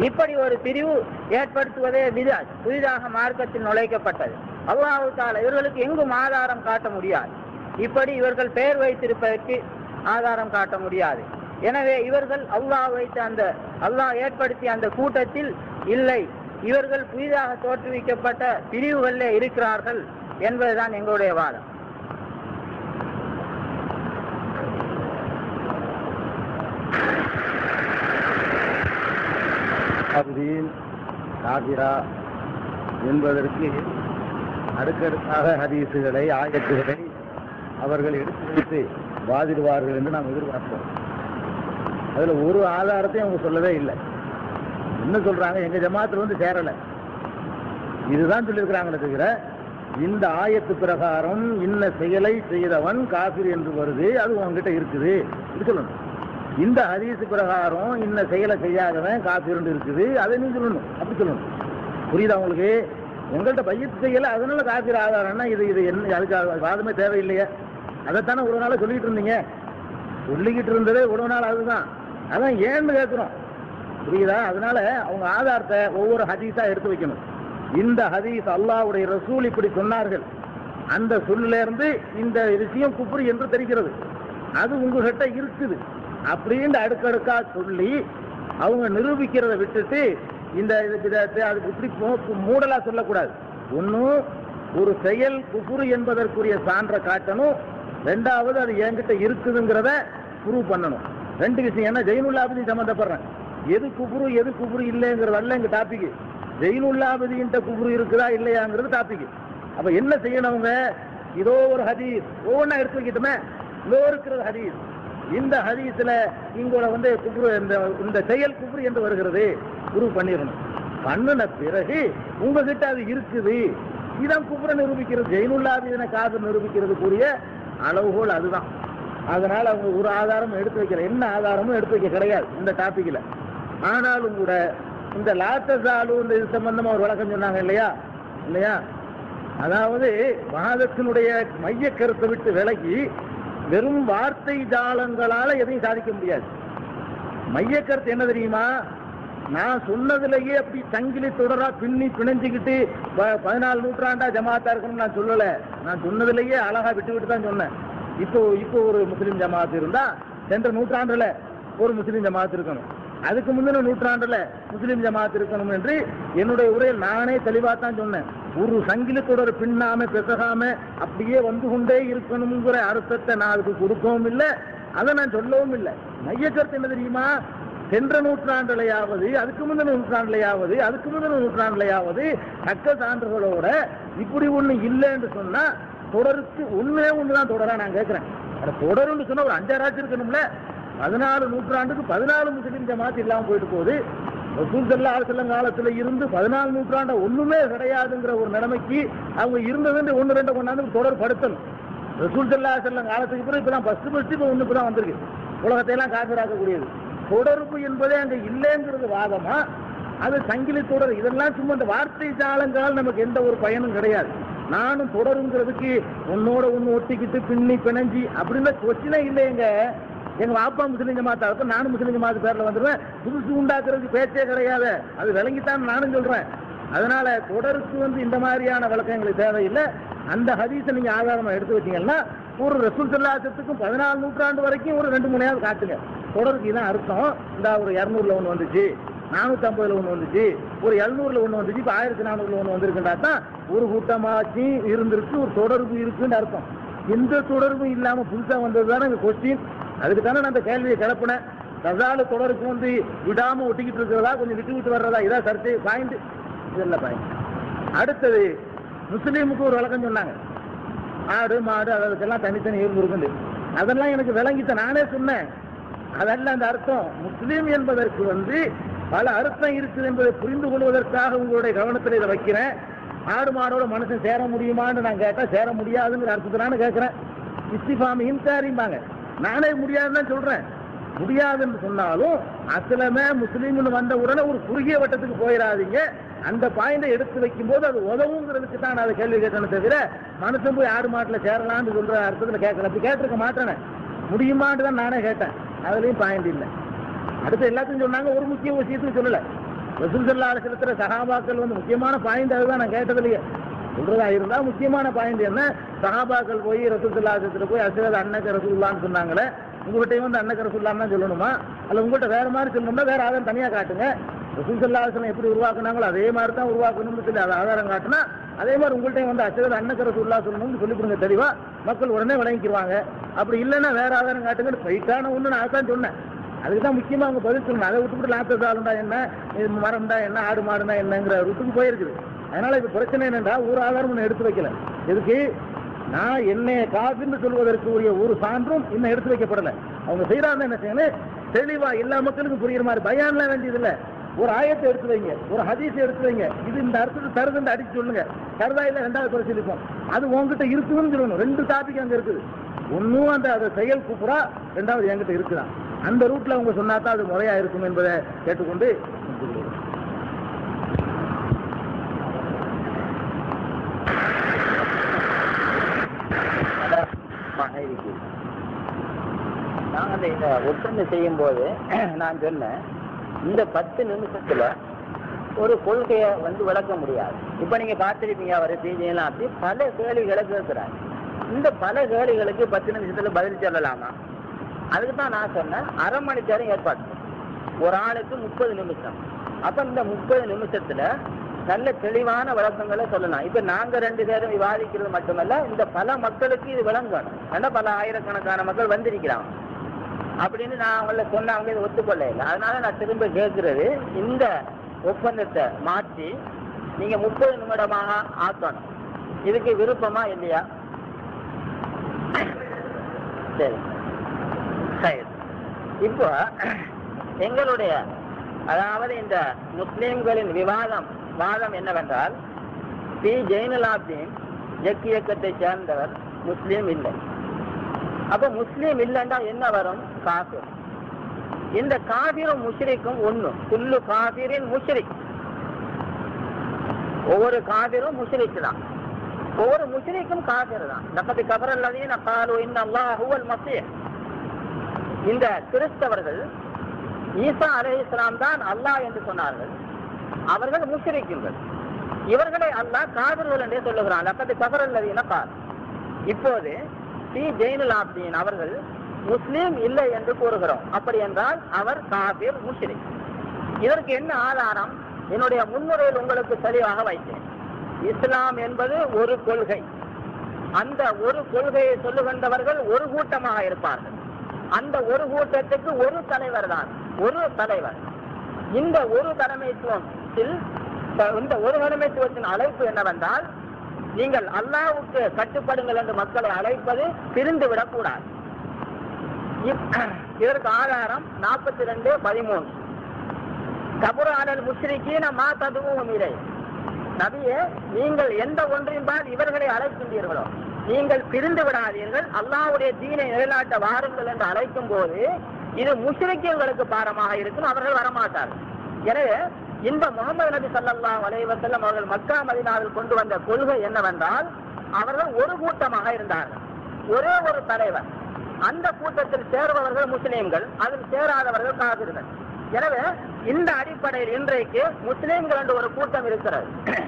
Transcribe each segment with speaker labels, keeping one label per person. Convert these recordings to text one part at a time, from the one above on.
Speaker 1: இப்படி ஒரு பிரிவு ஏற்படுத்துவதே விதாத் புதிதாக மார்க்கத்தில் நுழைக்கப்பட்டது அல்லாஹு தாலா இவர்களுக்கு எங்கும் ஆதாரம் காட்ட முடியாது இப்படி இவர்கள் பெயர் வைத்திருப்பதற்கு ஆதாரம் காட்ட முடியாது எனவே இவர்கள் அல்லாஹ் வைத்த அந்த அல்லாஹ் ஏற்படுத்திய அந்த கூட்டத்தில் இல்லை இவர்கள் புதிதாக தோற்றுவிக்கப்பட்ட பிரிவுகளிலே இருக்கிறார்கள் என்பதுதான் எங்களுடைய வாதம்
Speaker 2: காபிரீன் காபிரா என்பதற்கு அடுக்கடுக்காக ஹதீசுகளை ஆயத்துகளை அவர்கள் எடுத்து வைத்து வாதிடுவார்கள் என்று நாம் எதிர்பார்த்தோம் அதுல ஒரு ஆதாரத்தையும் அவங்க சொல்லவே இல்லை என்ன சொல்றாங்க எங்க ஜமாத்துல வந்து சேரல இதுதான் சொல்லியிருக்கிறாங்களே தவிர இந்த ஆயத்து பிரகாரம் இன்ன செயலை செய்தவன் காபிர் என்று வருது அது உங்ககிட்ட இருக்குது இது சொல்லணும் இந்த ஹதீஸ் பிரகாரம் இன்ன செயலை செய்யாதவன் காபிர் என்று இருக்குது அதை நீ சொல்லணும் அப்படி சொல்லணும் புரியுதா உங்களுக்கு உங்கள்கிட்ட பையத்து செய்யல அதனால காபிர் ஆதாரம்னா இது இது என்ன அதுக்கு வாதமே தேவையில்லையே அதைத்தானே ஒரு நாளா சொல்லிட்டு இருந்தீங்க சொல்லிக்கிட்டு இருந்ததே ஒரு நாள் அதுதான் அதான் ஏன்னு கேட்கிறோம் புரியுதா அதனால அவங்க ஆதாரத்தை ஒவ்வொரு ஹதீஸா எடுத்து வைக்கணும் இந்த ஹதீஸ் அல்லாஹ்வுடைய ரசூல் இப்படி சொன்னார்கள் அந்த சொல்லில இருந்து இந்த விஷயம் குப்ரி என்று தெரிகிறது அது உங்ககிட்ட இருக்குது அப்படின்னு அடுக்கடுக்கா சொல்லி அவங்க நிரூபிக்கிறத விட்டுட்டு இந்த இதுக்கு இதை- அதுக்கு இப்படி மூ- மூடலா சொல்லக்கூடாது ஒன்னும் ஒரு செயல் குஃபுரு என்பதற்குரிய சான்றை காட்டணும் ரெண்டாவது அது என்கிட்ட இருக்குதுங்கிறத ப்ரூவ் பண்ணணும் ரெண்டு விஷயம் ஏன்னா ஜெயினுல்லாபதி சம்மந்தப்படுறேன் எது குபுரு எது குபுரு இல்லைங்கிறதல்ல எங்க டாபிக் ஜெயினுல்லாபதியின் குபுரு இருக்குதா இல்லையாங்கிறது டாபிக் அப்ப என்ன செய்யணும் அவங்க இதோ ஒரு ஹதீஸ் ஒவ்வொன்றா எடுத்து வைக்கட்டுமே இதோ இருக்கிறது ஹதீஸ் இந்த ஹதீஸ்ல இங்கோட வந்து குபுரு இந்த இந்த செயல் குபுரு என்று வருகிறது ப்ரூவ் பண்ணிடணும் பண்ணின பிறகு உங்ககிட்ட அது இருக்குது இதான் குபுரை நிரூபிக்கிறது ஜெயினுல்லாபதின காது நிரூபிக்கிறதுக்குரிய அளவுகோல் அதுதான் அதனால அவங்க ஒரு ஆதாரமும் எடுத்து வைக்கல என்ன ஆதாரமும் எடுத்து வைக்க கிடையாது இந்த டாபிக்ல ஆனாலும் கூட இந்த லாத்தசாலு இந்த இது சம்பந்தமா ஒரு விளக்கம் சொன்னாங்க இல்லையா இல்லையா அதாவது வாதத்தினுடைய மைய கருத்தை விட்டு விலகி வெறும் வார்த்தை ஜாலங்களால எதையும் சாதிக்க முடியாது மைய கருத்து என்ன தெரியுமா நான் சொன்னதுலயே அப்படி சங்கிலி தொடரா பின்னி பிணைஞ்சுக்கிட்டு ப- பதினாலு நூற்றாண்டா ஜமாத்தா இருக்கணும்னு நான் சொல்லல நான் சொன்னதுலயே அழகா விட்டு விட்டு தான் சொன்னேன் இப்போ இப்போ ஒரு முஸ்லீம் ஜமாத் இருந்தா சென்ற நூற்றாண்டுல ஒரு முஸ்லீம் ஜமாத் இருக்கணும் அதுக்கு முந்தின நூற்றாண்டுல முஸ்லீம் ஜமாத் இருக்கணும் என்று என்னுடைய உரையில் நானே தெளிவா தான் சொன்னேன் ஒரு சங்கிலி தொடர் பின்னாம பெசகாம அப்படியே வந்து கொண்டே இருக்கணுங்கிற அர்த்தத்தை நான் அதுக்கு கொடுக்கவும் இல்லை அதை நான் சொல்லவும் இல்லை மைய கருத்து என்ன தெரியுமா சென்ற நூற்றாண்டுலையாவது அதுக்கு முந்தின நூற்றாண்டுலையாவது அதுக்கு முந்தின நூற்றாண்டுலையாவது தக்க சான்றுகளோட இப்படி ஒண்ணு இல்லைன்னு சொன்னா தொடருக்கு ஒண்ணே ஒண்ணுதான் தொடரா நான் கேட்கிறேன் அட தொடருன்னு சொன்னா ஒரு அஞ்சாறாச்சும் இருக்கணும்ல பதினாலு நூற்றாண்டுக்கு பதினாலு முஸ்லீம் ஜமாத் இல்லாம போயிட்டு போகுது ரசூல் சல்லா செல்லம் காலத்துல இருந்து பதினாலு நூற்றாண்டு ஒண்ணுமே கிடையாதுங்கிற ஒரு நிலைமைக்கு அவங்க இருந்ததுன்னு ஒண்ணு ரெண்டு கொண்டாந்து தொடர் படுத்தணும் ரசூல் சல்லா செல்லம் காலத்துக்கு பிறகு இப்பதான் ஃபர்ஸ்ட் ஃபர்ஸ்ட் இப்போ ஒண்ணு இப்பதான் வந்திருக்கு உலகத்தை எல்லாம் காப்பிராக்கக்கூடியது தொடர்பு என்பதே அங்க இல்லைங்கிறது வாதமா அது சங்கிலி தொடர் இதெல்லாம் சும்மா இந்த வார்த்தை ஜாலங்களால் நமக்கு எந்த ஒரு பயனும் கிடையாது நானும் தொடருங்கிறதுக்கு உன்னோட ஒண்ணு ஒட்டிக்கிட்டு பின்னி பிணைஞ்சி அப்படின்னு கொச்சினே இல்லையங்க எங்க வாப்பா முஸ்லிம் ஜமாத்தா இருக்கும் நானும் முஸ்லிம் ஜமாத்து பேர்ல வந்துருவேன் புதுசு உண்டாக்குறதுக்கு பேச்சே கிடையாது அது விளங்கித்தான் நானும் சொல்றேன் அதனால தொடருக்கு வந்து இந்த மாதிரியான விளக்கங்களுக்கு தேவையில்லை அந்த ஹதீஸை நீங்க ஆதாரமா எடுத்து வச்சீங்கன்னா ஒரு ரசூல் சல்லாசத்துக்கும் பதினாலு நூற்றாண்டு வரைக்கும் ஒரு ரெண்டு மூணையாவது காட்டுங்க தொடருக்கு இதான் அர்த்தம் இந்த ஒரு இரநூறுல ஒண்ணு வந்துச்சு நானூத்தி ஐம்பதுல ஒண்ணு வந்துச்சு ஒரு எழுநூறுல ஒண்ணு வந்துச்சு இப்ப ஆயிரத்தி நானூறுல ஒண்ணு வந்திருக்குன்றா தான் ஒரு கூட்டமாச்சு இருந்திருக்கு ஒரு தொடர்பு இருக்குன்னு அர்த்தம் எந்த தொடர்பும் இல்லாம புதுசா வந்தது தானே கொஸ்டின் அதுக்கு தானே நான் அந்த கேள்வியை கிளப்பினேன் ரசால தொடருக்கு வந்து விடாம ஒட்டிக்கிட்டு இருக்கிறதா கொஞ்சம் விட்டு விட்டு வர்றதா இதான் சர்ச்சை பாயிண்ட் இதல்ல பாயிண்ட் அடுத்தது முஸ்லீமுக்கு ஒரு விளக்கம் சொன்னாங்க ஆடு மாடு அதுக்கெல்லாம் தனித்தனி இயல்பு இருக்குது அதெல்லாம் எனக்கு விளங்கித்த நானே சொன்னேன் அதல்ல அந்த அர்த்தம் முஸ்லீம் என்பதற்கு வந்து பல அர்த்தம் இருக்குது என்பதை புரிந்து கொள்வதற்காக உங்களுடைய கவனத்தில் இதை வைக்கிறேன் ஆடு மாடோட மனுஷன் சேர முடியுமான்னு நான் கேட்டா சேர முடியாதுங்கிற அர்த்தத்தை நானும் கேட்கிறேன் இஸ்திஃபாமி இன்சாரிம்பாங்க நானே முடியாதுன்னு தான் சொல்றேன் முடியாதுன்னு சொன்னாலும் அசலமே முஸ்லீம்னு வந்த உடனே ஒரு குறுகிய வட்டத்துக்கு போயிடாதீங்க அந்த பாயிண்டை எடுத்து வைக்கும்போது அது உதவுங்கிறதுக்கு தான் நான் அதை கேள்வி கேட்டேனே தவிர மனுஷன் போய் ஆடு மாட்டில் சேரலாம்னு சொல்ற அர்த்தத்தில் கேட்கல அப்படி கேட்டிருக்க மாட்டேனே முடியுமான்னு தான் நானே கேட்டேன் அதுலயும் பாயிண்ட் இல்லை அடுத்து எல்லாத்தையும் சொன்னாங்க ஒரு முக்கிய விஷயத்தையும் சொல்லல ரசூல் சல்லா அலிஸ்லத்துல சஹாபாக்கள் வந்து முக்கியமான பாயிண்ட் அதுதான் நான் கேட்டதுலயே சொல்றதா இருந்தா முக்கியமான பாயிண்ட் என்ன சஹாபாக்கள் போய் ரசூல் சல்லா அலிஸ்லத்துல போய் அசரத் அன்னக்க ரசூல்லான்னு சொன்னாங்களே உங்ககிட்டயும் வந்து அன்னக்க ரசூல்லான்னு தான் சொல்லணுமா அல்ல உங்கள்கிட்ட வேற மாதிரி சொல்லணும்னா வேற ஆதாரம் தனியா காட்டுங்க ரசூல் சல்லா அலிஸ்லாம் எப்படி உருவாக்குனாங்களோ அதே மாதிரி தான் உருவாக்கணும்னு சொல்லி அதை ஆதாரம் காட்டினா அதே மாதிரி உங்கள்கிட்ட வந்து அசரத் அன்னக்க ரசூல்லா சொல்லணும்னு சொல்லி கொடுங்க தெளிவா மக்கள் உடனே விளங்கிக்குவாங்க அப்படி இல்லைன்னா வேற ஆதாரம் காட்டுங்கன்னு போயிட்டான ஒண்ணு நான் அதான் சொன்னேன் அதுக்கு தான் முக்கியமா அவங்க பதில் சொல்லணும் அதை விட்டுவிட்டு லாத்ததாலுண்டா என்ன இது மரம்டா என்ன ஆடு மாடுனா என்னங்கிற ருட்டுக்கு போயிருக்குது அதனால இது பிரச்சனை என்னன்னா ஒரு ஆதாரம் ஒன்று எடுத்து வைக்கல எதுக்கு நான் என்னைய காசுன்னு சொல்வதற்கு உரிய ஒரு சான்றும் இன்னும் எடுத்து வைக்கப்படல அவங்க செய்யறாங்க என்ன செய்யணும் தெளிவா எல்லா மக்களுக்கும் புரியுற மாதிரி பயான்லாம் வேண்டியது இல்ல ஒரு ஆயத்தை எடுத்து வைங்க ஒரு ஹதீஸ் எடுத்து வைங்க இது இந்த அர்த்தத்தை தருதுன்னு அடிச்சு சொல்லுங்க தருதா இல்ல ரெண்டாவது பரிசீலிப்போம் அது உங்ககிட்ட இருக்குதுன்னு சொல்லணும் ரெண்டு டாபிக் அங்க இருக்குது ஒன்னும் அந்த அதை செயல் கூப்புறா ரெண்டாவது என்கிட்ட இருக்குதான் அந்த ரூட்ல அவங்க சொன்னா தான் அது முறையா இருக்கும் என்பதை கேட்டுக்கொண்டு
Speaker 1: இருக்கு நாங்க அந்த இந்த ஒப்பந்தம் செய்யும் போது நான் சொன்னேன் இந்த பத்து நிமிஷத்துல ஒரு கொள்கையை வந்து விளக்க முடியாது இப்ப நீங்க பார்த்திருப்பீங்க அவர் செய்தியெல்லாம் அப்படி பல கேள்விகளை கேட்கிறாங்க இந்த பல கேள்விகளுக்கு பத்து நிமிஷத்துல பதில் சொல்லலாமா அதுக்கு தான் நான் சொன்னேன் அரை மணி நேரம் ஏற்பாடு பண்ணு. ஒரு ஆளுக்கு முப்பது நிமிஷம் அப்ப இந்த முப்பது நிமிஷத்துல நல்ல தெளிவான விளக்கங்களை சொல்லலாம் இப்ப நாங்க ரெண்டு பேரும் விவாதிக்கிறது மட்டுமல்ல இந்த பல மக்களுக்கு இது விளங்கணும் ஏன்னா பல ஆயிரக்கணக்கான மக்கள் வந்திருக்கிறாங்க அப்படின்னு நான் அவங்கள சொன்ன அவங்க இதை ஒத்துக்கொள்ள இல்லை அதனால நான் திரும்ப கேட்கிறது இந்த ஒப்பந்தத்தை மாற்றி நீங்க முப்பது நிமிடமாக ஆக்கணும் இதுக்கு விருப்பமா இல்லையா சரி சரி இப்போ எங்களுடைய அதாவது இந்த முஸ்லிம்களின் விவாதம் வாதம் என்னவென்றால் பி ஜெயினலாப்தீன் ஜக் இயக்கத்தை சேர்ந்தவர் முஸ்லீம் இல்லை அப்ப முஸ்லீம் இல்லைன்னா என்ன வரும் காஃபிர் இந்த காபிரும் முஷ்ரிக்கும் ஒண்ணு குல்லு காபிரின் முஷ்ரிக் ஒவ்வொரு காபிரும் முஷ்ரிக் தான் ஒவ்வொரு முஷ்ரிக்கும் காபிர் தான் லக்கத்து கபர் அல்லதீன காலு இன்ன அல்லாஹ் ஹுவல் மசீஹ் இந்த கிறிஸ்தவர்கள் ஈசா அலை இஸ்லாம் தான் அல்லாஹ் என்று சொன்னார்கள் அவர்கள் முஷ்ரிக்குங்கள் இவர்களை அல்லாஹ் காவிர்கள் என்றே சொல்லுகிறான் லக்கத்து கபர் அல்லதீன கால் இப்போது டி ஜெயினுல் ஆப்தீன் அவர்கள் முஸ்லீம் இல்லை என்று கூறுகிறோம் அப்படி என்றால் அவர் காபிர் முஷ்ரிக் இதற்கு என்ன ஆதாரம் என்னுடைய முன்னுரையில் உங்களுக்கு தெளிவாக வைத்தேன் இஸ்லாம் என்பது ஒரு கொள்கை அந்த ஒரு கொள்கையை சொல்லுகின்றவர்கள் ஒரு கூட்டமாக இருப்பார்கள் அந்த ஒரு கூட்டத்துக்கு ஒரு தலைவர் தான் ஒரு தலைவர் இந்த ஒரு தலைமைத்துவத்தில் இந்த ஒரு தலைமைத்துவத்தின் அழைப்பு என்னவென்றால் நீங்கள் அல்லாஹ்வுக்கு கட்டுப்படுங்கள் என்று மக்களை அழைப்பது பிரிந்து விடக்கூடாது இப்- இதற்கு ஆதாரம் நாற்பத்தி ரெண்டு பதிமூணு கபுரானல் முஸ்ரிக்கீன மா ததுவும் இறை நபியே நீங்கள் எந்த ஒன்றின்பால் இவர்களை அழைக்கின்றீர்களோ நீங்கள் பிரிந்து விடாதீர்கள் அல்லாஹ்வுடைய தீனை நிலைநாட்ட வாருங்கள் என்று அழைக்கும் போது இது முஸ்லிம்களுக்கு பாரமாக இருக்கும் அவர்கள் வரமாட்டார்கள் எனவே இந்த முகமது நபி ஸல்லல்லாஹு அலைஹி வஸல்லம் அவர்கள் மக்கா மதீனாவில் கொண்டு வந்த கொள்கை என்னவென்றால் அவர்கள் ஒரு கூட்டமாக இருந்தார்கள் ஒரே ஒரு தலைவர் அந்த கூட்டத்தில் சேர்பவர்கள் முஸ்லிம்கள் அதில் சேராதவர்கள் காவிர்கள் எனவே இந்த அடிப்படையில் இன்றைக்கு முஸ்லிம்கள் என்று ஒரு கூட்டம் இருக்கிறது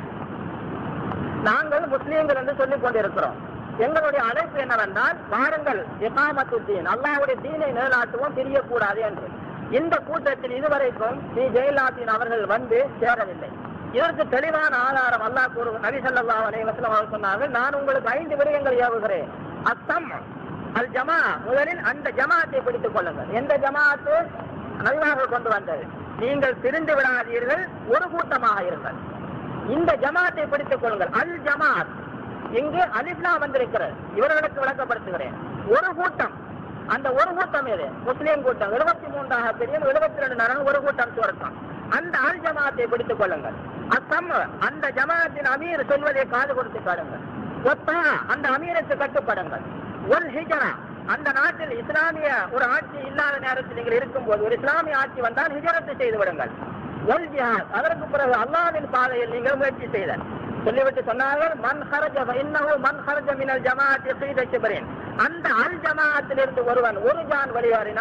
Speaker 1: நாங்கள் முஸ்லிம்கள் என்று சொல்லிக் கொண்டிருக்கிறோம் எங்களுடைய அழைப்பு என்னவென்றால் வாருங்கள் இகாமத்துத்தீன் அல்லாஹ்வுடைய தீனை நிலைநாட்டுவோம் பிரியக்கூடாது என்று இந்த கூட்டத்தில் இதுவரைக்கும் ஸ்ரீ ஜெயலலிதா அவர்கள் வந்து சேரவில்லை இதற்கு தெளிவான ஆதாரம் அல்லாஹ் கூறு நபி ஸல்லல்லாஹு அலைஹி வஸல்லம் அவர்கள் சொன்னார்கள் நான் உங்களுக்கு ஐந்து விடயங்கள் ஏவுகிறேன் அத்தம் அல் ஜமா முதலில் அந்த ஜமாத்தை பிடித்துக் கொள்ளுங்கள் எந்த ஜமாத்து நபிமார்கள் கொண்டு வந்தது நீங்கள் பிரிந்து விடாதீர்கள் ஒரு கூட்டமாக இருங்கள் இந்த ஜமாத்தை பிடித்துக் கொள்ளுங்கள் அல் ஜமாத் இங்கு அலிப்லா வந்திருக்கிறது இவர்களுக்கு விளக்கப்படுத்துகிறேன் ஒரு கூட்டம் அந்த ஒரு கூட்டம் எது முஸ்லீம் கூட்டம் எழுபத்தி மூன்றாக பிரியும் எழுபத்தி ரெண்டு நரன் ஒரு கூட்டம் சுரக்கம் அந்த அல் ஜமாத்தை பிடித்துக் கொள்ளுங்கள் அத்தம் அந்த ஜமாத்தின் அமீர் சொல்வதை காது கொடுத்து பாருங்கள் ஒத்தா அந்த அமீருக்கு கட்டுப்படுங்கள் ஒல் ஹிஜரா அந்த நாட்டில் இஸ்லாமிய ஒரு ஆட்சி இல்லாத நேரத்தில் நீங்கள் இருக்கும்போது ஒரு இஸ்லாமிய ஆட்சி வந்தால் ஹிஜரத்து செய்து விடுங்கள் ஒல் ஜிஹாத் அதற்கு பிறகு அல்லாஹ்வின் பாதையில் நீங்கள் முயற்சி செய்தல் சொல்லிவிட்டு சொன்னார்கள் மன் ஹரஜ இன்னஹு மன் ஹரஜ மினல் ஜமாஅத்தி ஸீத ஷிபரின் அந்த அல் ஜமாஅத்திலிருந்து ஒருவன் ஒரு ஜான் வெளியேறினால்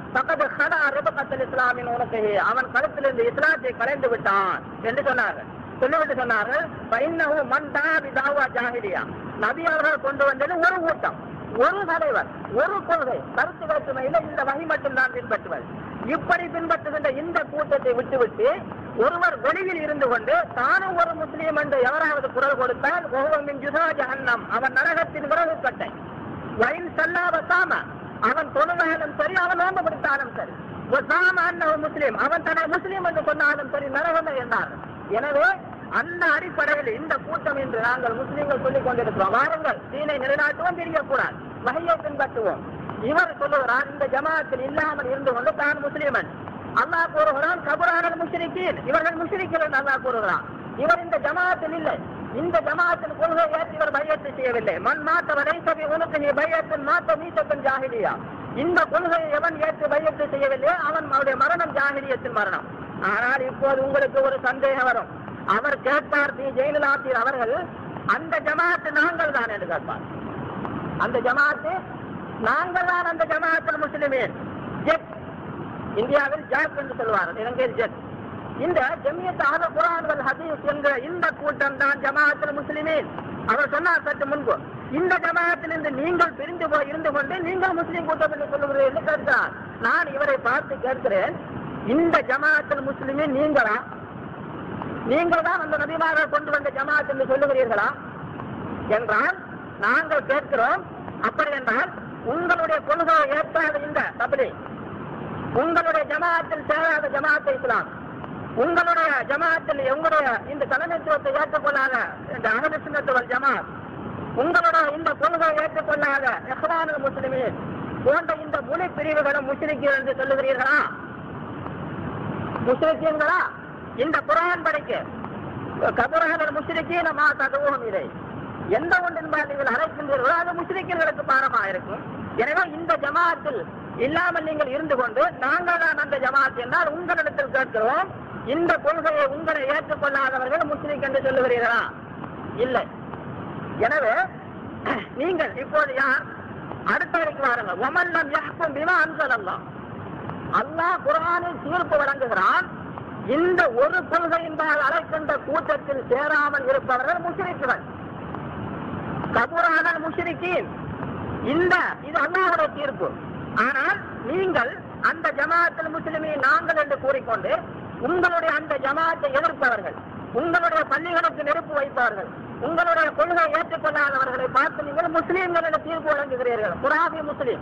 Speaker 1: பக்கத்து ஹதா ரிபகத்தல் இஸ்லாமின் உனக்கு அவன் கழுத்திலிருந்து இஸ்லாத்தை கலைந்து விட்டான் என்று சொன்னார்கள் சொல்லிவிட்டு சொன்னார்கள் பைன்னஹு மன் தாபி தாவா ஜாஹிலியா நபி அவர்கள் கொண்டு வந்தது ஒரு கூட்டம் ஒரு தலைவர் ஒரு கொள்கை கருத்து வேற்றுமையில இந்த வகை மட்டும்தான் பின்பற்றுவது இப்படி பின்பற்றுகின்ற இந்த கூட்டத்தை விட்டுவிட்டு ஒருவர் வெளியில் இருந்து கொண்டு தானும் ஒரு முஸ்லீம் என்று எவராவது குரல் கொடுத்தால் ஒவ்வொன்றின் ஜுதா ஜஹன்னம் அவன் நரகத்தின் விறகு கட்டை வயல் செல்லாத சாம அவன் தொழுகையிலும் சரி அவன் நோன்பு பிடித்தாலும் சரி சாம அன்னவன் முஸ்லீம் அவன் தன்னை முஸ்லீம் என்று சொன்னாலும் சரி நரகமே என்றார் எனவே அந்த அடிப்படையில் இந்த கூட்டம் என்று நாங்கள் முஸ்லீம்கள் சொல்லிக் கொண்டிருக்கிறோம் வாருங்கள் தீனை நிலைநாட்டுவோம் பிரியக்கூடாது வகையை பின்பற்றுவோம் இவர் சொல்லுகிறார் இந்த ஜமாத்தில் இல்லாமல் இருந்து கொண்டு தான் முஸ்லீமன் அல்லாஹ் கூறுகிறான் கபுரானல் முஷ்ரிக்கீன் இவர்கள் முஷ்ரிக்கள் என்று அல்லாஹ் கூறுகிறான் இவர் இந்த ஜமாத்தில் இல்லை இந்த ஜமாத்தின் கொள்கை ஏற்று இவர் பையத்து செய்யவில்லை மண் மாத்த வரைசபி உனக்கு நீ பையத்தின் மாத்த மீசத்தின் ஜாகிலியா இந்த கொள்கையை எவன் ஏற்று பையத்து செய்யவில்லையோ அவன் அவருடைய மரணம் ஜாகிலியத்தின் மரணம் ஆனால் இப்போது உங்களுக்கு ஒரு சந்தேகம் வரும் அவர் கேட்பார் பி ஜெயலலிதாத்தீர் அவர்கள் அந்த ஜமாத்து நாங்கள் தான் என்று கேட்பார் அந்த ஜமாத்து நாங்கள் தான் அந்த ஜமாத்தில் முஸ்லிமீன் ஜெட் இந்தியாவில் ஜாக் என்று சொல்வார்கள் இலங்கையில் ஜெட் இந்த ஜமியத் அஹ்ல குர்ஆன் வல் ஹதீஸ் என்ற இந்த கூட்டம் தான் ஜமாஅத்துல் முஸ்லிமீன் அவர் சொன்னார் சற்று முன்பு இந்த ஜமாஅத்தில் இருந்து நீங்கள் பிரிந்து போய் இருந்து கொண்டு நீங்கள் முஸ்லிம் கூட்டம் என்று சொல்லுகிறீர்கள் என்று கேட்கிறார் நான் இவரை பார்த்து கேட்கிறேன் இந்த ஜமாஅத்துல் முஸ்லிமீன் நீங்களா நீங்கள் தான் அந்த நபிமார்கள் கொண்டு வந்த ஜமாஅத் என்று சொல்லுகிறீர்களா என்றால் நாங்கள் கேட்கிறோம் அப்படி என்றால் உங்களுடைய கொள்கையை ஏற்காத இந்த தபிலி உங்களுடைய ஜமாஅத்தில் சேராத ஜமாஅத்தை இஸ்லாம் உங்களுடைய ஜமாஅத்தில் உங்களுடைய இந்த தலைமைத்துவத்தை ஏற்றுக்கொள்ளாத இந்த அகமது சுன்னத்துவல் ஜமாத் உங்களுடைய இந்த கொள்கையை ஏற்றுக்கொள்ளாத இஹ்வானுல் முஸ்லிமீன் போன்ற இந்த முழு பிரிவுகளும் முஸ்லிக்கீர் என்று சொல்லுகிறீர்களா முஸ்லிக்கீன்களா இந்த குரான் படிக்க கபுரகர் முஸ்லிக்கீன மா ததுவோம் இதை எந்த ஒன்றின்பால் நீங்கள் அழைக்கின்றீர்களோ அது முஸ்லிக்கீன்களுக்கு பாரமா இருக்கும் எனவே இந்த ஜமாஅத்தில் இல்லாமல் நீங்கள் இருந்து கொண்டு நாங்கள் தான் அந்த ஜமாத் என்றால் உங்களிடத்தில் கேட்கிறோம் இந்த கொள்கையை உங்களை ஏற்றுக்கொள்ளாதவர்கள் முஸ்லிக் என்று சொல்லுகிறீர்களா இல்லை எனவே நீங்கள் இப்போது யார் அடுத்த வரைக்கும் வாருங்கள் ஒமல்லம் யஹ்கும் பிமா அன்சலல்லாஹ் அல்லாஹ் குர்ஆனில் தீர்ப்பு வழங்குகிறான் இந்த ஒரு கொள்கையின்பால் அழைக்கின்ற கூட்டத்தில் சேராமல் இருப்பவர்கள் முஸ்லிக்குகள் கபூரான முஷ்ரிக்கீன் இந்த இது அல்லாஹ்வுடைய தீர்ப்பு ஆனால் நீங்கள் அந்த ஜமாஅத்தில் முஸ்லிமை நாங்கள் என்று கூறிக்கொண்டு உங்களுடைய அந்த ஜமாஅத்தை எதிர்ப்பவர்கள் உங்களுடைய பள்ளிகளுக்கு நெருப்பு வைப்பவர்கள் உங்களுடைய கொள்கை ஏற்றுக்கொள்ளாதவர்களை பார்த்து நீங்கள் முஸ்லீம்கள் என்ற தீர்ப்பு வழங்குகிறீர்கள் குராபி முஸ்லீம்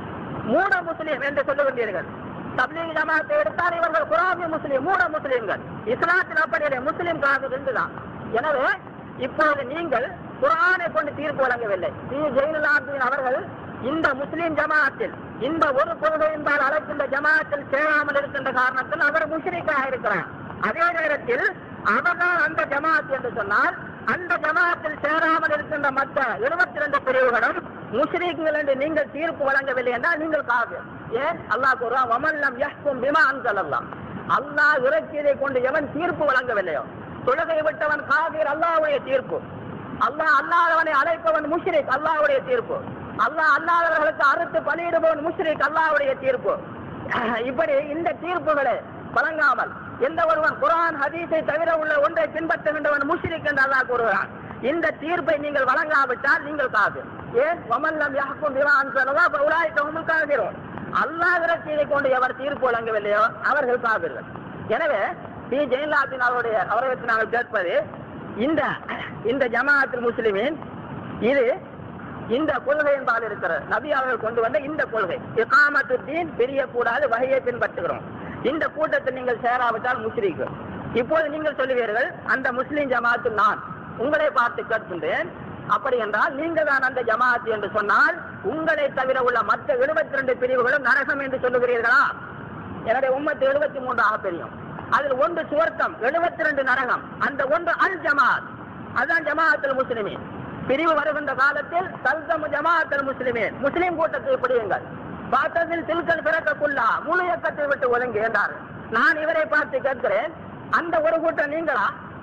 Speaker 1: மூட முஸ்லீம் என்று சொல்லுகின்றீர்கள் தப்லீக் ஜமாத்தை எடுத்தால் இவர்கள் குராபி முஸ்லீம் மூட முஸ்லீம்கள் இஸ்லாத்தில் அப்படி இல்லை முஸ்லீம் காது ரெண்டுதான் எனவே இப்போது நீங்கள் குரானை கொண்டு தீர்ப்பு வழங்கவில்லை ஸ்ரீ ஜெயினுலாபின் அவர்கள் இந்த முஸ்லிம் ஜமாஅத்தில் இந்த ஒரு கொள்கை என்பால் அழைக்கின்ற ஜமாஅத்தில் சேராமல் இருக்கின்ற காரணத்தில் அவர் முஷ்ரிக்காக இருக்கிறார் அதே நேரத்தில் அவர்தான் அந்த ஜமாஅத் என்று சொன்னால் அந்த ஜமாஅத்தில் சேராமல் இருக்கின்ற மற்ற எழுபத்தி ரெண்டு பிரிவுகளும் முஸ்லீம்கள் என்று நீங்கள் தீர்ப்பு வழங்கவில்லை என்றால் நீங்கள் காவியம் ஏன் அல்லாஹ் கூறுவான் வமல்லம் யஹ்கும் பிமா அன்சலல்லாம் அல்லாஹ் இறக்கியதை கொண்டு எவன் தீர்ப்பு வழங்கவில்லையோ தொழுகை விட்டவன் காவிர் அல்லாஹ்வுடைய தீர்ப்பு அல்லாஹ் அல்லாதவனை அழைப்பவன் முஷ்ரிக் அல்லாஹ்வுடைய தீர்ப்பு அல்லாஹ் அல்லாதவர்களுக்கு அறுத்து பலியிடுபவன் முஷ்ரிக் அல்லாஹ்வுடைய தீர்ப்பு இப்படி இந்த தீர்ப்புகளை வழங்காமல் எந்த ஒருவன் குர்ஆன் ஹதீஸை தவிர உள்ள ஒன்றை பின்பற்றுகின்றவன் முஷ்ரிக் என்று அல்லாஹ் கூறுகிறான் இந்த தீர்ப்பை நீங்கள் வழங்காவிட்டால் நீங்கள் காது ஏன் வமல்லம் யாக்கும் விவான் சொல்லவா உலாய்க்க உங்கள் காகிறோம் அல்லாஹ் இறக்கியதை கொண்டு எவர் தீர்ப்பு வழங்கவில்லையோ அவர்கள் காவிர்கள் எனவே பி ஜெயலலிதாவின் அவருடைய அவரை வச்சு நாங்கள் கேட்பது இந்த இந்த ஜமாஅத்துல் முஸ்லிமின் இது இந்த கொள்கை என்பால் இருக்கிற நபி அவர்கள் கொண்டு வந்த இந்த கொள்கை இகாமத்து தீன் பிரியக்கூடாது வகையை பின்பற்றுகிறோம் இந்த கூட்டத்தில் நீங்கள் சேராவிட்டால் முஸ்லீக்கு இப்போது நீங்கள் சொல்லுவீர்கள் அந்த முஸ்லிம் ஜமாத்து நான் உங்களை பார்த்து கேட்கின்றேன் அப்படி என்றால் நீங்கள் தான் அந்த ஜமாத் என்று சொன்னால் உங்களை தவிர உள்ள மற்ற எழுபத்தி ரெண்டு பிரிவுகளும் நரகம் என்று சொல்லுகிறீர்களா என்னுடைய உம்மத்து எழுபத்தி மூன்றாக தெரியும் அதில் ஒன்று சுவர்க்கம் எழுபத்தி ரெண்டு நரகம் அந்த ஒன்று அல் ஜமாத் அதுதான் ஜமாஅத்துல் முஸ்லிமீன் பிரிவு வருகின்ற காலத்தில் தல்தம் ஜமாஅத்துல் முஸ்லிமீன் முஸ்லிம் கூட்டத்தை பிடியுங்கள் பார்த்ததில் தில்கல் பிறக்கக்குள்ளா முழு இயக்கத்தை விட்டு ஒதுங்கி என்றார் நான் இவரை பார்த்து கேட்கிறேன் அந்த ஒரு கூட்டம் நீங்களா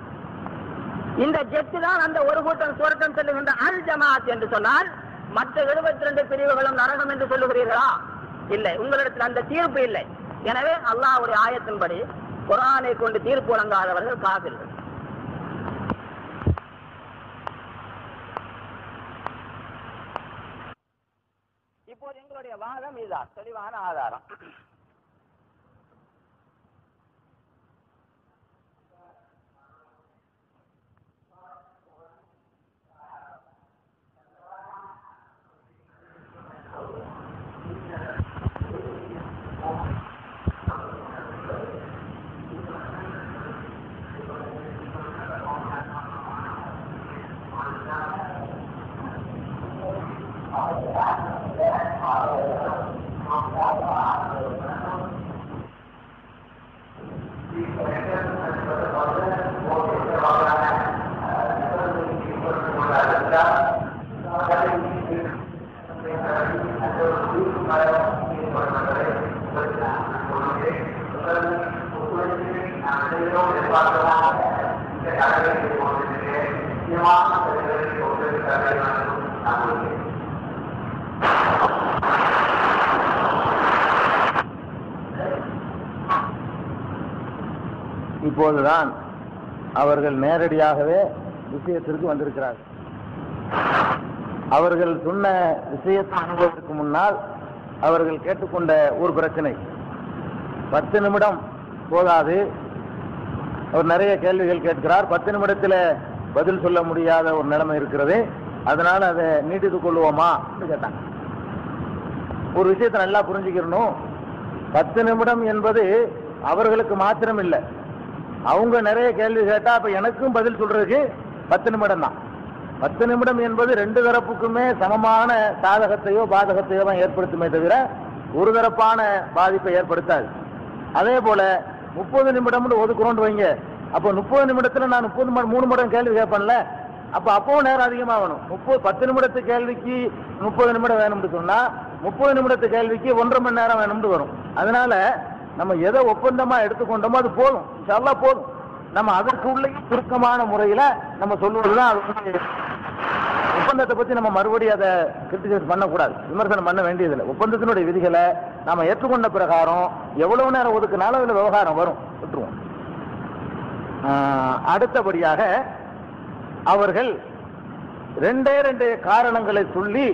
Speaker 1: இந்த ஜெட்டு தான் அந்த ஒரு கூட்டம் சுவர்க்கம் செல்லுகின்ற அல் ஜமாத் என்று சொன்னால் மற்ற எழுபத்தி ரெண்டு பிரிவுகளும் நரகம் என்று சொல்லுகிறீர்களா இல்லை உங்களிடத்தில் அந்த தீர்ப்பு இல்லை எனவே அல்லாஹ்வுடைய ஆயத்தின்படி குர்ஆனை கொண்டு தீர்ப்பு வழங்காதவர்கள் காபிர்கள் இப்போது எங்களுடைய வாதம் இதுதான் தெளிவான ஆதாரம்
Speaker 2: இப்போதுதான் அவர்கள் நேரடியாகவே விஷயத்திற்கு வந்திருக்கிறார்கள் அவர்கள் சொன்ன விஷயத்தை அனுபவத்திற்கு முன்னால் அவர்கள் கேட்டுக்கொண்ட ஒரு பிரச்சனை பத்து நிமிடம் போதாது அவர் நிறைய கேள்விகள் கேட்கிறார் பத்து நிமிடத்தில் பதில் சொல்ல முடியாத ஒரு நிலைமை இருக்கிறது அதனால அதை நீட்டித்துக் கொள்வோமா கேட்டாங்க ஒரு விஷயத்தை நல்லா புரிஞ்சுக்கிறணும் பத்து நிமிடம் என்பது அவர்களுக்கு மாத்திரம் இல்லை அவங்க நிறைய கேள்வி கேட்டா அப்ப எனக்கும் பதில் சொல்றதுக்கு பத்து நிமிடம் தான் பத்து நிமிடம் என்பது ரெண்டு தரப்புக்குமே சமமான சாதகத்தையோ பாதகத்தையோ தான் ஏற்படுத்துமே தவிர ஒரு தரப்பான பாதிப்பை ஏற்படுத்தாது அதே போல முப்பது நிமிடம்னு ஒதுக்குறோம்னு வைங்க அப்போ முப்பது நிமிடத்துல நான் முப்பது மணி மூணு நிமிடம் கேள்வி கேட்பேன்ல அப்ப அப்பவும் நேரம் அதிகமாகணும் முப்பது பத்து நிமிடத்து கேள்விக்கு முப்பது நிமிடம் வேணும்னு சொன்னா முப்பது நிமிடத்து கேள்விக்கு ஒன்றரை மணி நேரம் வேணும்னு வரும் அதனால நம்ம எதை ஒப்பந்தமா எடுத்துக்கொண்டோமோ அது போதும் இன்ஷா போதும் நம்ம அதற்கு உள்ள சுருக்கமான முறையில நம்ம சொல்லுவதுதான் அது வந்து ஒப்பந்தத்தை பத்தி நம்ம மறுபடியும் அதை கிரிட்டிசைஸ் பண்ணக்கூடாது விமர்சனம் பண்ண வேண்டியதில்லை ஒப்பந்தத்தினுடைய விதிகளை நாம ஏற்றுக்கொண்ட பிரகாரம் எவ்வளவு நேரம் ஒதுக்குனாலும் அதுல விவகாரம் வரும் விட்டுருவோம் ஆஹ், அடுத்தபடியாக அவர்கள் ரெண்டே ரெண்டு காரணங்களை சொல்லி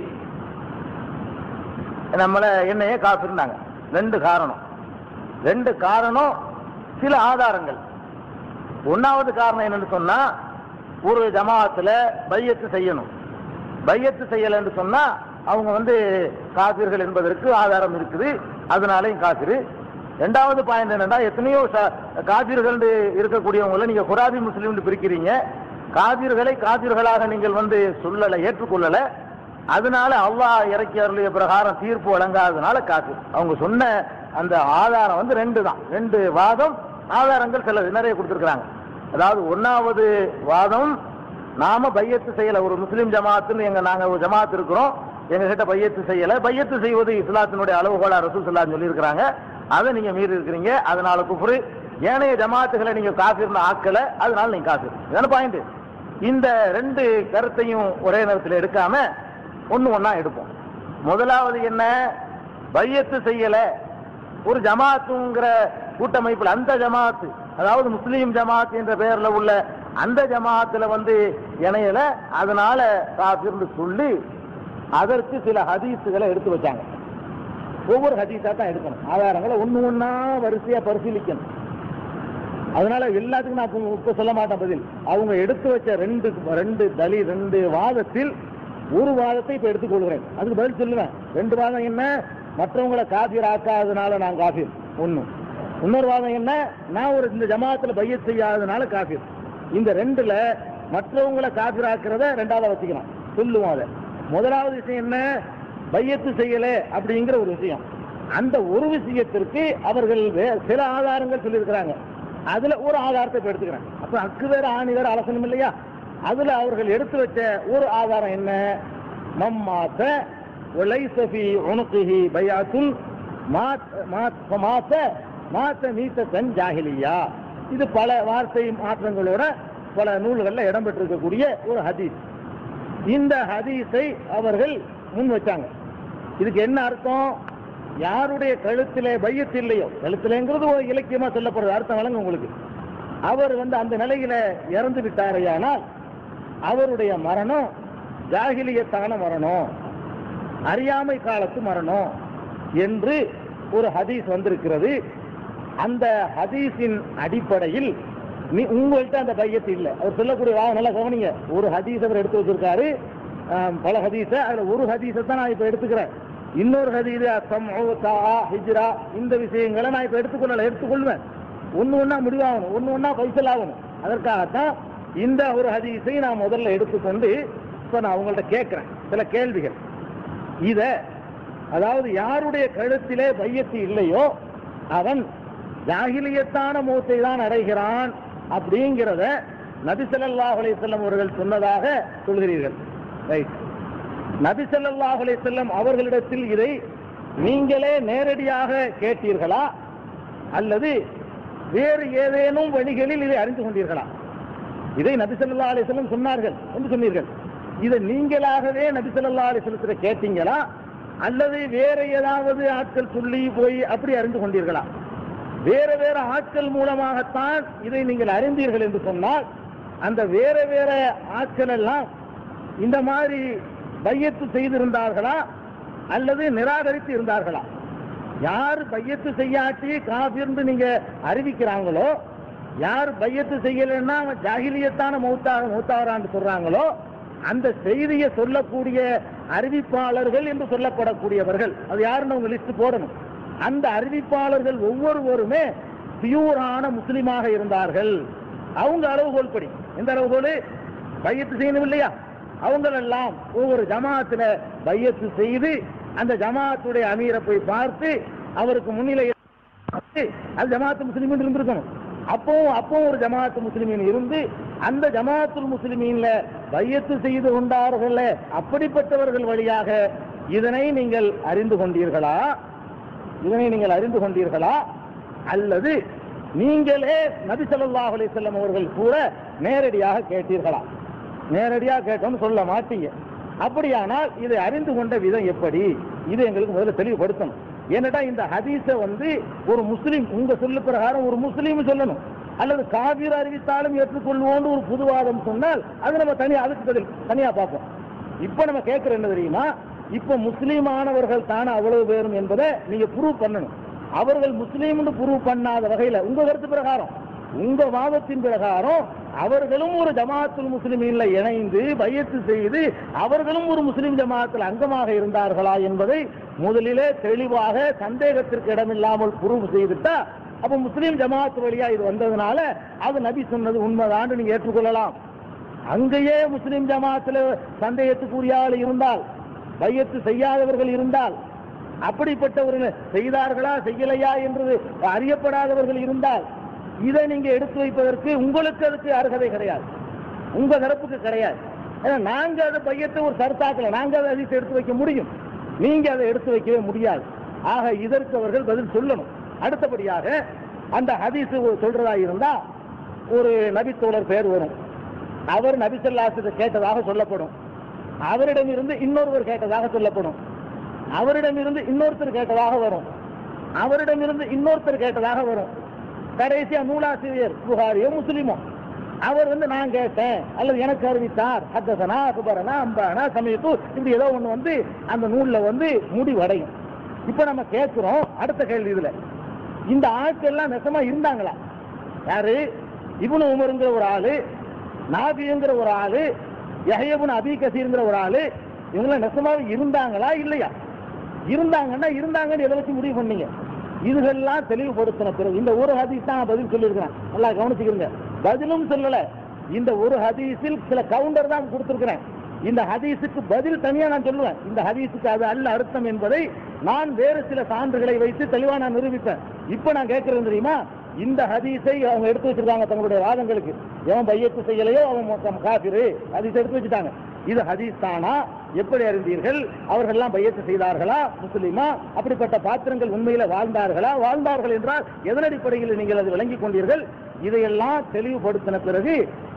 Speaker 2: நம்மள என்னையே காப்பிருந்தாங்க ரெண்டு காரணம் ரெண்டு காரணம் சில ஆதாரங்கள் ஒன்னாவது காரணம் என்னன்னு சொன்னா ஒரு ஜமாத்துல பையத்து செய்யணும் பையத்து செய்யலைன்னு சொன்னா அவங்க வந்து காபிர்கள் என்பதற்கு ஆதாரம் இருக்குது அதனாலையும் காபிரு ரெண்டாவது பாயிண்ட் என்னன்னா எத்தனையோ ச- காபிர்கள் இருக்கக்கூடியவங்களை நீங்க குராபி முஸ்லீம் பிரிக்கிறீங்க காபிர்களை காபிர்களாக நீங்கள் வந்து சொல்லல ஏற்றுக்கொள்ளல அதனால அல்லாஹ் இறக்கி அருளிய பிரகாரம் தீர்ப்பு வழங்காததுனால காசு அவங்க சொன்ன அந்த ஆதாரம் வந்து ரெண்டு தான் ரெண்டு வாதம் ஆதாரங்கள் சில நிறைய கொடுத்துருக்காங்க அதாவது ஒன்னாவது வாதம் நாம பையத்து செய்யல ஒரு முஸ்லீம் ஜமாத்துன்னு எங்க நாங்க ஒரு ஜமாத் இருக்கிறோம் எங்க கிட்ட பையத்து செய்யல பையத்து செய்வது இஸ்லாத்தினுடைய அளவுகோலா ரசூல் சொல்லி சொல்லியிருக்கிறாங்க அதை நீங்க மீறி இருக்கிறீங்க அதனால குஃப்ரு ஏனைய ஜமாத்துகளை நீங்க காஃபிர்னு ஆக்கல அதனால நீங்க காஃபிர் இதான பாயிண்ட் இந்த ரெண்டு கருத்தையும் ஒரே நேரத்தில் எடுக்காம ஒண்ணு ஒண்ணா எடுப்போம் முதலாவது என்ன பையத்து செய்யல ஒரு ஜமாத்துங்கிற கூட்டமைப்புல அந்த ஜமாத்து அதாவது முஸ்லீம் ஜமாத் என்ற பெயர்ல உள்ள அந்த ஜமாத்துல வந்து இணையல அதனால காபிர்னு சொல்லி அதற்கு சில ஹதீஸுகளை எடுத்து வச்சாங்க ஒவ்வொரு ஹதீஸா தான் எடுக்கணும் ஆதாரங்களை ஒண்ணு ஒண்ணா வரிசையா பரிசீலிக்கணும் அதனால எல்லாத்துக்கும் நான் இப்ப- இப்ப சொல்ல மாட்டேன் பதில் அவங்க எடுத்து வச்ச ரெண்டு ரெண்டு தலி ரெண்டு வாதத்தில் ஒரு வாதத்தை இப்ப எடுத்துக்கொள்கிறேன் அதுக்கு பதில் சொல்லுவேன் ரெண்டு வாதம் என்ன மற்றவங்களை காபீர் ஆக்காதனால நான் காபீர் ஒண்ணு இன்னொரு வாதம் என்ன நான் ஒரு இந்த ஜமாத்துல பையத் செய்யாதனால காபீர் இந்த ரெண்டுல மற்றவங்களை காபீர் ஆக்குறத ரெண்டாவது வச்சுக்கலாம் சொல்லுவோம் அதை முதலாவது விஷயம் என்ன பையத்து செய்யல அப்படிங்கிற ஒரு விஷயம் அந்த ஒரு விஷயத்திற்கு அவர்கள் வே- சில ஆதாரங்கள் சொல்லியிருக்கிறாங்க அதுல ஒரு ஆதாரத்தை இப்ப எடுத்துக்கிறேன் அப்ப அக்கு வேற ஆணி வேற அலசனம் இல்லையா அதுல அவர்கள் எடுத்து வச்ச ஒரு ஆதாரம் என்ன மம்மாத்த உலைசபி உனுக்குஹி பையாத்துல் மாத் மாத் மாத்த மாத்த மீத்தன் ஜாஹிலியா இது பல வார்த்தை மாற்றங்களோட பல நூல்கள்ல இடம்பெற்றிருக்கக்கூடிய ஒரு ஹதீஸ் இந்த ஹதீஸை அவர்கள் முன் வச்சாங்க இதுக்கு என்ன அர்த்தம் யாருடைய கழுத்திலே பையத்து இல்லையோ கழுத்திலேங்கிறது ஒரு இலக்கியமா சொல்லப்படுறது அர்த்தம் வழங்க உங்களுக்கு அவர் வந்து அந்த நிலையில இறந்து விட்டாரையானால் அவருடைய மரணம் ஜாகிலியத்தான மரணம் அறியாமை காலத்து மரணம் என்று ஒரு ஹதீஸ் வந்திருக்கிறது அந்த ஹதீஸின் அடிப்படையில் நீ உங்கள்கிட்ட அந்த பையத்து இல்லை அவர் சொல்லக்கூடிய வா நல்லா கவனிங்க ஒரு ஹதீஸ் அவர் எடுத்து வச்சிருக்காரு ஆம், பல ஹதீஸ அதுல ஒரு ஹதீஸை தான் நான் இப்ப எடுத்துக்கிறேன் இன்னொரு ஹதீஸ் சம்உ, தாஆ, ஹிஜ்ரா இந்த விஷயங்களை நான் இப்ப எடுத்துக்கொள்ளல எடுத்துக்கொள்வேன் ஒண்ணு ஒண்ணா முடிவாகணும் ஒண்ணு ஒண்ணா பைசல் ஆகணும் அதற்காகத்தான் இந்த ஒரு ஹதீஸை நான் முதல்ல எடுத்துக்கொண்டு இப்ப நான் உங்கள்ட்ட கேட்கிறேன் சில கேள்விகள் இத அதாவது யாருடைய கழுத்திலே பையத்து இல்லையோ அவன் ஜாகிலியத்தான மூத்தை தான் அடைகிறான் அப்படிங்கிறத நபி ஸல்லல்லாஹு அலைஹி வஸல்லம் அவர்கள் சொன்னதாக சொல்கிறீர்கள் ரைட் நபி ஸல்லல்லாஹு அலைஹி வஸல்லம் அவர்களிடத்தில் இதை நீங்களே நேரடியாக கேட்டீர்களா அல்லது வேறு ஏதேனும் வழிகளில் இதை அறிந்து கொண்டீர்களா இதை நபி ஸல்லல்லாஹு அலைஹி வஸல்லம் சொன்னார்கள் என்று சொன்னீர்கள் இதை நீங்களாகவே நபி ஸல்லல்லாஹு அலைஹி வஸல்லத்திட்ட கேட்டீங்களா அல்லது வேற ஏதாவது ஆட்கள் சொல்லி போய் அப்படி அறிந்து கொண்டீர்களா வேற வேற ஆட்கள் மூலமாகத்தான் இதை நீங்கள் அறிந்தீர்கள் என்று சொன்னால் அந்த வேற வேற ஆட்கள் எல்லாம் இந்த மாதிரி பையத்து செய்திருந்தார்களா அல்லது நிராகரித்து இருந்தார்களா யார் பையத்து செய்யாட்டி காபிர்னு நீங்க அறிவிக்கிறாங்களோ யார் பையத்து செய்யலைன்னா அவன் ஜாகிலியத்தான மௌத்தாக மௌத்தாகிறான்னு சொல்றாங்களோ அந்த செய்தியை சொல்லக்கூடிய அறிவிப்பாளர்கள் என்று சொல்லப்படக்கூடியவர்கள் அது யாருன்னு அவங்க லிஸ்ட் போடணும் அந்த அறிவிப்பாளர்கள் ஒவ்வொருவருமே பியூரான முஸ்லிமாக இருந்தார்கள் அவங்க அளவுகோல் படி எந்த அளவுகோல் பையத்து செய்யணும் இல்லையா அவங்களெல்லாம் ஒவ்வொரு ஜமாத்துல பையத்து செய்து அந்த ஜமாத்துடைய அமீரை போய் பார்த்து அவருக்கு முன்னிலை பார்த்து, அது ஜமாத்து முஸ்லிமின் இருந்திருக்கணும் அப்போ அப்போ ஒரு ஜமாத்து முஸ்லிமின் இருந்து அந்த ஜமாத்துல் முஸ்லிமீன்ல பையத்து செய்து கொண்டார்கள் அப்படிப்பட்டவர்கள் வழியாக இதனை நீங்கள் அறிந்து கொண்டீர்களா இதனை நீங்கள் அறிந்து கொண்டீர்களா அல்லது நீங்களே நபி ஸல்லல்லாஹு அலைஹி வஸல்லம் அவர்கள் கூட நேரடியாக கேட்டீர்களா நேரடியாக கேட்டோம்னு சொல்ல மாட்டீங்க அப்படியானால் இதை அறிந்து கொண்ட விதம் எப்படி இது எங்களுக்கு முதல்ல தெளிவுபடுத்தணும் ஏன்னடா இந்த ஹதீஸை வந்து ஒரு முஸ்லீம் உங்க சொல்லு பிரகாரம் ஒரு முஸ்லீம் சொல்லணும் அல்லது காபீர் அறிவித்தாலும் ஏற்றுக்கொள்வோம்னு ஒரு புதுவாதம் சொன்னால் அது நம்ம தனியா அதுக்கு பதில் தனியா பார்ப்போம் இப்ப நம்ம கேட்கிற என்ன தெரியுமா இப்ப முஸ்லீமானவர்கள் தானே அவ்வளவு பேரும் என்பதை நீங்க ப்ரூவ் பண்ணணும் அவர்கள் முஸ்லீம்னு ப்ரூவ் பண்ணாத வகையில உங்க கருத்து பிரகாரம் உங்க வாதத்தின் பிரகாரம் அவர்களும் ஒரு ஜமாத்துல் முஸ்லிமீன்ல இணைந்து பையத்து செய்து அவர்களும் ஒரு முஸ்லிம் ஜமாத்தில் அங்கமாக இருந்தார்களா என்பதை முதலிலே தெளிவாக சந்தேகத்திற்கு இடமில்லாமல் ப்ரூவ் செய்துட்டா அப்ப முஸ்லிம் ஜமாத் வழியா இது வந்ததுனால அது நபி சொன்னது உண்மைதான் நீங்க ஏற்றுக்கொள்ளலாம் அங்கேயே முஸ்லிம் ஜமாத்துல சந்தேகத்துக்குரிய ஆள் இருந்தால் பையத்து செய்யாதவர்கள் இருந்தால் அப்படிப்பட்டவர்கள் செய்தார்களா செய்யலையா என்று அறியப்படாதவர்கள் இருந்தால் இதை நீங்க எடுத்து வைப்பதற்கு உங்களுக்கு அதுக்கு அருகதை கிடையாது உங்க தரப்புக்கு கிடையாது ஏன்னா நாங்க அதை பையத்தை ஒரு சர்த்தாக்கல நாங்க அதை அதிசயம் எடுத்து வைக்க முடியும் நீங்க அதை எடுத்து வைக்கவே முடியாது ஆக இதற்கு அவர்கள் பதில் சொல்லணும் அடுத்தபடியாக அந்த ஹதீஸ் சொல்றதா இருந்தா ஒரு நபித்தோழர் பேர் வரும் அவர் நபிசல்லாசத்தை கேட்டதாக சொல்லப்படும் அவரிடமிருந்து இன்னொருவர் கேட்டதாக சொல்லப்படும் அவரிடமிருந்து இன்னொருத்தர் கேட்டதாக வரும் அவரிடமிருந்து இன்னொருத்தர் கேட்டதாக வரும் கடைசியா நூலாசிரியர் புகாரியோ முஸ்லிமோ அவர் வந்து நான் கேட்டேன் அல்லது எனக்கு அறிவித்தார் ஹத்தசனா அக்பரனா அம்பானா சமயத்து இப்படி ஏதோ ஒண்ணு வந்து அந்த நூல்ல வந்து முடிவடையும் இப்ப நம்ம கேட்கிறோம் அடுத்த கேள்வி இதுல இந்த ஆட்கள் எல்லாம் நெசமா இருந்தாங்களா யாரு இப்னு உமருங்கிற ஒரு ஆளு நாபிங்கிற ஒரு ஆளு யஹ்யபுன் அபி கசீர்ங்கிற ஒரு ஆளு இவங்க நெசமாவே இருந்தாங்களா இல்லையா இருந்தாங்கன்னா இருந்தாங்கன்னு எதை வச்சு முடிவு பண்ணீங்க இதுகெல்லாம் தெளிவுபடுத்தின பிறகு இந்த ஒரு ஹதீஸ் தான் பதில் சொல்லியிருக்கிறேன் நல்லா கவனிச்சுக்கிறீங்க பதிலும் சொல்லல இந்த ஒரு ஹதீஸில் சில கவுண்டர் தான் கொடுத்திருக்கிறேன் இந்த ஹதீஸுக்கு பதில் தனியா நான் சொல்லுவேன் இந்த ஹதீஸுக்கு அது அல்ல அர்த்தம் என்பதை நான் வேறு சில சான்றுகளை வைத்து தெளிவா நான் நிரூபிப்பேன் இப்ப நான் கேட்கிறேன் தெரியுமா இந்த ஹதீஸை அவங்க எடுத்து வச்சிருக்காங்க தங்களுடைய வாதங்களுக்கு எவன் பையத்து செய்யலையோ அவன் மொத்தம் காபிரு ஹதீஸ் எடுத்து வச்சுட்டாங்க இது ஹதீஸ் தானா எப்படி அறிந்தீர்கள் அவர்கள் எல்லாம் பையத்து செய்தார்களா முஸ்லிமா அப்படிப்பட்ட பாத்திரங்கள் உண்மையில வாழ்ந்தார்களா வாழ்ந்தார்கள் என்றால் எதன் அடிப்படையில் நீங்கள் அதை விளங்கிக் கொண்டீர்கள் இதையெல்லாம் தெளிவுபடுத்தின பிறகு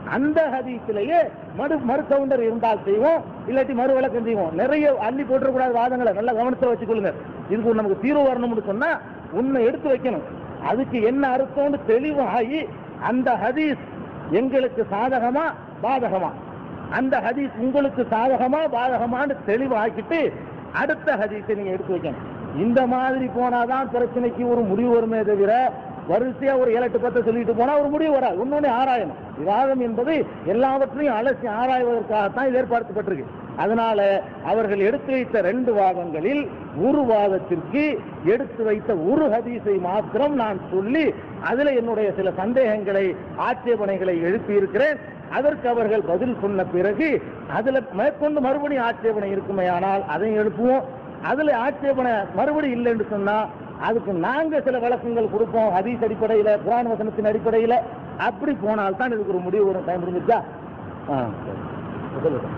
Speaker 2: அந்த ஹதீஸிலேயே மறு மறு கவுண்டர் இருந்தால் செய்வோம் இல்லாட்டி மறு விளக்கம் செய்வோம் நிறைய அள்ளி போட்டுறக்கூடாது வாதங்களை நல்லா கவனத்தில் வச்சுக்கொள்ளுங்க இதுக்கு ஒரு நமக்கு தீர்வு வரணும்னு சொன்னா உண்மை எடுத்து வைக்கணும் அதுக்கு என்ன அர்த்தம்னு தெளிவாகி அந்த ஹதீஸ் எங்களுக்கு சாதகமா பாதகமா அந்த ஹதீஸ் உங்களுக்கு சாதகமா பாதகமான்னு தெளிவாக்கிட்டு அடுத்த ஹதீஸை நீங்க எடுத்து வைக்கணும் இந்த மாதிரி போனாதான் பிரச்சனைக்கு ஒரு முடிவு வருமே தவிர வரிசையா ஒரு ஏழு எட்டு பத்தை சொல்லிட்டு போனா ஒரு முடிவு வராது ஒன்னொன்னு ஆராயணும் விவாதம் என்பது எல்லாவற்றையும் அலசி ஆராய்வதற்காகத்தான் இது ஏற்படுத்தப்பட்டிருக்கு அதனால அவர்கள் எடுத்து வைத்த ரெண்டு வாதங்களில் ஒரு வாதத்திற்கு எடுத்து வைத்த ஒரு ஹதீஸை மாத்திரம் நான் சொல்லி அதுல என்னுடைய சில சந்தேகங்களை ஆட்சேபனைகளை எழுப்பி இருக்கிறேன் அதற்கு அவர்கள் பதில் சொன்ன பிறகு அதுல மேற்கொண்டு மறுபடியும் ஆட்சேபனை இருக்குமே ஆனால் அதையும் எழுப்புவோம் அதுல ஆட்சேபனை மறுபடி இல்லைன்னு சொன்னா அதுக்கு நாங்க சில விளக்கங்கள் கொடுப்போம் ஹதீஸ் அடிப்படையில குரான் வசனத்தின் அடிப்படையில அப்படி போனால் தான் இதுக்கு ஒரு முடிவு வரும் டைம் முடிஞ்சிச்சா ஆ, சரி. சொல்லுங்க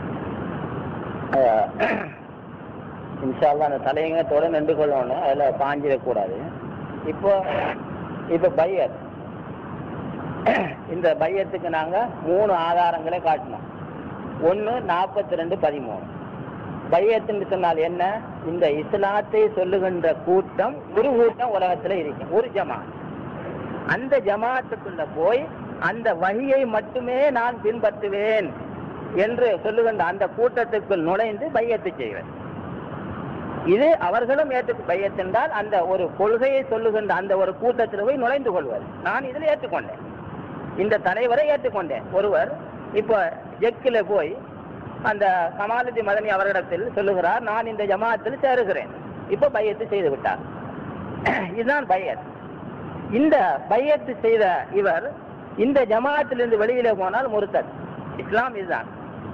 Speaker 1: இன்ஷால்லா அந்த தலையங்கத்தோட நின்று கொள்ளணும் அதுல பாஞ்சிடக்கூடாது இப்போ இப்போ பையர் இந்த பையத்துக்கு நாங்க மூணு ஆதாரங்களை காட்டினோம் ஒன்னு நாற்பத்தி ரெண்டு பதிமூணு பையத்துன்னு சொன்னால் என்ன இந்த இஸ்லாத்தை சொல்லுகின்ற கூட்டம் ஒரு கூட்டம் உலகத்துல இருக்கும் ஒரு ஜமாத் அந்த ஜமாத்துக்குள்ள போய் அந்த வழியை மட்டுமே நான் பின்பற்றுவேன் என்று சொல்லுகின்ற அந்த கூட்டத்துக்குள் நுழைந்து பையத்து செய்வேன் இது அவர்களும் ஏற்று பையத் என்றால் அந்த ஒரு கொள்கையை சொல்லுகின்ற அந்த ஒரு கூட்டத்தில் போய் நுழைந்து கொள்வது நான் இதில் ஏற்றுக்கொண்டேன் இந்த தலைவரை ஏற்றுக்கொண்டேன் ஒருவர் இப்போ ஜெக்கில் போய் அந்த கமாலுதி மதனி அவரிடத்தில் சொல்லுகிறார் நான் இந்த ஜமாத்தில் சேருகிறேன் இப்போ பையத்து செய்து விட்டார் இதுதான் பையத் இந்த பையத்து செய்த இவர் இந்த ஜமாத்திலிருந்து வெளியில போனால் முருத்தத் இஸ்லாம் இதுதான்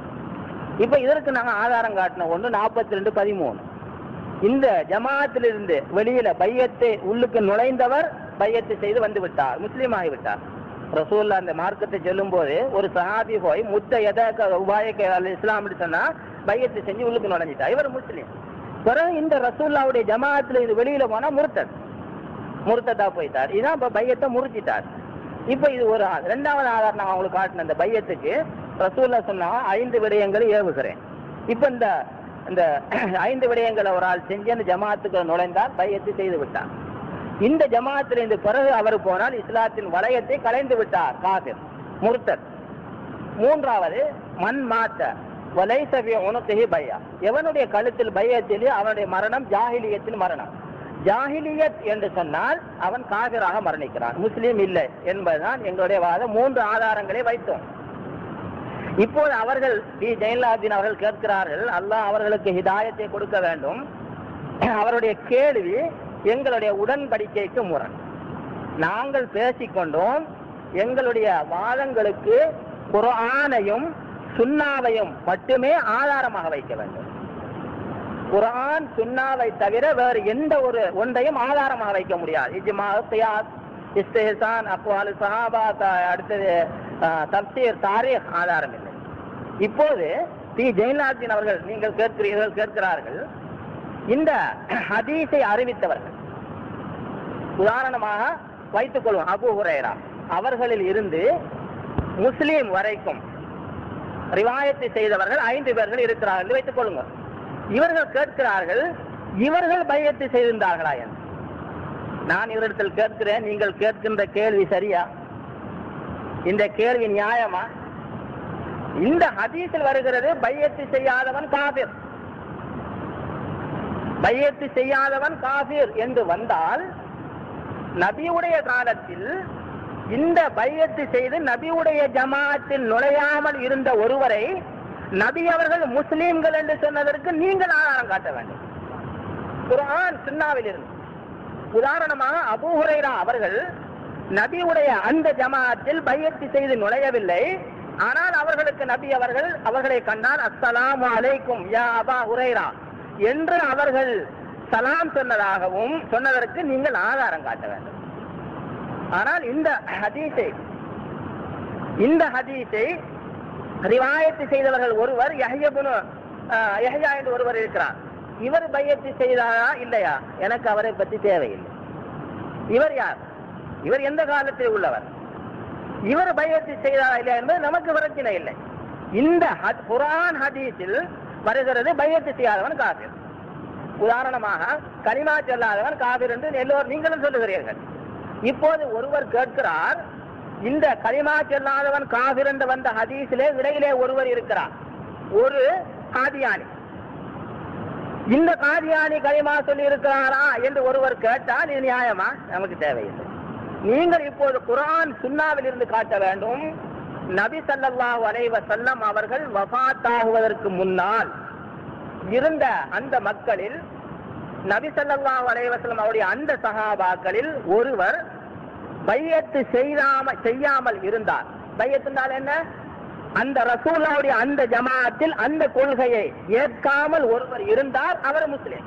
Speaker 1: இப்ப இதற்கு நாங்க ஆதாரம் காட்டின ஒன்று நாற்பத்தி ரெண்டு பதிமூணு இந்த ஜமாத்திலிருந்து வெளியில பையத்தை உள்ளுக்கு நுழைந்தவர் பையத்து செய்து வந்து விட்டார் முஸ்லீம் ஆகிவிட்டார் ரசூல்லா அந்த மார்க்கத்தை சொல்லும் போது ஒரு சஹாபி போய் முத்த எதக்க உபாயக்க அல் இஸ்லாம் சொன்னா பையத்தை செஞ்சு உள்ளுக்கு நுழைஞ்சிட்டார் இவர் முஸ்லீம் பிறகு இந்த ரசூல்லாவுடைய ஜமாத்துல இது வெளியில போனா முருத்தத் முருத்ததா போயிட்டார் இதான் இப்ப பையத்தை முறிச்சிட்டார் இப்ப இது ஒரு ஆள் ரெண்டாவது ஆதாரம் நான் உங்களுக்கு காட்டின அந்த பையத்துக்கு ரசூல்லா சொன்னா ஐந்து விடயங்களை ஏவுகிறேன் இப்ப இந்த இந்த ஐந்து விடயங்களை ஒரு ஆள் செஞ்சு அந்த ஜமாத்துக்கு நுழைந்தால் பையத்தை செய்து விட்டார் இந்த ஜமாத்திலிருந்து பிறகு அவர் போனால் இஸ்லாத்தின் வளையத்தை கலைந்து விட்டார் காபிர் முர்த்தத் மூன்றாவது மண் மாத்த வலைசவிய உனத்தகி பையா எவனுடைய கழுத்தில் பையத்திலே அவனுடைய மரணம் ஜாஹிலியத்தின் மரணம் ஜாஹிலியத் என்று சொன்னால் அவன் காபிராக மரணிக்கிறான் முஸ்லீம் இல்லை என்பதுதான் எங்களுடைய வாதம் மூன்று ஆதாரங்களை வைத்தோம் இப்போது அவர்கள் டி ஜெயலலாதீன் அவர்கள் கேட்கிறார்கள் அல்லாஹ் அவர்களுக்கு ஹிதாயத்தை கொடுக்க வேண்டும் அவருடைய கேள்வி எங்களுடைய உடன்படிக்கைக்கு முரண் நாங்கள் பேசிக்கொண்டோம் எங்களுடைய வாதங்களுக்கு குர்ஆனையும் சுன்னாவையும் மட்டுமே ஆதாரமாக வைக்க வேண்டும் குர்ஆன் சுன்னாவை தவிர வேறு எந்த ஒரு ஒன்றையும் ஆதாரமாக வைக்க முடியாது இஜ்மா கியாஸ் இஸ்திஹ்சான் அக்வால் சஹாபா த- அடுத்தது அஹ், தப்சீர் தாரீக் ஆதாரம் இல்லை இப்போது டி ஜெயலலாதீன் அவர்கள் நீங்கள் கேட்கிறீர்கள் கேட்கிறார்கள் இந்த ஹதீஸை அறிவித்தவர்கள் உதாரணமாக வைத்துக் கொள்வோம் அபு ஹுரைரா அவர்களில் இருந்து முஸ்லீம் வரைக்கும் ரிவாயத்தை செய்தவர்கள் ஐந்து பேர்கள் இருக்கிறார்கள் என்று வைத்துக் கொள்ளுங்கள் இவர்கள் கேட்கிறார்கள் இவர்கள் பையத்தை செய்திருந்தார்களா என்று நான் இவரிடத்தில் கேட்கிறேன் நீங்கள் கேட்கின்ற கேள்வி சரியா இந்த கேள்வி நியாயமா இந்த ஹதீஸில் வருகிறது பையத்து செய்யாதவன் காபிர் பையத்து செய்யாதவன் காபிர் என்று வந்தால் நபியுடைய காலத்தில் இந்த பையத்து செய்து நபியுடைய ஜமாத்தில் நுழையாமல் இருந்த ஒருவரை நபி அவர்கள் முஸ்லீம்கள் என்று சொன்னதற்கு நீங்கள் ஆதாரம் காட்ட வேண்டும் குர்ஆன் சுன்னாவில் இருந்து உதாரணமாக அபூ ஹுரைரா அவர்கள் நபியுடைய அந்த ஜமாத்தில் பையத்து செய்து நுழையவில்லை ஆனால் அவர்களுக்கு நபி அவர்கள் அவர்களை கண்டால் அஸ்ஸலாமு அலைக்கும் யா அபா ஹுரைரா என்று அவர்கள் சலாம் சொன்னதாகவும் சொன்னதற்கு நீங்கள் ஆதாரம் காட்ட வேண்டும் ஆனால் இந்த ஹதீஸை இந்த ஹதீஸை ரிவாயத்து செய்தவர்கள் ஒருவர் யஹ்யபுனு ஆஹ், யஹ்யா என்று ஒருவர் இருக்கிறார் இவர் பையத்து செய்தாரா இல்லையா எனக்கு அவரை பற்றி தேவையில்லை இவர் யார் இவர் எந்த காலத்தில் உள்ளவர் இவர் பையத்து செய்தாரா இல்லையா என்பது நமக்கு பிரச்சனை இல்லை இந்த ஹத்- குர்ஆன் ஹதீஸில் வருகிறது பையத்து செய்யாதவன் காபிர் உதாரணமாக கலிமா சொல்லாதவன் காபிர் என்று எல்லோரும் நீங்களும் சொல்லுகிறீர்கள் இப்போது ஒருவர் கேட்கிறார் இந்த கலிமா சொல்லாதவன் காபிர் என்று வந்த ஹதீஸிலே இடையிலே ஒருவர் இருக்கிறார் ஒரு காதியானி இந்த காதியானி கலிமா சொல்லி இருக்கிறாரா என்று ஒருவர் கேட்டால் இது நியாயமா நமக்கு தேவையில்லை நீங்கள் இப்போது குர்ஆன் சுன்னாவில் இருந்து காட்ட வேண்டும் நபி ஸல்லல்லாஹு அலைஹி வஸல்லம் அவர்கள் வஃபாத்தாகுவதற்கு முன்னால் இருந்த அந்த மக்களில் நபி ஸல்லல்லாஹு அலைஹி வஸல்லம் அவருடைய அந்த சஹாபாக்களில் ஒருவர் பையத்து செய்யாம செய்யாமல் இருந்தார் பையத் என்றால் என்ன அந்த ரசூலாவுடைய அந்த ஜமாஅத்தில் அந்த கொள்கையை ஏற்காமல் ஒருவர் இருந்தார் அவர் முஸ்லிம்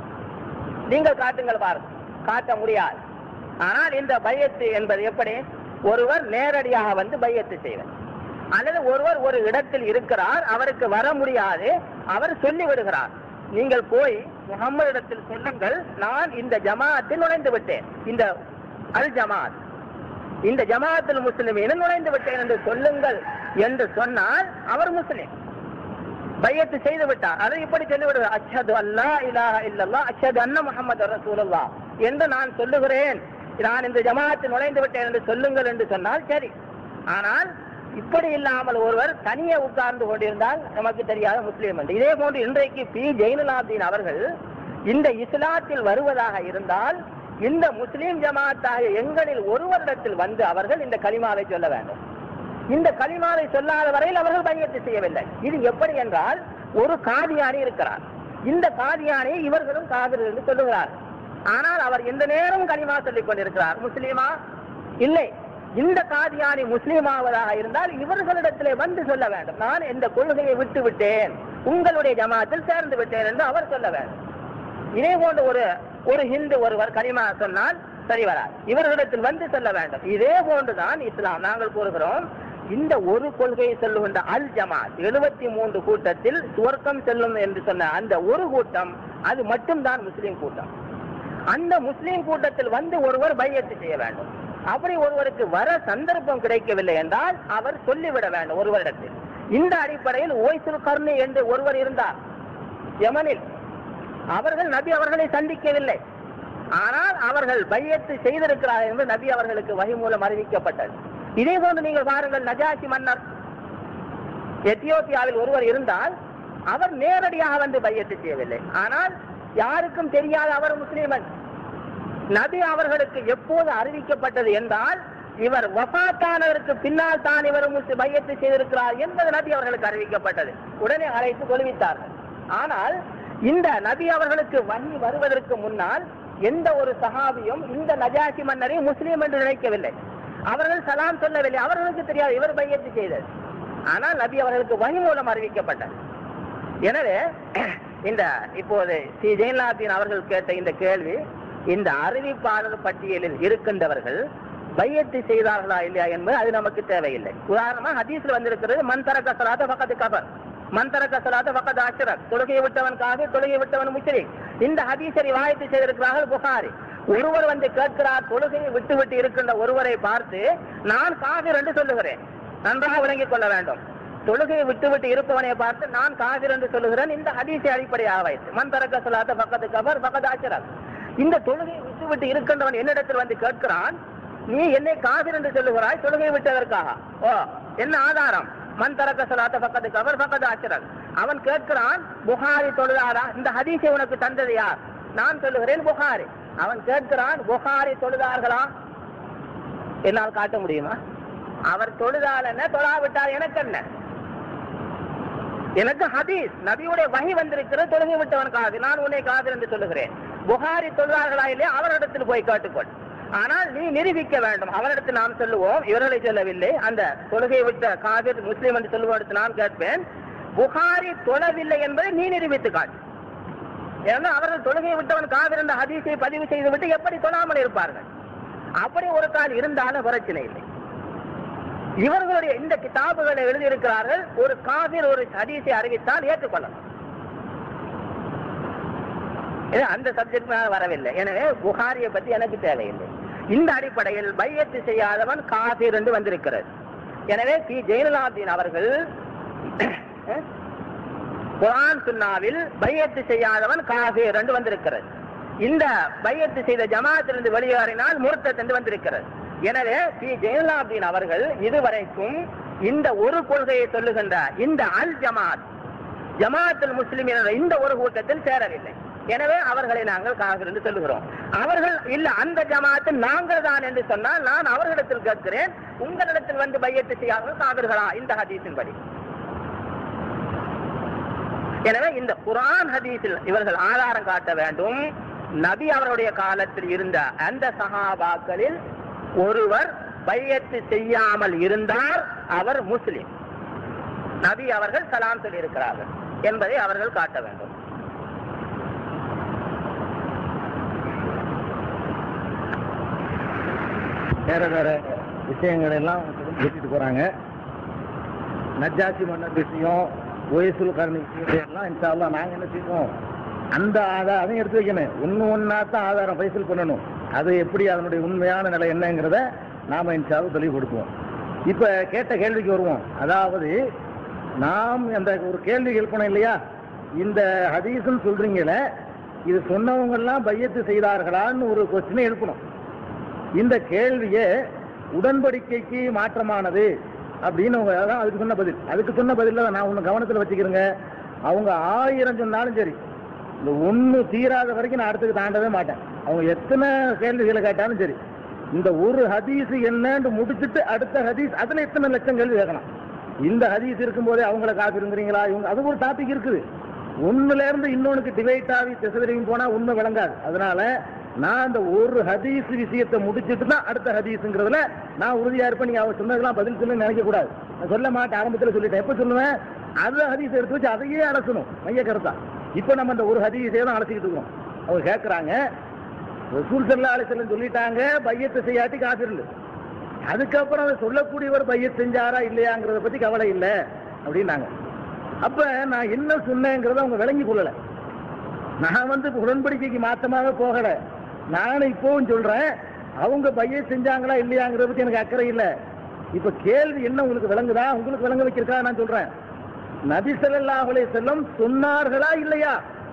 Speaker 1: நீங்கள் காட்டுங்கள் பாருங்க காட்ட முடியாது ஆனால் இந்த பையத்து என்பது எப்படி ஒருவர் நேரடியாக வந்து பையத்து செய்வார் அல்லது ஒருவர் ஒரு இடத்தில் இருக்கிறார் அவருக்கு வர முடியாது அவர் சொல்லி விடுகிறார் நீங்கள் போய் முகம்மது இடத்தில் சொல்லுங்கள் நான் இந்த ஜமாஅத்தில் நுழைந்து விட்டேன் இந்த அல் ஜமாத் இந்த ஜமாஅத்தில் முஸ்லிமீனும் நுழைந்து விட்டேன் என்று சொல்லுங்கள் என்று சொன்னால் அவர் முஸ்லிம் பையத்து செய்து விட்டார் அதை இப்படி சொல்லிவிடுவார் அச்சது அல்லா இலாஹ இல்லல்லா அச்சது அன்ன முஹம்மது ரசூலுல்லா என்று நான் சொல்லுகிறேன் நான் இந்த ஜமாஅத்தில் நுழைந்து விட்டேன் என்று சொல்லுங்கள் என்று சொன்னால் சரி ஆனால் இப்படி இல்லாமல் ஒருவர் தனியே உட்கார்ந்து கொண்டிருந்தால் நமக்கு தெரியாத முஸ்லீம் என்று இதே போன்று இன்றைக்கு பி ஜெயினுலாப்தீன் அவர்கள் இந்த இஸ்லாத்தில் வருவதாக இருந்தால் இந்த முஸ்லீம் ஜமாத்தாகிய எங்களில் ஒருவரிடத்தில் வந்து அவர்கள் இந்த கலிமாவை சொல்ல வேண்டும் இந்த கலிமாவை சொல்லாத வரையில் அவர்கள் பையத்து செய்யவில்லை இது எப்படி என்றால் ஒரு காதியானி இருக்கிறார் இந்த காதியானை இவர்களும் காவிரி என்று சொல்லுகிறார் ஆனால் அவர் எந்த நேரம் கலிமா சொல்லிக் கொண்டிருக்கிறார் முஸ்லீமா இல்லை இந்த காதியானி முஸ்லீமாவதாக இருந்தால் இவர்களிடத்திலே வந்து சொல்ல வேண்டும் நான் இந்த கொள்கையை விட்டு விட்டேன் உங்களுடைய ஜமாத்தில் சேர்ந்து விட்டேன் என்று அவர் சொல்ல வேண்டும் இதே போன்ற ஒரு ஒரு ஹிந்து ஒருவர் கலிமா சொன்னால் சரி வராது இவர்களிடத்தில் வந்து சொல்ல வேண்டும் இதே போன்றுதான் இஸ்லாம் நாங்கள் கூறுகிறோம் இந்த ஒரு கொள்கையை சொல்லுகின்ற அல் ஜமாத் எழுபத்தி மூன்று கூட்டத்தில் சுவர்க்கம் செல்லும் என்று சொன்ன அந்த ஒரு கூட்டம் அது மட்டும்தான் முஸ்லீம் கூட்டம் அந்த முஸ்லீம் கூட்டத்தில் வந்து ஒருவர் பையத்து செய்ய வேண்டும் அப்படி ஒருவருக்கு வர சந்தர்ப்பம் கிடைக்கவில்லை என்றால் அவர் சொல்லிவிட வேண்டும் ஒருவரிடத்தில் இந்த அடிப்படையில் ஓய்சுல் கர்ணி என்று ஒருவர் இருந்தார் யமனில் அவர்கள் நபி அவர்களை சந்திக்கவில்லை ஆனால் அவர்கள் பையத்து செய்திருக்கிறார்கள் என்று நபி அவர்களுக்கு வகை மூலம் அறிவிக்கப்பட்டது இதே போன்று நீங்கள் பாருங்கள் நஜாசி மன்னர் எத்தியோப்பியாவில் ஒருவர் இருந்தால் அவர் நேரடியாக வந்து பையத்து செய்யவில்லை ஆனால் யாருக்கும் தெரியாத அவர் முஸ்லீமன் நபி அவர்களுக்கு எப்போது அறிவிக்கப்பட்டது என்றால் இவர் வஃபாத்தானதற்கு பின்னால் தான் இவர் முஸ்லிம் பையத்து செய்திருக்கிறார் என்பது நபி அவர்களுக்கு அறிவிக்கப்பட்டது உடனே அழைத்து தொழுவித்தார்கள் ஆனால் இந்த நபி அவர்களுக்கு வங்கி வருவதற்கு முன்னால் எந்த ஒரு சஹாபியும் இந்த நஜாசி மன்னரை முஸ்லீம் என்று நினைக்கவில்லை அவர்கள் சலாம் சொல்லவில்லை அவர்களுக்கு தெரியாது இவர் பையத்து செய்தது ஆனால் நபி அவர்களுக்கு வகி மூலம் அறிவிக்கப்பட்டது எனவே இந்த இப்போது ஸ்ரீ ஜெயலலாதீன் அவர்கள் கேட்ட இந்த கேள்வி இந்த அறிவிப்பாளர் பட்டியலில் இருக்கின்றவர்கள் பையத்து செய்தார்களா இல்லையா என்பது அது நமக்கு தேவையில்லை உதாரணமா ஹதீஸ்ல வந்திருக்கிறது மந்தர கசலாத பக்கத்து கபர் மந்தர கசலாத பக்கத்து அஷ்ரக் தொழுகையை விட்டவன் காது தொழுகை விட்டவன் முஸ்லிம் இந்த ஹதீஸரை வாய்த்து செய்திருக்கிறார்கள் புகாரி ஒருவர் வந்து கேட்கிறார் தொழுகையை விட்டு விட்டு இருக்கின்ற ஒருவரை பார்த்து நான் காவிர் என்று சொல்லுகிறேன் நன்றாக விளங்கிக் கொள்ள வேண்டும் தொழுகையை விட்டு விட்டு இருப்பவனை பார்த்து நான் காவிர் என்று சொல்லுகிறேன் இந்த ஹதீஸை அடிப்படையாக வைத்து மந்தரக்க சொல்லாத பக்கத்து கபர் பக்கத்து ஆச்சரம் இந்த தொழுகையை விட்டு விட்டு இருக்கின்றவன் என்னிடத்தில் வந்து கேட்கிறான் நீ என்னை காவிர் என்று சொல்லுகிறாய் தொழுகை விட்டதற்காக ஓ என்ன ஆதாரம் மன் தரக்க சொல்லாத பக்கத்து கபர் பக்கத்து ஆச்சரம் அவன் கேட்கிறான் புகாரி தொழுதாரா இந்த ஹதீஸை உனக்கு தந்தது யார் நான் சொல்லுகிறேன் புகாரி அவன் கேட்கிறான் புகாரி தொழுதார்களா என்னால் காட்ட முடியுமா அவர் தொழுதால் என்ன தொழாவிட்டால் எனக்கு என்ன எனக்கு ஹதீஸ் நபியுடைய வகை வந்திருக்கிறது தொழுகை விட்டவன் காது நான் உன்னை காது என்று சொல்லுகிறேன் புகாரி தொழுதார்களா இல்லையா அவரிடத்தில் போய் கேட்டுக்கொள் ஆனால் நீ நிரூபிக்க வேண்டும் அவரிடத்தில் நாம் சொல்லுவோம் இவர்களை சொல்லவில்லை அந்த தொழுகை விட்ட காதிர் முஸ்லீம் என்று சொல்லுவதற்கு நான் கேட்பேன் புகாரி தொழவில்லை என்பதை நீ நிரூபித்து காட்டு ஏன்னா அவர்கள் தொழுகை விட்டவன் காவிர் என்ற ஹதீஸை பதிவு செய்துவிட்டு எப்படி தொழாமல் இருப்பார்கள் அப்படி ஒரு கால் இருந்தாலும் பிரச்சனை இல்லை இவர்களுடைய இந்த கிதாபுகளை எழுதியிருக்கிறார்கள் ஒரு காவிர் ஒரு ஹதீஸை அறிவித்தால் ஏற்றுக்கொள்ளலாம் இது அந்த சப்ஜெக்ட் வரவில்லை எனவே புகாரியை பத்தி எனக்கு தேவையில்லை இந்த அடிப்படையில் பையத்து செய்யாதவன் காபீர் என்று வந்திருக்கிறது எனவே பி ஜெயலலாதீன் அவர்கள் குரான் சுன்னாவில் பையத்து செய்யாதவன் காபீர் என்று வந்திருக்கிறது இந்த பையத்து செய்த ஜமாத்திலிருந்து வெளியேறினால் முர்த்தத் என்று வந்திருக்கிறது எனவே பி ஜெயலலாதீன் அவர்கள் இதுவரைக்கும் இந்த ஒரு கொள்கையை சொல்லுகின்ற இந்த அல் ஜமாத் ஜமாத்துல் முஸ்லிம் என்ற இந்த ஒரு கூட்டத்தில் சேரவில்லை எனவே அவர்களை நாங்கள் காவிர் என்று சொல்லுகிறோம் அவர்கள் இல்ல அந்த ஜமாத்து நாங்கள் தான் என்று சொன்னால் நான் அவர்களிடத்தில் கேட்கிறேன் உங்களிடத்தில் வந்து பையத்து செய்யாதவர்கள் காவிர்களா இந்த ஹதீஸின் படி எனவே இந்த குரான் ஹதீஸில் இவர்கள் ஆதாரம் காட்ட வேண்டும் நபி அவருடைய காலத்தில் இருந்த அந்த சஹாபாக்களில் ஒருவர் பையத்து செய்யாமல் இருந்தார் அவர் முஸ்லிம் நபி அவர்கள் சலாம் சொல்லியிருக்கிறார்கள் என்பதை அவர்கள் காட்ட வேண்டும்
Speaker 2: வேற வேற விஷயங்கள் எல்லாம் கூட்டிட்டு போறாங்க நஜாசி மன்னர் விஷயம் ஒயசுல் கரணி விஷயம் எல்லாம் இன்ஷால்லா நாங்க என்ன செய்வோம் அந்த ஆதாரம் எடுத்து வைக்கணும் ஒண்ணு ஒன்னா தான் ஆதாரம் பைசல் பண்ணணும் அது எப்படி அதனுடைய உண்மையான நிலை என்னங்கிறத நாம இன்ஷால்லா தெளிவுபடுத்துவோம் இப்ப கேட்ட கேள்விக்கு வருவோம் அதாவது நாம் அந்த ஒரு கேள்வி எழுப்பணும் இல்லையா இந்த ஹதீஸ்னு சொல்றீங்களே இது சொன்னவங்க எல்லாம் பையத்து செய்தார்களான்னு ஒரு கொஸ்டினை எழுப்பணும் இந்த கேள்வியே உடன்படிக்கைக்கு மாற்றமானது அப்படின்னு அவங்க அதான் அதுக்கு சொன்ன பதில் அதுக்கு சொன்ன பதில நான் ஒண்ணு கவனத்துல வச்சுக்கிறேங்க அவங்க ஆயிரம் சொன்னாலும் சரி இந்த ஒண்ணு தீராத வரைக்கும் நான் அடுத்துக்கு தாண்டவே மாட்டேன் அவங்க எத்தனை கேள்விகளை கேட்டாலும் சரி இந்த ஒரு ஹதீஸ் என்னன்னு முடிச்சுட்டு அடுத்த ஹதீஸ் அதுல எத்தனை லட்சம் கேள்வி கேட்கலாம் இந்த ஹதீஸ் இருக்கும்போதே அவங்கள காத்திருங்கிறீங்களா இவங்க அது ஒரு டாபிக் இருக்குது ஒண்ணுல இருந்து இன்னொன்னுக்கு டிவைட் ஆகி திசைவரையும் போனா உண்மை விளங்காது அதனால நான் அந்த ஒரு ஹதீஸ் விஷயத்தை முடிச்சிட்டு தான் அடுத்த ஹதீஸ்ங்கிறதுல நான் உறுதியா இருப்பேன் நீங்க அவர் சொன்னதெல்லாம் பதில் சொல்ல நினைக்க கூடாது நான் சொல்ல மாட்டேன் ஆரம்பத்துல சொல்லிட்டேன் எப்ப சொல்லுவேன் அந்த ஹதீஸ் எடுத்து வச்சு அதையே அலசணும் மைய கருத்தா இப்ப நம்ம அந்த ஒரு ஹதீஸே தான் அலசிக்கிட்டு இருக்கோம் அவங்க கேட்கறாங்க ரசூல் சல்லா அலிசல்லம் சொல்லிட்டாங்க பையத்தை செய்யாட்டி காசிரல் அதுக்கப்புறம் அதை சொல்லக்கூடியவர் பையத் செஞ்சாரா இல்லையாங்கிறத பத்தி கவலை இல்லை அப்படின்னாங்க அப்ப நான் என்ன சொன்னேங்கிறத அவங்க விளங்கி கொள்ளல நான் வந்து உடன்படிக்கைக்கு மாத்தமாக போகல நானும் இப்பவும் சொல்றேன் அவங்க பைய செஞ்சாங்களா இல்லையாங்கிறத பத்தி எனக்கு அக்கறை இல்ல இப்ப கேள்வி என்ன உங்களுக்கு விளங்குதா உங்களுக்கு விளங்க வைக்கிறக்கா நான் சொல்றேன் நபி ஸல்லல்லாஹு அலைஹி வஸல்லம் சொன்னார்களா இல்லையா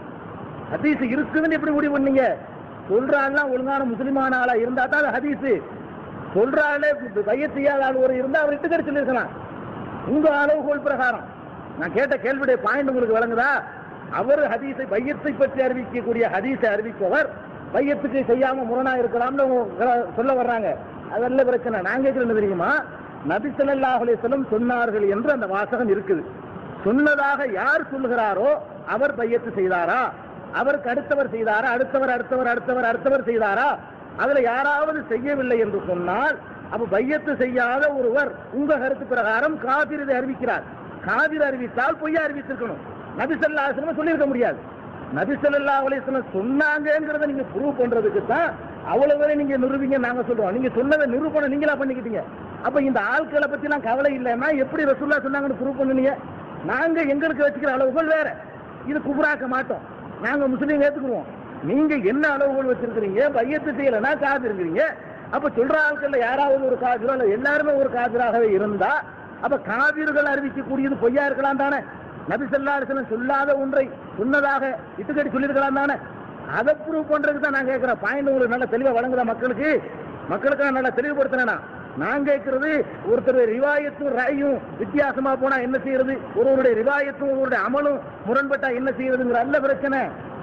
Speaker 2: ஹதீஸ் இருக்குதுன்னு எப்படி முடிவு பண்ணீங்க சொல்ற ஆள்லாம் ஒழுங்கான முஸ்லிமான ஆளா இருந்தா தான் அது ஹதீஸ் சொல்ற ஆளே பைய செய்யாத ஆள் ஒரு இருந்தா அவர் இட்டுக்கடி சொல்லியிருக்கலாம் உங்க அளவுகோல் பிரகாரம் நான் கேட்ட கேள்வியுடைய பாயிண்ட் உங்களுக்கு விளங்குதா அவர் ஹதீஸை பையத்தை பற்றி அறிவிக்கக்கூடிய ஹதீஸை அறிவிப்பவர் பையத்துக்கு செய்யாம முரணா இருக்கலாம்னு அவங்க சொல்ல வர்றாங்க அதல்ல பிரச்சனை நான் கேட்கிறது என்ன தெரியுமா நபி ஸல்லல்லாஹு அலைஹி வஸல்லம் சொன்னார்கள் என்று அந்த வாசகம் இருக்குது சொன்னதாக யார் சொல்லுகிறாரோ அவர் பையத்து செய்தாரா அவருக்கு அடுத்தவர் செய்தாரா அடுத்தவர் அடுத்தவர் அடுத்தவர் அடுத்தவர் செய்தாரா அதுல யாராவது செய்யவில்லை என்று சொன்னால் அப்ப பையத்து செய்யாத ஒருவர் உங்க கருத்து பிரகாரம் காபிர் இதை அறிவிக்கிறார் காபிர் அறிவித்தால் பொய்யா அறிவித்திருக்கணும் நபி ஸல்லல்லாஹு அலைஹி வஸல்லம் சொல்லியிருக்க முடியாது நபி ஸல்லல்லாஹு அலைஹி வஸல்லம் சொன்னாங்கங்கறத நீங்க ப்ரூவ் பண்றதுக்கு தான் அவ்வளவு வரை நீங்க நிரூபிங்க நாங்க சொல்றோம் நீங்க சொன்னதை நிரூபணம் நீங்களா பண்ணிக்கிட்டீங்க அப்ப இந்த ஆட்களை பத்தி எல்லாம் கவலை இல்லைன்னா எப்படி ரசூல்லா சொன்னாங்கன்னு ப்ரூவ் பண்ணுனீங்க நாங்க எங்களுக்கு வச்சுக்கிற அளவுகள் வேற இது குபுராக்க மாட்டோம் நாங்க முஸ்லீம் ஏத்துக்குருவோம் நீங்க என்ன அளவுகள் வச்சிருக்கிறீங்க பையத்து செய்யலைன்னா காது இருக்கிறீங்க அப்ப சொல்ற ஆட்கள்ல யாராவது ஒரு காதிரோ இல்ல எல்லாருமே ஒரு காதிராகவே இருந்தா அப்ப காவிர்கள் அறிவிக்கக்கூடியது பொய்யா இருக்கலாம் தானே நபி ஸல்லல்லாஹு அலைஹி வஸல்லம் சொல்லாத ஒன்றை சொன்னதாக இட்டுக்கடி சொல்லியிருக்கலாம் தானே அதை ப்ரூவ் பண்றதுக்கு தான் நான் கேட்கிறேன் பாயிண்ட் உங்களுக்கு நல்ல தெளிவா வழங்குதா மக்களுக்கு மக்களுக்கு நான் நல்லா தெளிவுபடுத்தினேனா நான் கேட்கிறது ஒருத்தர் ரிவாயத்தும் ராயும் வித்தியாசமா போனா என்ன செய்யறது ஒருவருடைய ரிவாயத்தும் ஒருவருடைய அமலும் முரண்பட்டா என்ன செய்யறதுங்கிற அல்ல பிரச்சனை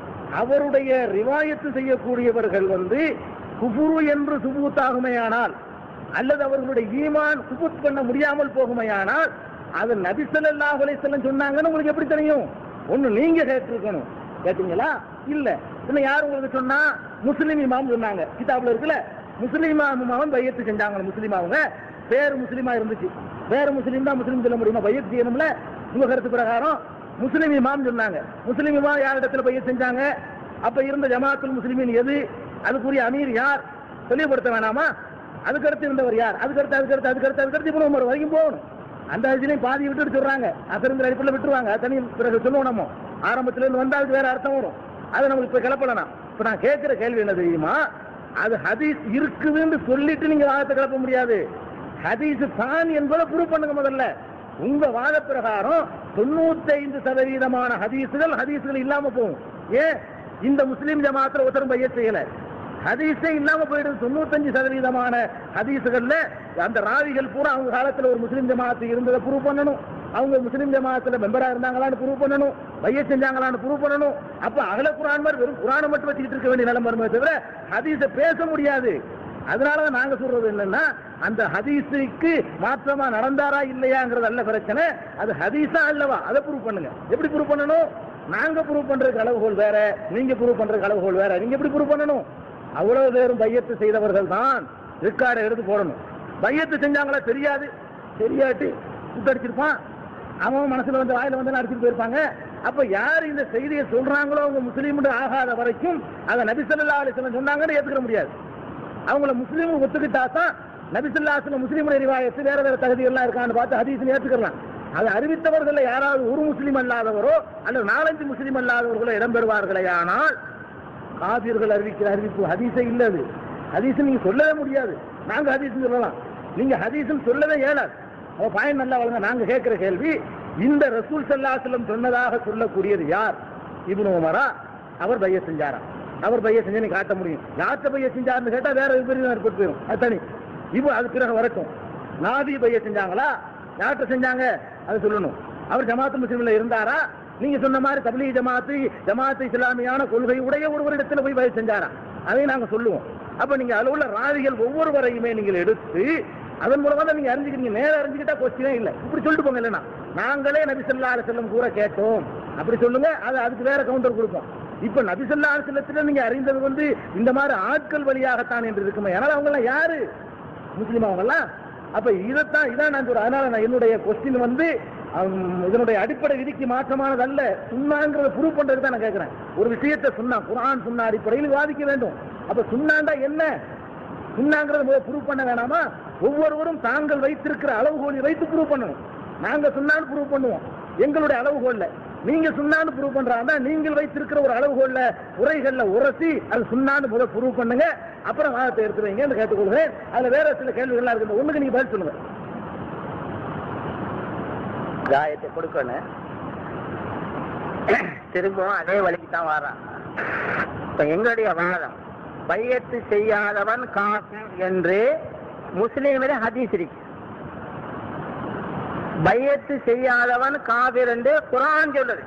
Speaker 2: அவருடைய ரிவாயத்து செய்யக்கூடியவர்கள் வந்து குபுரு என்று சுபூத்தாகுமையானால் அல்லது அவர்களுடைய ஈமான் சுபுத் பண்ண முடியாமல் போகுமையானால் அது நபி ஸல்லல்லாஹு அலைஹி வஸல்லம் சொன்னாங்கன்னு உங்களுக்கு எப்படி தெரியும் ஒண்ணு நீங்க கேட்டிருக்கணும் கேட்டீங்களா இல்ல இன்னும் யார் உங்களுக்கு சொன்னா முஸ்லிம் இமாம் சொன்னாங்க கிதாப்ல இருக்குல்ல முஸ்லிம் இமாம் பையத்து செஞ்சாங்க முஸ்லிம் அவங்க பேர் முஸ்லிமா இருந்துச்சு வேற முஸ்லீம் தான் முஸ்லீம் சொல்ல முடியுமா பையத்து செய்யணும்ல உங்க கருத்து பிரகாரம் முஸ்லிம் இமாம் சொன்னாங்க முஸ்லிம் இமாம் யார் இடத்துல பையத் செஞ்சாங்க அப்ப இருந்த ஜமாத்துல் முஸ்லிமின் எது அதுக்குரிய அமீர் யார் தெளிவுபடுத்த வேணாமா அதுக்கடுத்து இருந்தவர் யார் அதுக்கடுத்து அதுக்கடுத்து அதுக்கடுத்து அதுக்கடுத்து இப்போ நம்ம வரைக்கும் போகணும் அந்த இதுலயும் பாதி விட்டுட்டு சொல்றாங்க அசருங்கிற அடிப்படையில் விட்டுருவாங்க அது தனி பிறகு சொல்லுவோம் நம்ம ஆரம்பத்துல இருந்து வந்தா அதுக்கு வேற அர்த்தம் வரும் அதை நம்ம இப்ப கிளப்பலாம் இப்ப நான் கேட்கிற கேள்வி என்ன தெரியுமா அது ஹதீஸ் இருக்குதுன்னு சொல்லிட்டு நீங்க வாதத்தை கிளப்ப முடியாது ஹதீஸ் தான் என்பதை ப்ரூவ் பண்ணுங்க முதல்ல உங்க வாத பிரகாரம் தொண்ணூத்தைந்து சதவீதமான ஹதீசுகள் ஹதீசுகள் இல்லாம போகும் ஏன் இந்த முஸ்லீம் ஜமாத்துல ஒருத்தரும் பைய செய்யல ஹதீஸே இல்லாம போயிடுது தொண்ணூத்தஞ்சு சதவீதமான ஹதீசுகள்ல அந்த ராவிகள் பூரா அவங்க காலத்துல ஒரு முஸ்லீம் ஜமாத்து இருந்ததை ப்ரூவ் பண்ணணும் அவங்க முஸ்லீம் ஜமாத்துல மெம்பரா இருந்தாங்களான்னு ப்ரூவ் பண்ணணும் பைய செஞ்சாங்களான்னு ப்ரூவ் பண்ணணும் அப்ப அகல குரான் மாதிரி வெறும் குரானை மட்டும் வச்சுக்கிட்டு இருக்க வேண்டிய நிலைமை வருமே தவிர ஹதீஸை பேச முடியாது அதனாலதான் நாங்க சொல்றது என்னன்னா அந்த ஹதீஸுக்கு மாற்றமா நடந்தாரா இல்லையாங்கிறது அல்ல பிரச்சனை அது ஹதீஸா அல்லவா அதை ப்ரூவ் பண்ணுங்க எப்படி ப்ரூவ் பண்ணணும் நாங்க ப்ரூவ் பண்றதுக்கு அளவுகோல் வேற நீங்க ப்ரூவ் பண்றதுக்கு அளவுகோல் வேற நீங்க எப்படி ப்ரூவ் பண்ணணும் அவ்வளவு பேரும் பையத்து செய்தவர்கள் தான் ரெக்கார்டை எடுத்து போடணும் பையத்து செஞ்சாங்களா தெரியாது தெரியாட்டி சுத்தடிச்சிருப்பான் அவன் மனசுல வந்து வாயில வந்து அடிச்சுட்டு போயிருப்பாங்க அப்ப யார் இந்த செய்தியை சொல்றாங்களோ அவங்க முஸ்லீம் ஆகாத வரைக்கும் அதை நபிசல்லா அலிஸ்லாம் சொன்னாங்கன்னு ஏத்துக்கிற முடியாது அவங்கள முஸ்லீம் ஒத்துக்கிட்டா தான் நபிசுல்லாசில முஸ்லீமுடைய ரிவாயத்து வேற வேற தகுதி எல்லாம் இருக்கான்னு பார்த்து ஹதீஸ் ஏத்துக்கலாம் அதை அறிவித்தவர்கள் யாராவது ஒரு முஸ்லீம் அல்லாதவரோ அல்லது நாலஞ்சு முஸ்லீம் அல்லாதவர்களோ இடம்பெறுவார்களே ஆனால் காபிர்கள் அறிவிக்கிற அறிவிப்பு ஹதீஸே இல்ல அது ஹதீஸ் நீங்க சொல்லவே முடியாது நாங்க ஹதீஸ் சொல்லலாம் நீங்க ஹதீஸ் சொல்லவே இயலாது அவ பாயிண்ட் நல்லா வழங்க நாங்க கேட்கிற கேள்வி இந்த ரசூல் சல்லாசலம் சொன்னதாக சொல்லக்கூடியது யார் இப்னு உமரா அவர் பைய செஞ்சாரா அவர் பைய செஞ்சு காட்ட முடியும் யார்கிட்ட பைய செஞ்சாருன்னு கேட்டா வேற விபரீதம் ஏற்பட்டு போயிடும் அது தனி இப்போ அது பிறகு வரட்டும் நாதி பைய செஞ்சாங்களா யார்கிட்ட செஞ்சாங்க அதை சொல்லணும் அவர் ஜமாத்து முஸ்லீம்ல இருந்தாரா நீங்க சொன்ன மாதிரி தபிலீக் ஜமாத்து ஜமாத்து இஸ்லாமியான கொள்கை உடைய ஒருவரிடத்துல போய் பயிர் செஞ்சாரா அதையும் நாங்க சொல்லுவோம் அப்ப நீங்க அதுல உள்ள ராவிகள் ஒவ்வொருவரையுமே நீங்கள் எடுத்து அதன் மூலமா தான் நீங்க அறிஞ்சுக்கிறீங்க நேரம் அறிஞ்சுக்கிட்டா கொஸ்டினே இல்ல இப்படி சொல்லிட்டு போங்க இல்லைன்னா நாங்களே நபி ஸல்லல்லாஹு அலைஹி வஸல்லம் கூற கேட்டோம் அப்படி சொல்லுங்க அது அதுக்கு வேற கவுண்டர் கொடுப்போம் இப்ப நபி ஸல்லல்லாஹு அலைஹி வஸல்லத்துல நீங்க அறிந்தது வந்து இந்த மாதிரி ஆட்கள் வழியாகத்தான் என்று இருக்குமே அதனால அவங்க எல்லாம் யாரு முஸ்லீம் அவங்க எல்லாம் அப்ப இதைத்தான் இதான் நான் சொல்றேன் அதனால நான் என்னுடைய கொஸ்டின் வந்து ஹம், இதனுடைய அடிப்படை விதிக்கு மாற்றமானது அல்ல சுண்ணாங்கிறத ப்ரூவ் பண்றதுக்கு தான் நான் கேட்கிறேன் ஒரு விஷயத்தை சுண்ணா குர்ஆன் சுண்ணா அடிப்படையில் விவாதிக்க வேண்டும் அப்ப சுண்ணாண்டா என்ன சுண்ணாங்கிறத முதல்ல ப்ரூவ் பண்ண வேணாமா ஒவ்வொருவரும் தாங்கள் வைத்திருக்கிற அளவுகோலை வைத்து ப்ரூவ் பண்ணணும் நாங்க சுண்ணான்னு ப்ரூவ் பண்ணுவோம் எங்களுடைய அளவுகோல்ல நீங்க சுண்ணான்னு ப்ரூவ் பண்றாங்க நீங்கள் வைத்திருக்கிற ஒரு அளவுகோல்ல உரைகள்ல உரசி அது சுண்ணான்னு முதல்ல ப்ரூவ் பண்ணுங்க அப்புறம் வாதத்தை எடுத்து வைங்க என்று கேட்டுக்கொள்கிறேன் அதுல வேற சில கேள்விகள்லாம் இருக்கு இந்த ஒண்ணுக்கு நீங்க பதில் சொல்லுங்க
Speaker 1: காயத்தை கொடுக்கணும் திரும்பவும் அதே வழிக்கு தான் வரான் இப்ப எங்களுடைய வாதம் பையத்து செய்யாதவன் காஃபிர் என்று முஸ்லீமில ஹதீஸ் இருக்கு பையத்து செய்யாதவன் காபிர் என்று குரான் சொல்லுது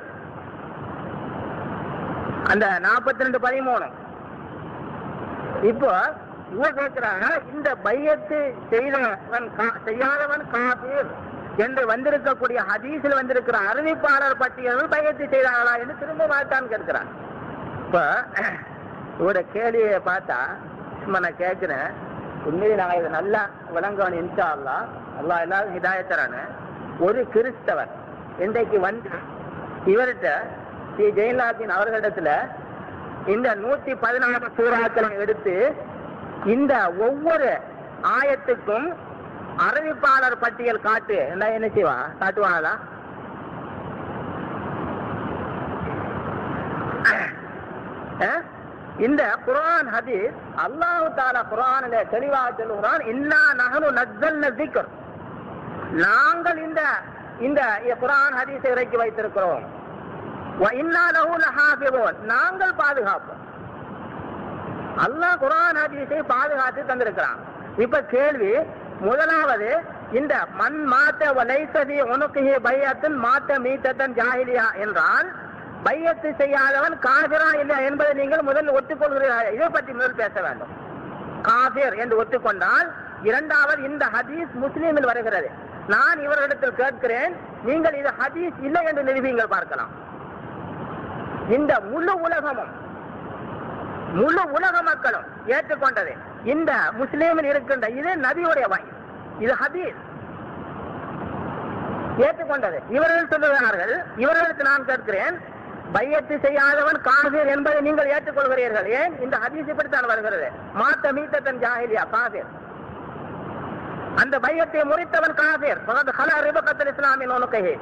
Speaker 1: அந்த நாற்பத்தி ரெண்டு பதிமூணு இப்போ இவர் கேட்கிறாங்க இந்த பையத்து செய்தவன் கா- செய்யாதவன் காபீர் என்று வந்திருக்கக்கூடிய ஹதீஸில் வந்திருக்கிற அறிவிப்பாளர் பட்டியலில் பையத்து செய்தார்களா என்று திரும்ப பார்த்தான் கேட்கிறான் இப்போ இவரோட கேள்வியை பார்த்தா சும்மா நான் கேட்கிறேன் உண்மையை நான் இதை நல்லா விளங்கணும் இன்ஷா அல்லா அல்லாஹ் எல்லாரும் ஹிதாயத்தரானு ஒரு கிறிஸ்தவர் இன்றைக்கு வந்து இவர்கிட்ட ஸ்ரீ ஜெயலலிதாவின் அவர்களிடத்துல இந்த நூத்தி பதினாறு சூறாக்களை எடுத்து இந்த ஒவ்வொரு ஆயத்துக்கும் அறிவிப்பாளர் பட்டியல் காட்டு என்ன என்ன செய்வா காட்டுவாங்களா அஹ்? இந்த குர்ஆன் ஹதீஸ் அல்லாஹ் தாலா குர்ஆனிலே தெளிவாக சொல்லுகிறான் இன்னா நஹனு நஸ்ஸல்ன ذிக்ர் நாங்கள் இந்த இந்த குர்ஆன் ஹதீஸை இறக்கி வைத்திருக்கிறோம் வ இன்னா லஹு லஹாஃபிதூன் நாங்கள் பாதுகாப்போம் அல்லாஹ் குர்ஆன் ஹதீஸை பாதுகாத்து தந்திருக்கிறான் இப்ப கேள்வி முதலாவது இந்த மண் மாத்த வலைசதி உனக்கு பையத்தின் மாத்த மீத்தத்தன் ஜாஹிலியா என்றால் பையத்து செய்யாதவன் காபிரா இல்லை என்பதை நீங்கள் முதல் ஒத்துக்கொள்கிறீர்கள் இதை பற்றி முதல் பேச வேண்டும் காபிர் என்று ஒத்துக்கொண்டால் இரண்டாவது இந்த ஹதீஸ் முஸ்லீமில் வருகிறது நான் இவர்களிடத்தில் கேட்கிறேன் நீங்கள் இது ஹதீஸ் இல்லை என்று நிரூபிங்கள் பார்க்கலாம் இந்த முழு உலகமும் முழு உலக மக்களும் ஏற்றுக்கொண்டது இந்த முஸ்லீமில் இருக்கின்ற இது நபியுடைய வாய் இது ஹதீஸ் ஏற்றுக்கொண்டது இவர்கள் சொல்லுகிறார்கள் இவர்களுக்கு நான் கேட்கிறேன் பையத்து செய்யாதவன் காபிர் என்பதை நீங்கள் ஏற்றுக்கொள்கிறீர்கள் ஏன் இந்த ஹதீஸ் இப்படித்தான் வருகிறது மாத்த மீத்தத்தன் ஜாஹிலியா காபிர் அந்த பையத்தை முறித்தவன் காபிர் ஃபகத் ஹலா ரிபகத்தல் இஸ்லாமின் உனக்கையே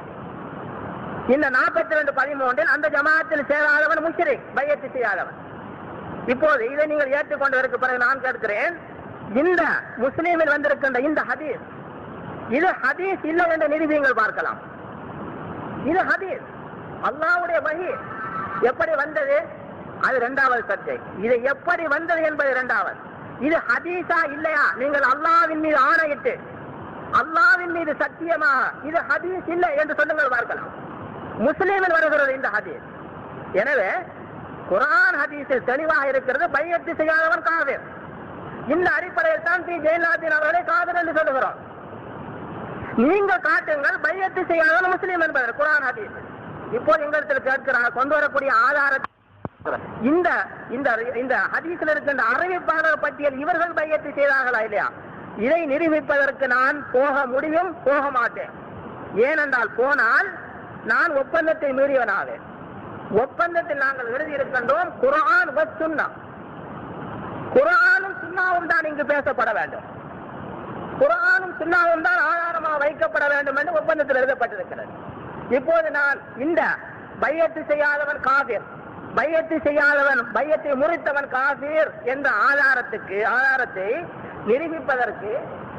Speaker 1: இந்த நாற்பத்தி ரெண்டு பதிமூன்றில் அந்த ஜமாத்தில் சேராதவன் முஷ்ரிக் பையத்து செய்யாதவன் இப்போது இதை நீங்கள் ஏற்றுக்கொண்டதற்கு பிறகு நான் கேட்கிறேன் இந்த முஸ்லீமில் வந்திருக்கின்ற இந்த ஹதீஸ் இது ஹதீஸ் இல்லை என்று நிரூபிங்கள் பார்க்கலாம் இது ஹதீஸ் அல்லாஹ்வுடைய வஹி எப்படி வந்தது அது இரண்டாவது சப்ஜெக்ட் இது எப்படி வந்தது என்பது இரண்டாவது இது ஹதீஸா இல்லையா நீங்கள் அல்லாஹ்வின் மீது ஆணையிட்டு அல்லாஹ்வின் மீது சத்தியமா இது ஹதீஸ் இல்லை என்று சொல்லுங்கள் பார்க்கலாம் முஸ்லீமில் வருகிறது இந்த ஹதீஸ் எனவே குர்ஆன் ஹதீஸில் தெளிவாக இருக்கிறது பையத்து செய்யாதவன் காவிர் இந்த அடிப்படையில் தான் பி ஜெயலலிதா அவர்களை காதல் என்று சொல்லுகிறோம் நீங்க காட்டுங்கள் பையத்து செய்யாதவன் முஸ்லீம் என்பவர் குர்ஆன் ஹதீஸ் இப்போ எங்களிடத்தில் கேட்கிறார் கொண்டு வரக்கூடிய ஆதாரத்தை இந்த இந்த இந்த ஹதீஸில் இருக்கின்ற அறிவிப்பாளர் பட்டியல் இவர்கள் பையத்து செய்தார்களா இல்லையா இதை நிரூபிப்பதற்கு நான் போக முடியும் போக மாட்டேன் ஏனென்றால் போனால் நான் ஒப்பந்தத்தை மீறியவனாவேன் ஒப்பந்தத்தில் நாங்கள் எழுதியிருக்கின்றோம் குர்ஆன் வ சுன்னா குர்ஆனும் சுன்னாவும் தான் இங்கு பேசப்பட வேண்டும் குர்ஆனும் சுன்னாவும் தான் ஆதாரமாக வைக்கப்பட வேண்டும் என்று ஒப்பந்தத்தில் எழுதப்பட்டிருக்கிறது இப்போது நான் இந்த பையத்து செய்யாதவன் காபிர் பையத்து செய்யாதவன் பையத்தை முறித்தவன் காபீர் என்ற ஆதாரத்துக்கு ஆதாரத்தை நிரூபிப்பதற்கு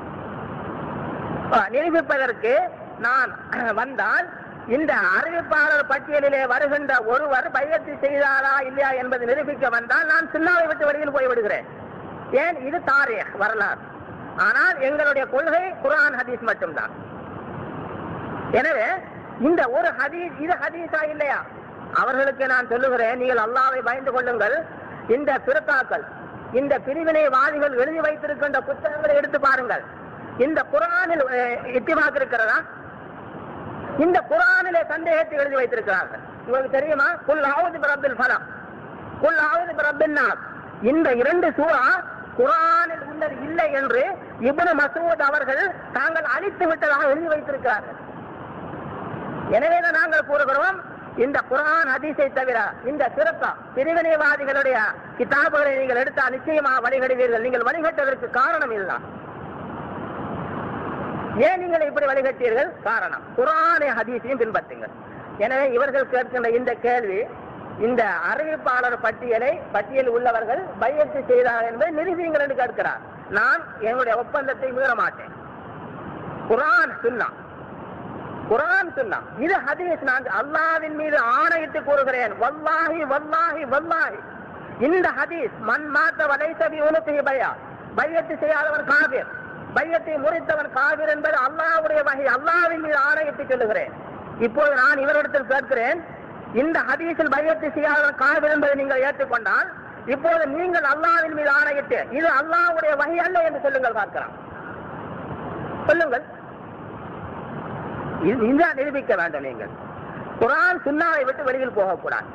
Speaker 1: ஆ, நிரூபிப்பதற்கு நான் வந்தால் இந்த அறிவிப்பாளர் பட்டியலிலே வருகின்ற ஒருவர் பையத்து செய்தாரா இல்லையா என்பதை நிரூபிக்க வந்தால் நான் சின்னாவை விட்டு வெளியில் போய் விடுகிறேன் ஏன் இது தாரீக் வரலாறு ஆனால் எங்களுடைய கொள்கை குர்ஆன் ஹதீஸ் மட்டும்தான் எனவே இந்த ஒரு ஹதீஸ் இது ஹதீஸா இல்லையா அவர்களுக்கு நான் சொல்லுகிறேன் நீங்கள் அல்லாவை பயந்து கொள்ளுங்கள் இந்த பிறத்தாக்கள் இந்த பிரிவினைவாதிகள் எழுதி வைத்திருக்கின்ற புத்தகங்களை எடுத்து பாருங்கள் இந்த குரானில் இத்திவாக்கு இருக்கிறதா இந்த குரானிலே சந்தேகத்தை எழுதி வைத்திருக்கிறார்கள் உங்களுக்கு தெரியுமா குல் ஆவது பிரபில் ஃபலம் குல் ஆவது பிரபின் இந்த இரண்டு சூறா குரானில் உள்ளது இல்லை என்று இப்னு மசூத் அவர்கள் தாங்கள் அழித்து விட்டதாக எழுதி வைத்திருக்கிறார்கள் எனவேதான் நாங்கள் கூறுகிறோம் இந்த குரான் ஹதீஸை தவிர இந்த சிறப்பா பிரிவினைவாதிகளுடைய கிதாபுகளை நீங்கள் எடுத்தால் நிச்சயமாக வழிகடுவீர்கள் நீங்கள் வழிகட்டதற்கு காரணம் இதுதான் ஏன் நீங்கள் இப்படி வழிகட்டீர்கள் காரணம் குரானை ஹதீஸையும் பின்பற்றுங்கள் எனவே இவர்கள் கேட்கின்ற இந்த கேள்வி இந்த அறிவிப்பாளர் பட்டியலை பட்டியல் உள்ளவர்கள் பையத்து செய்தார் என்பதை நிரூபியுங்கள் என்று கேட்கிறார் நான் என்னுடைய ஒப்பந்தத்தை மீற மாட்டேன் குரான் சுன்னா குரான் சுன்னா இது ஹதீஸ் நான் அல்லாவின் மீது ஆணையிட்டு கூறுகிறேன் வல்லாஹி வல்லாஹி வல்லாஹி இந்த ஹதீஸ் மண் மாத்த வலைசபி உனக்கு பயா பையத்து செய்யாதவன் காவிர் பையத்தை முறித்தவன் காவிர் என்பது அல்லாஹ்வுடைய வகை அல்லாவின் மீது ஆணையிட்டு சொல்லுகிறேன் இப்போது நான் இவரிடத்தில் கேட்கிறேன் இந்த ஹதீஸில் பையத்து செய்யாதவன் காவிர் என்பதை நீங்கள் ஏற்றுக்கொண்டால் இப்போது நீங்கள் அல்லாவின் மீது ஆணையிட்டு இது அல்லாஹ்வுடைய வகை அல்ல என்று சொல்லுங்கள் பார்க்கலாம் சொல்லுங்கள் இது இதுதான் நிரூபிக்க வேண்டும் நீங்கள் குரான் சுன்னாவை விட்டு வெளியில் போகக்கூடாது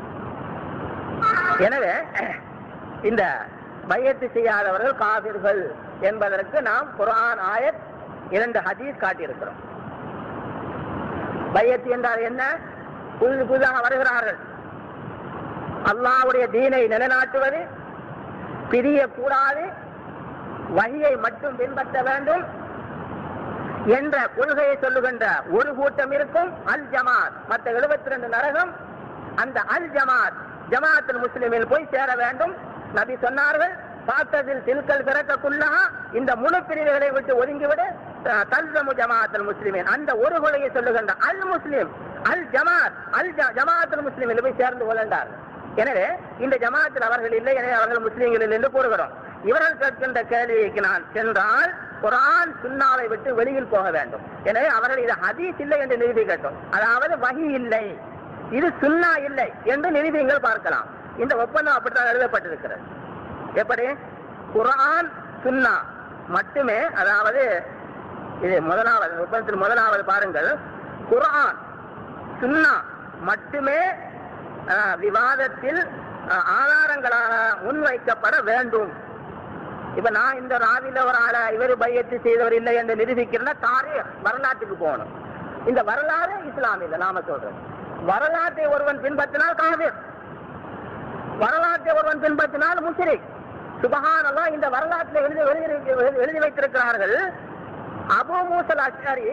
Speaker 1: எனவே இந்த பையத்து செய்யாதவர்கள் காபிர்கள் என்பதற்கு நாம் குரான் ஆயத் இரண்டு ஹதீஸ் காட்டியிருக்கிறோம் பையத்து என்றால் என்ன புது புதிதாக வருகிறார்கள் அல்லாஹ்வுடைய தீனை நிலைநாட்டுவது பிரியக்கூடாது வழியை மட்டும் பின்பற்ற வேண்டும் என்ற கொள்கையை சொல்லுகின்ற ஒரு கூட்டம் இருக்கும் அல் ஜமாத் மற்ற எழுபத்தி ரெண்டு நரகம் அந்த அல் ஜமாத் ஜமாத்தில் முஸ்லிமில் போய் சேர வேண்டும் நபி சொன்னார்கள் பார்த்ததில் தில்கல் பிறக்கக்குள்ளா இந்த முழு பிரிவுகளை விட்டு ஒதுங்கிவிடு அஹ், தல்சமு ஜமாத்தல் முஸ்லிமின் அந்த ஒரு கொள்கையை சொல்லுகின்ற அல் முஸ்லிம் அல் ஜமாத் அல் ஜ- ஜமாத்துல் முஸ்லிமில் போய் சேர்ந்து கொள்கின்றார்கள் எனவே இந்த ஜமாத்தில் அவர்கள் இல்லை எனவே அவர்கள் முஸ்லீம்களில் என்று கூறுகிறோம் இவர்கள் கேட்கின்ற கேள்விக்கு நான் சென்றால் குரான் சுன்னாவை விட்டு வெளியில் போக வேண்டும் எனவே அவர்கள் இது ஹதீஸ் இல்லை என்று நிரூபிக்கட்டும் அதாவது வகி இல்லை இது சுன்னா இல்லை என்று நிரூபிங்கள் பார்க்கலாம் இந்த ஒப்பந்தம் அப்படித்தான் எழுதப்பட்டிருக்கிறது எப்படி குரான் சுன்னா மட்டுமே அதாவது இது முதலாவது ஒப்பந்தத்தில் முதலாவது பாருங்கள் குரான் சுன்னா மட்டுமே அஹ், விவாதத்தில் அஹ், ஆதாரங்களாக முன்வைக்கப்பட வேண்டும் இப்ப நான் இந்த ராவில ஒரு ஆள இவர் பையத்து செய்தவர் இல்லை என்று நிரூபிக்கிறேன்னா தாரே வரலாற்றுக்கு போகணும் இந்த வரலாறு இஸ்லாம் இல்லை நாம சொல்றது வரலாற்றை ஒருவன் பின்பற்றினால் காவிர் வரலாற்றை ஒருவன் பின்பற்றினால் முஸ்ரிக் சுபஹானல்லாஹ் இந்த வரலாற்றில் எழுதி எழுதி எழுதி வைத்திருக்கிறார்கள் அபு மூசல் அஷ்அரி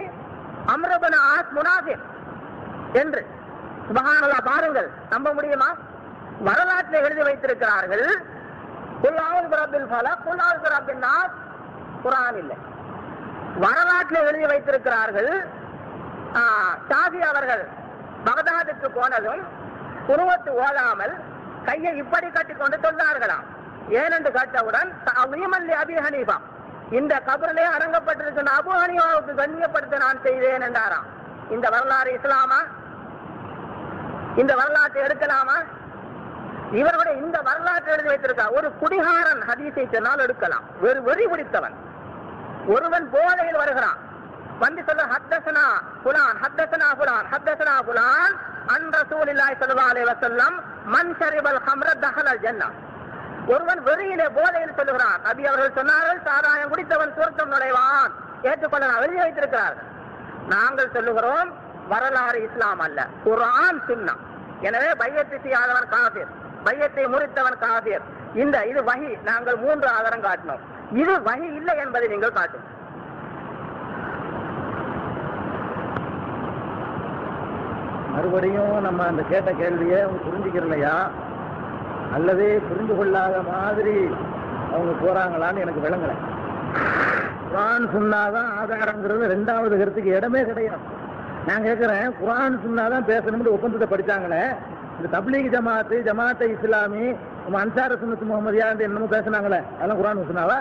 Speaker 1: அம்ரபன ஆஸ் முனாஃபிக் என்று சுபஹானல்லாஹ் பாருங்கள் நம்ப முடியுமா வரலாற்றில் எழுதி வைத்திருக்கிறார்கள் குல்லாவது பிரபில் பல குல்லாவது பிரபின் நாஸ் குரான் இல்லை வரலாற்றில் எழுதி வைத்திருக்கிறார்கள் ஆ, ஷாஃபி அவர்கள் பகதாதுக்கு போனதும் குருவத்து ஓதாமல் கையை இப்படி கட்டிக்கொண்டு தொழுதார்களாம் ஏனென்று கேட்டவுடன் அலி அபி ஹனீபா இந்த கபரிலே அடங்கப்பட்டிருக்கின்ற அபு ஹனீபாவுக்கு கண்ணியப்படுத்த நான் செய்தேன் என்றாராம் இந்த வரலாறு இஸ்லாமா இந்த வரலாற்றை எடுக்கலாமா இவர்களுடைய இந்த வரலாற்றை எழுதி வைத்திருக்கார் ஒரு குடிகாரன் ஹதீஸை சொன்னால் எடுக்கலாம் வெறு வெறி பிடித்தவன் ஒருவன் போதையில் வருகிறான் வந்து சொல்ல ஹத்தசனா புலான் ஹத்தசனா புலான் ஹத்தசனா புலான் அன் ரசூலில்லாஹி ஸல்லல்லாஹு அலைஹி வஸல்லம் மன் ஷரிபல் ஹம்ர தஹலல் ஜன்னah ஒருவன் வெறியிலே போதையில் சொல்லுகிறான் நபி அவர்கள் சொன்னார்கள் சாராயம் குடித்தவன் சுவர்க்கம் நுழைவான் ஏற்றுக்கொள்ள எழுதி வைத்திருக்கிறார்கள் நாங்கள் சொல்லுகிறோம் வரலாறு இஸ்லாம் அல்ல குர்ஆன் சுன்னா எனவே பையத்தை செய்யாதவன் காஃபிர் பையத்தை முறித்தவன் காஃபிர் இந்த இது வஹி நாங்கள் மூன்று ஆதாரம் காட்டினோம் இது வஹி இல்லை என்பதை நீங்கள் காட்டும்
Speaker 2: மறுபடியும் நம்ம அந்த கேட்ட கேள்வியை அவங்க புரிஞ்சுக்கிறலையா அல்லது புரிந்து கொள்ளாத மாதிரி அவங்க போறாங்களான்னு எனக்கு விளங்கல குரான் சொன்னாதான் ஆதாரங்கிறது ரெண்டாவது கருத்துக்கு இடமே கிடையாது நான் கேட்கிறேன் குரான் சொன்னாதான் பேசணும்னு ஒப்பந்தத்தை படிச்சாங்களே இந்த தப்லீக் ஜமாத்து ஜமாத்தை இஸ்லாமி நம்ம அன்சார சுன்னத்து முகமதியா என்னமோ பேசுனாங்களே அதெல்லாம் குரான் சொன்னாவா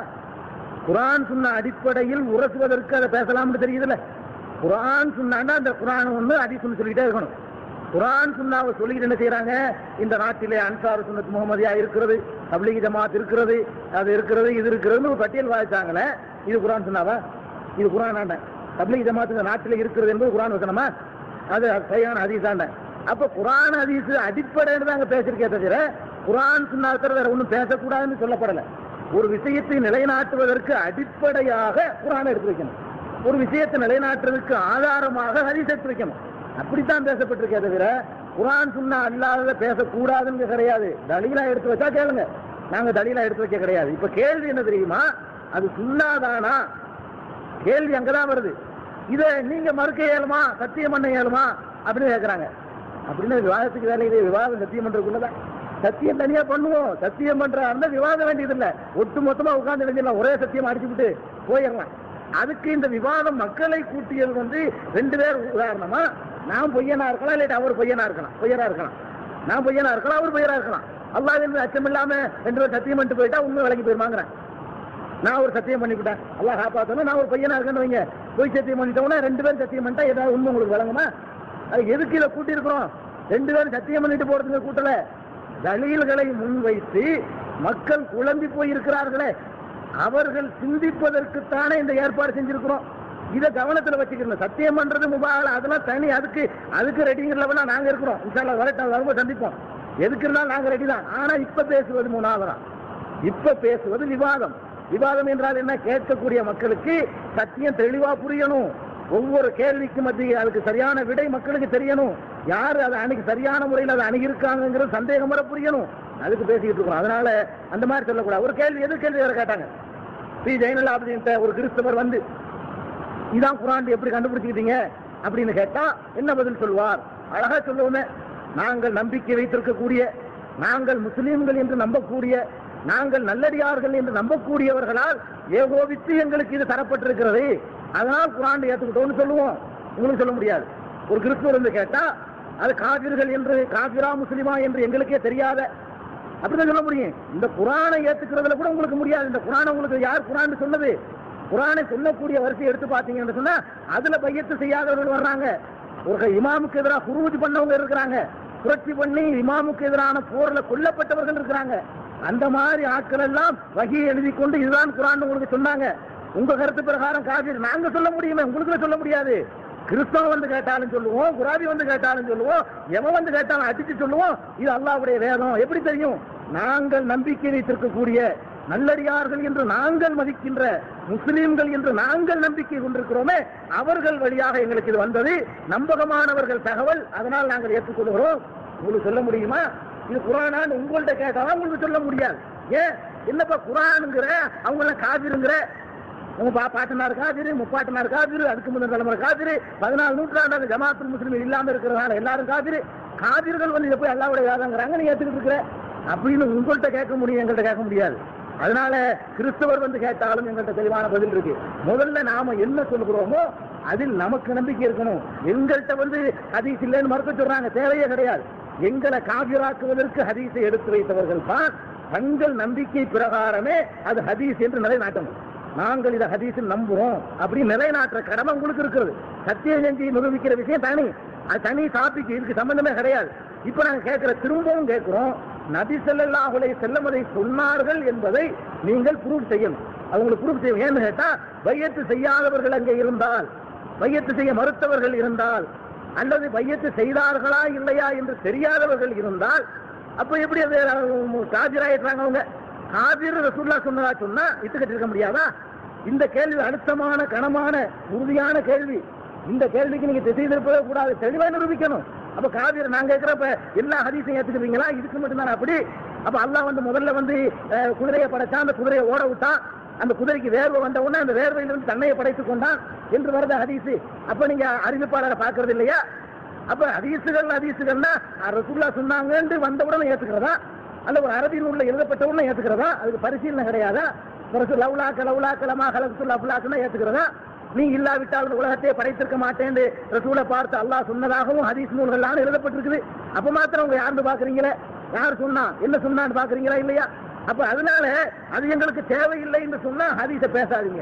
Speaker 2: குரான் சொன்ன அடிப்படையில் உரசுவதற்கு அதை பேசலாம்னு தெரியுதுல்ல குரான் சொன்னான்னா அந்த குரான் ஒண்ணு அடிசுன்னு சொல்லிட்டே இருக்கணும் குரான் சுன்னாவை சொல்லிட்டு என்ன செய்யறாங்க இந்த நாட்டிலே அன்சார் சுன்னத் முகமதியா இருக்கிறது தப்லீக் ஜமாத் இருக்கிறது அது இருக்கிறது இது இருக்கிறதுன்னு ஒரு பட்டியல் வாய்ச்சாங்களே இது குரான் சொன்னாவா இது குரான் ஆண்ட தப்லீக் ஜமாத் இந்த நாட்டிலே இருக்கிறது என்பது குரான் வசனமா அது சரியான ஹதீஸாண்ட அப்ப குரான் ஹதீஸ் அடிப்படைன்னு தான் அங்க பேசிருக்கே தவிர குரான் சுன்னாக்கிறது வேற ஒண்ணும் பேசக்கூடாதுன்னு சொல்லப்படல ஒரு விஷயத்தை நிலைநாட்டுவதற்கு அடிப்படையாக குரானை எடுத்து வைக்கணும் ஒரு விஷயத்தை நிலைநாட்டுறதுக்கு ஆதாரமாக ஹதீஸ் எடுத்து வைக்கணும் அப்படித்தான் பேசப்பட்டிருக்கே தவிர குரான் சுன்னா அல்லாதத பேசக்கூடாதுன்னு கிடையாது தலீலா எடுத்து வச்சா கேளுங்க நாங்க தலீலா எடுத்து வைக்க கிடையாது இப்ப கேள்வி என்ன தெரியுமா அது சுண்ணாதானா கேள்வி அங்கதான் வருது இத நீங்க மறுக்க இயலுமா சத்தியம் பண்ண இயலுமா அப்படின்னு கேக்குறாங்க அப்படின்னு விவாதத்துக்கு வேலை இது விவாதம் சத்தியம் பண்றதுக்குள்ளதான் சத்தியம் தனியா பண்ணுவோம் சத்தியம் பண்றா இருந்தா விவாதம் வேண்டியது இல்ல ஒட்டு மொத்தமா உட்கார்ந்து எழுதிடலாம் ஒரே சத்தியம் அடிச்சு விட்டு போயிடலாம் அதுக்கு இந்த விவாதம் மக்களை கூட்டியது வந்து ரெண்டு பேர் உதாரணமா நான் பொய்யனா இருக்கலாம் இல்லாட்டி அவர் பொய்யனா இருக்கலாம் பொய்யரா இருக்கலாம் நான் பொய்யனா இருக்கலாம் அவர் பொய்யரா இருக்கலாம் அல்லாஹ் என்று அச்சம் இல்லாம ரெண்டு பேர் சத்தியம் பண்ணிட்டு போயிட்டா உண்மை விலகி போயிருமாங்கிறேன் நான் ஒரு சத்தியம் பண்ணிவிட்டேன் அல்லாஹ் காப்பாத்தணும் நான் ஒரு பையனா இருக்கேன்னு வைங்க போய் சத்தியம் பண்ணிட்டோம்னா ரெண்டு பேரும் சத்தியம் பண்ணிட்டா ஏதாவது உண்மை உங்களுக்கு விளங்குமா அது எதுக்கு இதை கூட்டி இருக்கிறோம் ரெண்டு பேரும் சத்தியம் பண்ணிட்டு போறதுங்க கூட்டல தலீல்களை முன்வைத்து மக்கள் குழம்பி போய் இருக்கிறார்களே அவர்கள் சிந்திப்பதற்குத்தானே இந்த ஏற்பாடு செஞ்சிருக்கிறோம் இதை கவனத்துல வச்சுக்கணும் சத்தியம் பண்றது முபாகல அதெல்லாம் தனி அதுக்கு அதுக்கு ரெடிங்கிற லெவலா நாங்க இருக்கிறோம் இன்ஷால்லா வரட்டும் வரும்போது சந்திப்போம் எதுக்கு இருந்தாலும் நாங்க ரெடி தான் ஆனா இப்ப பேசுவது மூணாவதா இப்ப பேசுவது விவாதம் விவாதம் என்றால் என்ன கேட்கக்கூடிய மக்களுக்கு சத்தியம் தெளிவா புரியணும் ஒவ்வொரு கேள்விக்கு மத்திய அதுக்கு சரியான விடை மக்களுக்கு தெரியணும் யாரு அதை அணுகி சரியான முறையில் அதை அணுகியிருக்காங்கிறது சந்தேகம் வர புரியணும் அதுக்கு பேசிக்கிட்டு இருக்கோம் அதனால அந்த மாதிரி சொல்லக்கூடாது ஒரு கேள்வி எது கேள்வி வேற கேட்டாங்க பி ஜெயலலிதா அப்படின்ற ஒரு கிறிஸ்தவர் வந்து இதான் குரான் எப்படி கண்டுபிடிச்சிக்கிட்டீங்க அப்படின்னு கேட்டா என்ன பதில் சொல்வார் அழகா சொல்லுவோமே நாங்கள் நம்பிக்கை வைத்திருக்கக்கூடிய நாங்கள் முஸ்லீம்கள் என்று நம்பக்கூடிய நாங்கள் நல்லடியார்கள் என்று நம்பக்கூடியவர்களால் ஏகோபித்து எங்களுக்கு இது தரப்பட்டிருக்கிறது அதனால் குரான் ஏத்துக்கிட்டோம்னு சொல்லுவோம் உங்களுக்கு சொல்ல முடியாது ஒரு கிறிஸ்துவர் வந்து கேட்டா அது காபிர்கள் என்று காபிரா முஸ்லிமா என்று எங்களுக்கே தெரியாத அப்படிதான் சொல்ல முடியும் இந்த குரானை ஏத்துக்கிறதுல கூட உங்களுக்கு முடியாது இந்த குரானை உங்களுக்கு யார் குரான் சொன்னது குரானை சொல்லக்கூடிய வரிசை எடுத்து பாத்தீங்கன்னு சொன்னா அதுல பையத்து செய்யாதவர்கள் வர்றாங்க ஒரு இமாமுக்கு எதிராக குருவுஜ் பண்ணவங்க இருக்கிறாங்க புரட்சி பண்ணி இமாமுக்கு எதிரான போர்ல கொல்லப்பட்டவர்கள் இருக்கிறாங்க அந்த மாதிரி ஆட்கள் எல்லாம் வகி எழுதி கொண்டு இதுதான் குரான் உங்களுக்கு சொன்னாங்க உங்க கருத்து பிரகாரம் காபீர் நாங்க சொல்ல முடியுமே உங்களுக்கு சொல்ல முடியாது கிறிஸ்தவன் வந்து கேட்டாலும் சொல்லுவோம் குராபி வந்து கேட்டாலும் சொல்லுவோம் எவன் வந்து கேட்டாலும் அடிச்சு சொல்லுவோம் இது அல்லாஹ்வுடைய வேதம் எப்படி தெரியும் நாங்கள் நம்பிக்கை வைத்திருக்கக்கூடிய நல்லடியார்கள் என்று நாங்கள் மதிக்கின்ற முஸ்லிம்கள் என்று நாங்கள் நம்பிக்கை கொண்டிருக்கிறோமே அவர்கள் வழியாக எங்களுக்கு இது வந்தது நம்பகமானவர்கள் தகவல் அதனால் நாங்கள் ஏற்றுக்கொள்கிறோம் உங்களுக்கு சொல்ல முடியுமா இது குரானான்னு உங்கள்ட்ட கேட்டாலும் உங்களுக்கு சொல்ல முடியாது ஏன் என்னப்பா குரானுங்கிற அவங்க எல்லாம் காபிருங்கிற உங்க பா பாட்டனார் காதிரு முப்பாட்டனார் காதிரு அதுக்கு முந்தின தலைமுறை காதிரு பதினாலு நூற்றாண்டு ஜமாத்துல் முஸ்லிம் இல்லாம இருக்கிறதுனால எல்லாரும் காதிரு காதிர்கள் வந்து இதை போய் அல்லாவுடைய வேதங்கிறாங்க நீ ஏத்துக்கிட்டு இருக்கிற அப்படின்னு உங்கள்கிட்ட கேட்க முடியும் எங்கள்கிட்ட கேட்க முடியாது அதனால கிறிஸ்தவர் வந்து கேட்டாலும் எங்கள்கிட்ட தெளிவான பதில் இருக்கு முதல்ல நாம என்ன சொல்லுகிறோமோ அதில் நமக்கு நம்பிக்கை இருக்கணும் எங்கள்கிட்ட வந்து ஹதீஸ் இல்லைன்னு மறுக்க சொல்றாங்க தேவையே கிடையாது எங்களை காவிராக்குவதற்கு ஹதீஸை எடுத்து வைத்தவர்கள் தான் தங்கள் நம்பிக்கை பிரகாரமே அது ஹதீஸ் என்று நிலைநாட்டணும் நாங்கள் இதை ஹதீஸ் நம்புறோம் அப்படி நிலைநாட்டுற கடமை உங்களுக்கு இருக்கிறது சத்திய செஞ்சு நிரூபிக்கிற விஷயம் தனி அது தனி டாபிக் இதுக்கு சம்பந்தமே கிடையாது இப்ப நாங்க கேட்கிற திரும்பவும் கேட்கிறோம் நபி ஸல்லல்லாஹு அலைஹி வஸல்லம் அதை சொன்னார்கள் என்பதை நீங்கள் ப்ரூவ் செய்யணும் அவங்களுக்கு ப்ரூவ் செய்யணும் ஏன்னு கேட்டா பையத்து செய்யாதவர்கள் அங்கே இருந்தால் பையத்து செய்ய மறுத்தவர்கள் இருந்தால் அல்லது பையத்து செய்தார்களா இல்லையா என்று தெரியாதவர்கள் இருந்தால் அப்ப எப்படி அது காதிராயிட்டாங்க அவங்க காதிர் ரசூல்லா சொன்னதா சொன்னா இட்டுக்கிட்டு இருக்க முடியாதா இந்த கேள்வி அழுத்தமான கனமான உறுதியான கேள்வி இந்த கேள்விக்கு நீங்க திசை திருப்பவே கூடாது தெளிவா நிரூபிக்கணும் அப்ப காவிரி நாங்க இருக்கிறப்ப எல்லா ஹதீஸையும் ஏத்துக்கிறீங்களா இதுக்கு மட்டும்தானே அப்படி அப்ப அல்லாஹ் வந்து முதல்ல வந்து அஹ், குதிரையை படைச்சான் அந்த குதிரையை ஓட விட்டான் அந்த குதிரைக்கு வேர்வை வந்த உடனே அந்த வேர்வையிலிருந்து தன்னையை படைத்துக் கொண்டான் என்று வருது ஹதீஸ் அப்ப நீங்க அறிவிப்பாளரை பார்க்கறது இல்லையா அப்ப ஹதீசுகள் ஹதீசுகள்னா ரசூல்லா சொன்னாங்கன்னு வந்த உடனே ஏத்துக்கிறதா அல்ல ஒரு அரபி நூல்ல எழுதப்பட்ட உடனே ஏத்துக்கிறதா அதுக்கு பரிசீலனை கிடையாதா ரசூல் லவ்லாக்க லவ்லாக்கலமா கலகுல்லா ஃபுல்லாக்குன்னா ஏத்துக்கிறதா நீ இல்லாவிட்டால் இந்த உலகத்தையே படைத்திருக்க மாட்டேன்னு ரசூலை பார்த்து அல்லாஹ் சொன்னதாகவும் ஹதீஸ் நூல்கள்லாம் எழுதப்பட்டிருக்குது அப்ப மாத்திரம் உங்க யாருன்னு பாக்குறீங்களே யார் சொன்னா என்ன சொன்னான்னு பாக்குறீங்களா இல்லையா அப்ப அதனால அது எங்களுக்கு தேவையில்லை என்று சொன்னா ஹதீஸை பேசாதீங்க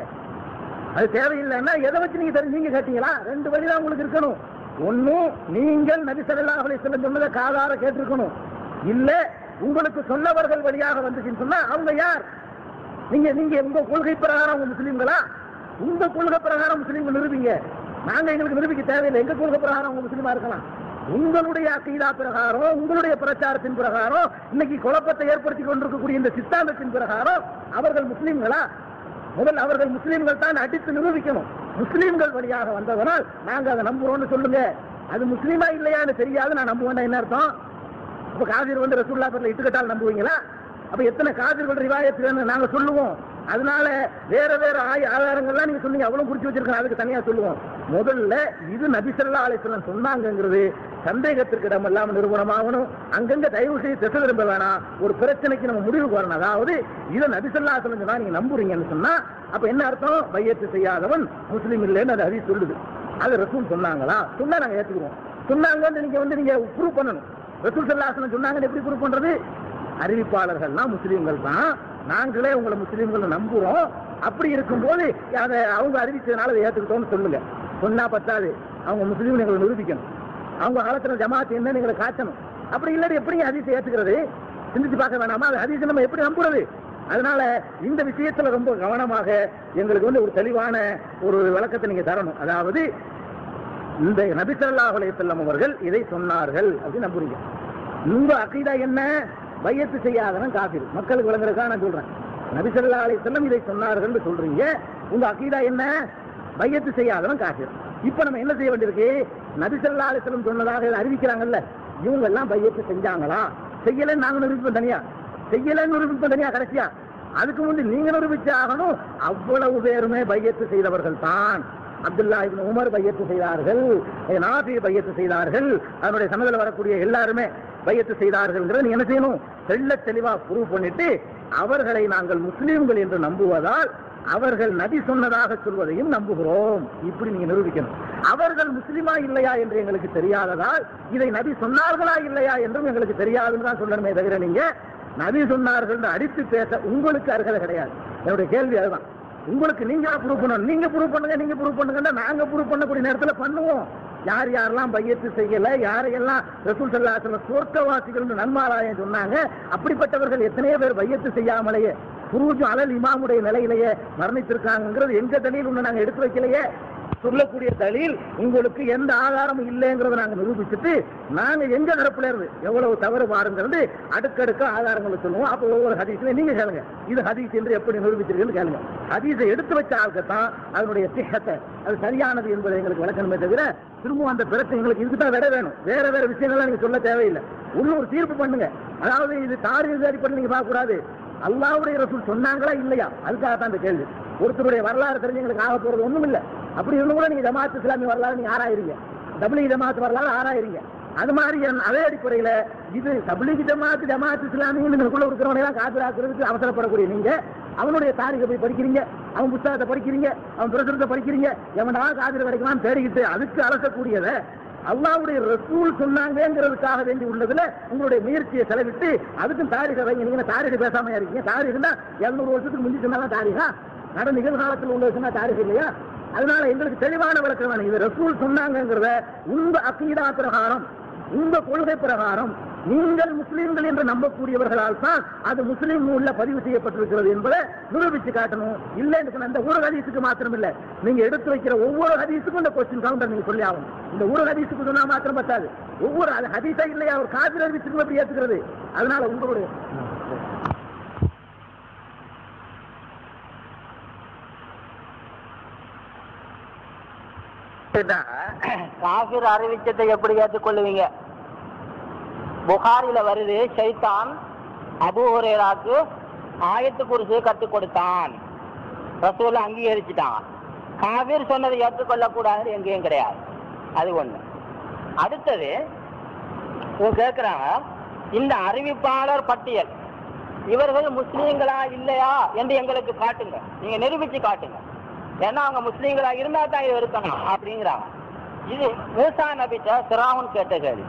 Speaker 2: அது தேவையில்லைன்னா எதை வச்சு நீங்க தெரிஞ்சீங்க கேட்டீங்களா ரெண்டு வழிதான் உங்களுக்கு இருக்கணும் ஒண்ணு நீங்கள் நபி ஸல்லல்லாஹு அலைஹி வஸல்லம் சொன்னதை காதார கேட்டிருக்கணும் இல்ல உங்களுக்கு சொன்னவர்கள் வழியாக வந்துச்சுன்னு சொன்னா அவங்க யார் நீங்க நீங்க உங்க கொள்கை பிரகாரம் உங்க முஸ்லீம்களா உங்க கொள்கை பிரகாரம் முஸ்லீம்கள் நிரூபிங்க நாங்க எங்களுக்கு நிரூபிக்க தேவையில்லை எங்க கொள்கை பிரகாரம் உங்க முஸ்லீமா இருக்கலாம் உங்களுடைய அக்கீதா பிரகாரம் உங்களுடைய பிரச்சாரத்தின் பிரகாரம் இன்னைக்கு குழப்பத்தை ஏற்படுத்தி கொண்டிருக்கக்கூடிய இந்த சித்தாந்தத்தின் பிரகாரம் அவர்கள் முஸ்லீம்களா முதல் அவர்கள் முஸ்லீம்கள் தான் அடித்து நிரூபிக்கணும் முஸ்லீம்கள் வழியாக வந்ததனால் நாங்க அதை நம்புறோம்னு சொல்லுங்க அது முஸ்லீமா இல்லையான்னு தெரியாது நான் நம்புவேன் என்ன அர்த்தம் அப்ப காதிர் வந்து ரசூல்லா பேர்ல இட்டுக்கட்டால் நம்புவீங்களா அப்ப எத்தனை காதிர்கள் ரிவாயத்துன்னு நாங்க சொல்லுவோம் அதனால வேற வேற ஆய ஆதாரங்கள்லாம் நீங்க சொன்னீங்க அவ்வளவு குறிச்சு வச்சிருக்கோம் அதுக்கு தனியா சொல்லுவோம் முதல்ல இது நபி ஸல்லல்லாஹு அலைஹி வஸல்லம் சொன்னாங்கங்கிறது சந்தேகத்திற்கு இடம் இல்லாம நிறுவனமாகணும் அங்கங்க தயவு செய்து திசை திரும்ப வேணாம் ஒரு பிரச்சனைக்கு நம்ம முடிவுக்கு வரணும் அதாவது இதை நபி ஸல்லல்லாஹு அலைஹி வஸல்லம் சொன்னா நீங்க நம்புறீங்கன்னு சொன்னா அப்ப என்ன அர்த்தம் பையத்து செய்யாதவன் முஸ்லீம் இல்லைன்னு அது ஹதீஸ் சொல்லுது அது ரசூல் சொன்னாங்களா சொன்னா நாங்க ஏத்துக்குவோம் சொன்னாங்கன்னு நீங்க வந்து நீங்க ப்ரூவ் பண்ணணும் ரசூல் சல்லாசனம் சொன்னாங்கன்னு எப்படி ப்ரூவ் பண்றது அறிவிப்பாளர்கள்லாம் முஸ்லீம்கள் தான் நாங்களே உங்களை முஸ்லீம்கள் நம்புறோம் அப்படி இருக்கும்போது அதை அவங்க அறிவிச்சதுனால அதை ஏத்துக்கிட்டோம்னு சொல்லுங்க சொன்னா பத்தாது அவங்க முஸ்லீம் எங்களை நிரூபிக்கணும் அவங்க காலத்துல ஜமாத் என்ன எங்களை காட்டணும் அப்படி இல்லாட்டி எப்படி ஹதீஸை ஏத்துக்கிறது சிந்திச்சு பார்க்க வேணாமா அது ஹதீஸை நம்ம எப்படி நம்புறது அதனால இந்த விஷயத்துல ரொம்ப கவனமாக எங்களுக்கு வந்து ஒரு தெளிவான ஒரு விளக்கத்தை நீங்க தரணும் அதாவது இந்த நபி ஸல்லல்லாஹு அலைஹி வஸல்லம் அவர்கள் இதை சொன்னார்கள் அப்படின்னு நம்புறீங்க உங்க அக்கீதா என்ன பையத்து செய்யாதவன் காஃபிர் மக்களுக்கு விளங்குறதுக்காக நான் சொல்றேன் நபி ஸல்லல்லாஹு அலைஹி வஸல்லம் இதை சொன்னார்கள் சொல்றீங்க உங்க அக்கீதா என்ன பையத்து செய்யாதவன் காஃபிர் இப்ப நம்ம என்ன செய்ய வேண்டியிருக்கு நபி ஸல்லல்லாஹு அலைஹி வஸல்லம் சொன்னதாக இதை அறிவிக்கிறாங்கல்ல இவங்க எல்லாம் பையத்து செஞ்சாங்களா செய்யலன்னு நாங்க நிரூபிப்போம் தனியா செய்யலன்னு நிரூபிப்போம் தனியா கடைசியா அதுக்கு முந்தி நீங்க நிரூபிச்சு ஆகணும் அவ்வளவு பேருமே பையத்து செய்தவர்கள் தான் அப்துல்லா இப்னு உமர் பையத்து செய்தார்கள் நாபி பையத்து செய்தார்கள் அதனுடைய சன்னதில் வரக்கூடிய எல்லாருமே பையத்து செய்தார்கள் நீங்க என்ன செய்யணும் தெள்ள தெளிவா ப்ரூவ் பண்ணிட்டு அவர்களை நாங்கள் முஸ்லீம்கள் என்று நம்புவதால் அவர்கள் நபி சொன்னதாக சொல்வதையும் நம்புகிறோம் இப்படி நீங்க நிரூபிக்கணும் அவர்கள் முஸ்லிமா இல்லையா என்று எங்களுக்கு தெரியாததால் இதை நபி சொன்னார்களா இல்லையா என்றும் எங்களுக்கு தெரியாதுன்னு தான் சொல்லணுமே தவிர நீங்க நபி சொன்னார்கள் என்று அடித்து பேச உங்களுக்கு அருகதை கிடையாது என்னுடைய கேள்வி அதுதான் உங்களுக்கு நீங்க ப்ரூவ் பண்ணணும் நீங்க ப்ரூவ் பண்ணுங்க நீங்க ப்ரூவ் பண்ணுங்கன்னா நாங்க ப்ரூவ் பண்ணக்கூடிய நேரத்துல பண்ணுவோம் யார் யாரெல்லாம் பையத்து செய்யல யாரையெல்லாம் ரசூல் சல்லாசன சொர்க்கவாசிகள் நன்மாராயம் சொன்னாங்க அப்படிப்பட்டவர்கள் எத்தனையோ பேர் பையத்து செய்யாமலேயே குருஜும் அலல் இமாமுடைய நிலையிலேயே மரணித்திருக்காங்கிறது எங்க தலியில் ஒண்ணு நாங்க எடுத்து வைக்கலையே சொல்லக்கூடிய தலில் உங்களுக்கு எந்த ஆதாரமும் இல்லைங்கிறத நாங்க நிரூபிச்சுட்டு நாங்க எங்க தரப்புல இருந்து எவ்வளவு தவறு பாருங்கிறது அடுக்கடுக்க ஆதாரங்களை சொல்லுவோம் அப்ப ஒவ்வொரு ஹதீஸ்ல நீங்க கேளுங்க இது ஹதீஸ் என்று எப்படி நிரூபிச்சிருக்குன்னு கேளுங்க ஹதீஸை எடுத்து வச்ச ஆளுக்கத்தான் அதனுடைய சிஹத்தை அது சரியானது என்பதை எங்களுக்கு விளக்கணுமே தவிர திரும்பவும் அந்த பிரச்சனை எங்களுக்கு இதுக்கு தான் விட வேணும் வேற வேற விஷயங்கள்லாம் நீங்க சொல்ல தேவையில்லை உள்ளூர் தீர்ப்பு பண்ணுங்க அதாவது இது காரிய அடிப்படையில் நீங்க பார்க்க கூடாது அல்லாவுடைய ரசூல் சொன்னாங்களா இல்லையா அதுக்காக தான் இந்த கேள்வி ஒருத்தருடைய வரலாறு தெரிஞ்சு எங்களுக்கு ஆக போறது ஒண்ணும் இல்ல அப்படி இருந்தும் கூட நீங்க ஜமாத் இஸ்லாமிய வரலாறு நீங்க ஆராயிருங்க தபிலி ஜமாத் வரலாறு ஆராயிருங்க அது மாதிரி என் அதே அடிப்படையில இது தபிலிக் ஜமாத் ஜமாத் இஸ்லாமியங்களுக்குள்ள இருக்கிறவனை எல்லாம் காத்திராக்குறதுக்கு அவசரப்படக்கூடிய நீங்க அவனுடைய தாரிகை போய் படிக்கிறீங்க அவன் புத்தகத்தை படிக்கிறீங்க அவன் பிரசுரத்தை படிக்கிறீங்க எவனா காதிர கிடைக்கலாம் தேடிக்கிட்டு அதுக்கு அலசக்கூடியதை அல்லாவுடைய ரசூல் சொன்னாங்கிறதுக்காக வேண்டி உள்ளதுல உங்களுடைய முயற்சியை செலவிட்டு அதுக்கும் தாரிக வைங்க நீங்க தாரிக பேசாம இருக்கீங்க தாரிகன்னா இருநூறு வருஷத்துக்கு முந்தி சொன்னாதான் தாரிகா நட நிகழ்காலத்தில் உள்ள சொன்னா தாரிக இல்லையா அதனால எங்களுக்கு தெளிவான விளக்கம் வேணும் இது ரசூல் சொன்னாங்கிறத உங்க அக்கீதா பிரகாரம் உங்க கொள்கை பிரகாரம் நீங்கள் முஸ்லீம்கள் என்று நம்பக்கூடியவர்களால் தான் அது முஸ்லீம் நூல்ல பதிவு செய்யப்பட்டிருக்கிறது என்பதை நிரூபிச்சு காட்டணும் இல்லைன்னு சொன்ன இந்த ஒரு ஹதீஸுக்கு மாத்திரம் இல்ல நீங்க எடுத்து வைக்கிற ஒவ்வொரு ஹதீஸுக்கும் இந்த கொஸ்டின் கவுண்டர் நீங்க சொல்லி ஆகணும் இந்த ஒரு ஹதீஸுக்கு சொன்னா மாத்திரம் பத்தாது ஒவ்வொரு அது ஹதீஸா இல்லையா ஒரு காதில் அறிவிச்சுக்கும் எப்படி ஏத்துக்கிறது அதனால உங்களுடைய
Speaker 1: காபிர் அறிவிச்சதை எப்படி ஏற்றுக்கொள்ளுவீங்க புகாரில வருது ஷைத்தான் அபு ஹுரேராக்கு ஆயத்து குறிச்சு கற்றுக் கொடுத்தான் ரசூல அங்கீகரிச்சுட்டான் காபிர் சொன்னதை ஏற்றுக்கொள்ளக்கூடாது எங்கேயும் கிடையாது அது ஒண்ணு அடுத்தது இவங்க கேட்கிறாங்க இந்த அறிவிப்பாளர் பட்டியல் இவர்கள் முஸ்லீம்களா இல்லையா என்று எங்களுக்கு காட்டுங்க நீங்க நிரூபிச்சு காட்டுங்க ஏன்னா அவங்க முஸ்லீம்களா இருந்தா தான் இது இருக்கணும் அப்படிங்கிறாங்க இது மூசா நபிட்ட சிராவன் கேட்ட கேள்வி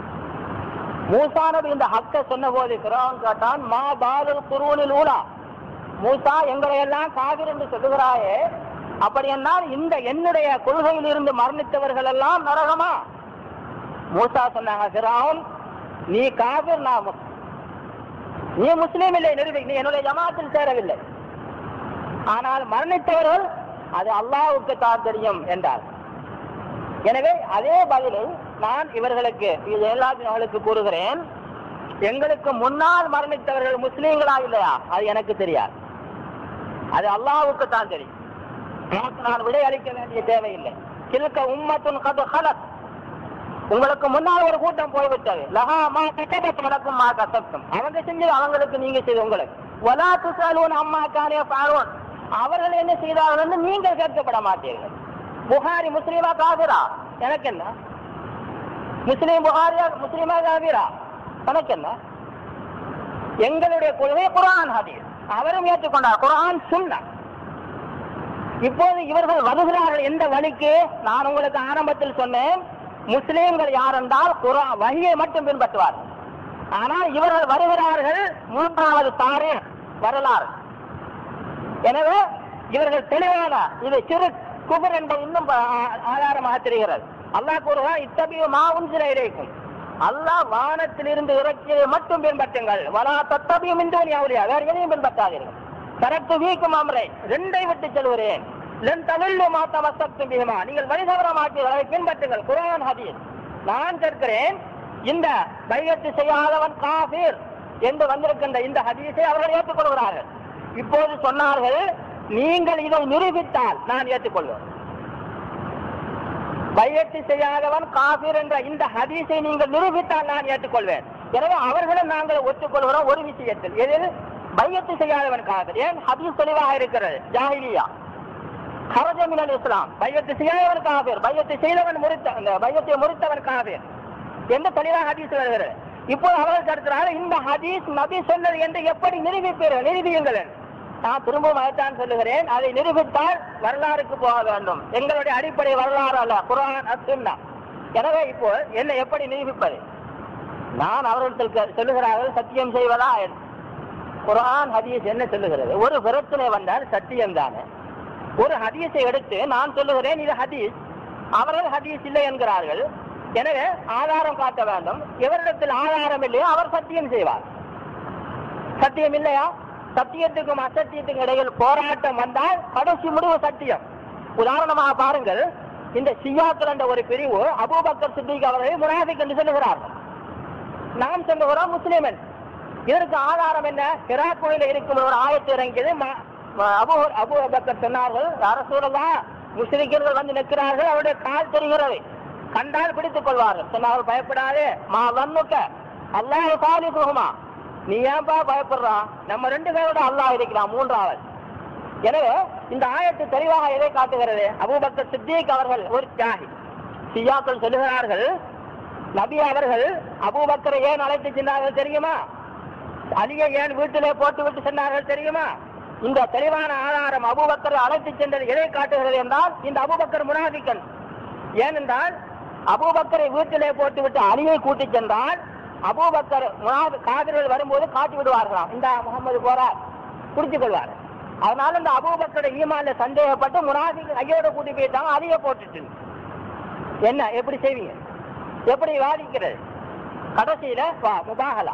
Speaker 1: மூசா நபி இந்த ஹக்க சொன்ன போது சிராவன் கேட்டான் மா பாலுல் குருவனில் ஊனா மூசா எங்களை எல்லாம் காவிர் என்று சொல்லுகிறாயே அப்படி என்றால் இந்த என்னுடைய கொள்கையில் இருந்து மரணித்தவர்கள் எல்லாம் நரகமா மூசா சொன்னாங்க சிராவன் நீ காவிர் நான் முஸ்லிம். நீ முஸ்லீம் இல்லை நிரூபி நீ என்னுடைய ஜமாத்தில் சேரவில்லை ஆனால் மரணித்தவர்கள் அது அல்லாஹ்வுக்கு தான் தெரியும் என்றார் எனவே அதே பதிலை நான் இவர்களுக்கு இது எல்லாத்தையும் அவளுக்கு கூறுகிறேன் எங்களுக்கு முன்னால் மரணித்தவர்கள் முஸ்லீம்களா இல்லையா அது எனக்கு தெரியாது அது அல்லாஹ்வுக்கு தான் தெரியும் உனக்கு நான் விடை அளிக்க வேண்டிய தேவையில்லை கிழக்க உம்மத்துன் கது ஹலத் உங்களுக்கு முன்னால் ஒரு கூட்டம் போய்விட்டது லஹா மா கசபத் வலக்கும் மா கசப்தும் அவங்க செஞ்சது அவங்களுக்கு நீங்க செய்து உங்களுக்கு வலா துசாலூன் அம்மா காரிய பாரோன் அவர்கள் என்ன செய்தார்கள் என்று நீங்கள் கேட்கப்பட மாட்டீர்கள் புகாரி முஸ்லீமா காபிரா எனக்கு என்ன முஸ்லீம் புகாரியா முஸ்லீமா காபிரா எனக்கு என்ன எங்களுடைய கொள்கை குரான் ஹதீஸ் அவரும் ஏற்றுக்கொண்டார் குரான் சுன்னா இப்போது இவர்கள் வருகிறார்கள் எந்த வழிக்கு நான் உங்களுக்கு ஆரம்பத்தில் சொன்னேன் முஸ்லீம்கள் யார் என்றால் குரான் வழியை மட்டும் பின்பற்றுவார் ஆனால் இவர்கள் வருகிறார்கள் மூன்றாவது தாரே வரலாறு எனவே இவர்கள் தெளிவான இது சிறு குபர் என்பது இன்னும் ப- ஆ- ஆதாரமாக தெரிகிறது அல்லாஹ் கூறுகிறார் இத்தபிய மாவும் சில இறைக்கும் அல்லாஹ் வானத்திலிருந்து இறக்கியதை மட்டும் பின்பற்றுங்கள் வலா தத்தபியும் இந்தோனி அவளியா வேற எதையும் பின்பற்றாதீர்கள் தரத்து வீக்கும் அமரை ரெண்டை விட்டு செல்கிறேன் லன் தவில்லு மாத்த வசத்தும் பிஹிமா நீங்கள் வழி தவற மாட்டீர்கள் அதை பின்பற்றுங்கள் குரான் ஹதீஸ் நான் கேட்கிறேன் இந்த பையத்து செய்யாதவன் காஃபிர் என்று வந்திருக்கின்ற இந்த ஹதீஸை அவர்கள் ஏற்றுக்கொள்கிறார்கள் இப்போது சொன்னார்கள் நீங்கள் இதை நிரூபித்தால் நான் ஏற்றுக்கொள்வேன் பையத்து செய்யாதவன் காபிர் என்ற இந்த ஹதீஸை நீங்கள் நிரூபித்தால் நான் ஏற்றுக்கொள்வேன் எனவே அவர்களும் நாங்கள் ஒத்துக்கொள்கிறோம் ஒரு விஷயத்தில் எதில் பையத்து செய்யாதவன் காபிர் ஏன் ஹதீஸ் தெளிவாக இருக்கிறது ஜாஹிலியா ஹரஜமினல் இஸ்லாம் பையத்து செய்யாதவன் காபிர் பையத்து செய்தவன் முறித்த அந்த பையத்தை முறித்தவன் காபிர் என்று தெளிவாக ஹதீஸ் வருகிறது இப்போது அவர்கள் கருத்துறாங்க இந்த ஹதீஸ் நபி சொன்னது என்று எப்படி நிரூபிப்பீர்கள் நிரூபியுங்கள் என்று. நான் திரும்பவும் அதைத்தான் சொல்லுகிறேன் அதை நிரூபித்தால் வரலாறுக்கு போக வேண்டும் எங்களுடைய அடிப்படை வரலாறு அல்ல குரான் அசுன்னா எனவே இப்போ என்ன எப்படி நிரூபிப்பது நான் அவர்கள் சொல்லுகிறார்கள் சத்தியம் செய்வதா என்று. குரான் ஹதீஸ் என்ன சொல்லுகிறது ஒரு பிரச்சனை வந்தால் சத்தியம் தானே ஒரு ஹதீஸை எடுத்து நான் சொல்லுகிறேன் இது ஹதீஸ் அவர்கள் ஹதீஸ் இல்லை என்கிறார்கள் எனவே ஆதாரம் காட்ட வேண்டும் எவரிடத்தில் ஆதாரம் இல்லையோ அவர் சத்தியம் செய்வார் சத்தியம் இல்லையா சத்தியத்துக்கும் அசத்தியத்துக்கும் இடையில் போராட்டம் வந்தால் கடைசி முடிவு சத்தியம் உதாரணமாக பாருங்கள் இந்த சியாக்கள் என்ற ஒரு பிரிவு அபூபக்கர் சித்திக் அவர்களை முனாஃபிக் என்று சொல்லுகிறார்கள் நாம் சொல்லுகிறோம் முஸ்லிமன் இதற்கு ஆதாரம் என்ன ஹிராக்குழில இருக்கும் ஒரு ஆயத்து இறங்கியது ம- ம- அபு அபு பக்கர் சொன்னார்கள் அரசூரல்லா முஸ்லிம்கள் வந்து நிற்கிறார்கள் அவருடைய கால் தெரிகிறது கண்டால் பிடித்துக் கொள்வார்கள் சொன்னார்கள் பயப்படாதே மா வன்னுக்க அல்லாஹ் சாலிகுமா
Speaker 3: நீ ஏன்பா பயப்படுறான் நம்ம ரெண்டு பேரோட அல்லாஹ் இருக்கிறான் மூன்றாவது எனவே இந்த ஆயத்து தெளிவாக எதை காட்டுகிறது அபூபக்கர் சித்திக் அவர்கள் ஒரு தியாகி சியாக்கள் சொல்லுகிறார்கள் நபி அவர்கள் அபூபக்கரை ஏன் அழைத்து சென்றார்கள் தெரியுமா அலியை ஏன் வீட்டிலே போட்டு விட்டு சென்றார்கள் தெரியுமா இந்த தெளிவான ஆதாரம் அபூபக்கரை அழைத்து சென்றது எதை காட்டுகிறது என்றால் இந்த அபூபக்கர் முனாபிக்கன் ஏனென்றால் அபூபக்கரை வீட்டிலே போட்டு விட்டு அலியை கூட்டி சென்றால் அபூபக்கர் முனாபி காவிர்கள் வரும்போது காட்டி விடுவார்களாம் இந்த முகமது போறார் குடித்துக் கொள்வார் அதனால இந்த அபூபக்கரை ஈமான்ல சந்தேகப்பட்டு முனாபிக்கு ஐயோட கூட்டி போயிட்டாங்க அலியை போட்டுட்டு என்ன எப்படி செய்வீங்க எப்படி வாதிக்கிறது கடைசியில வா முபாகலா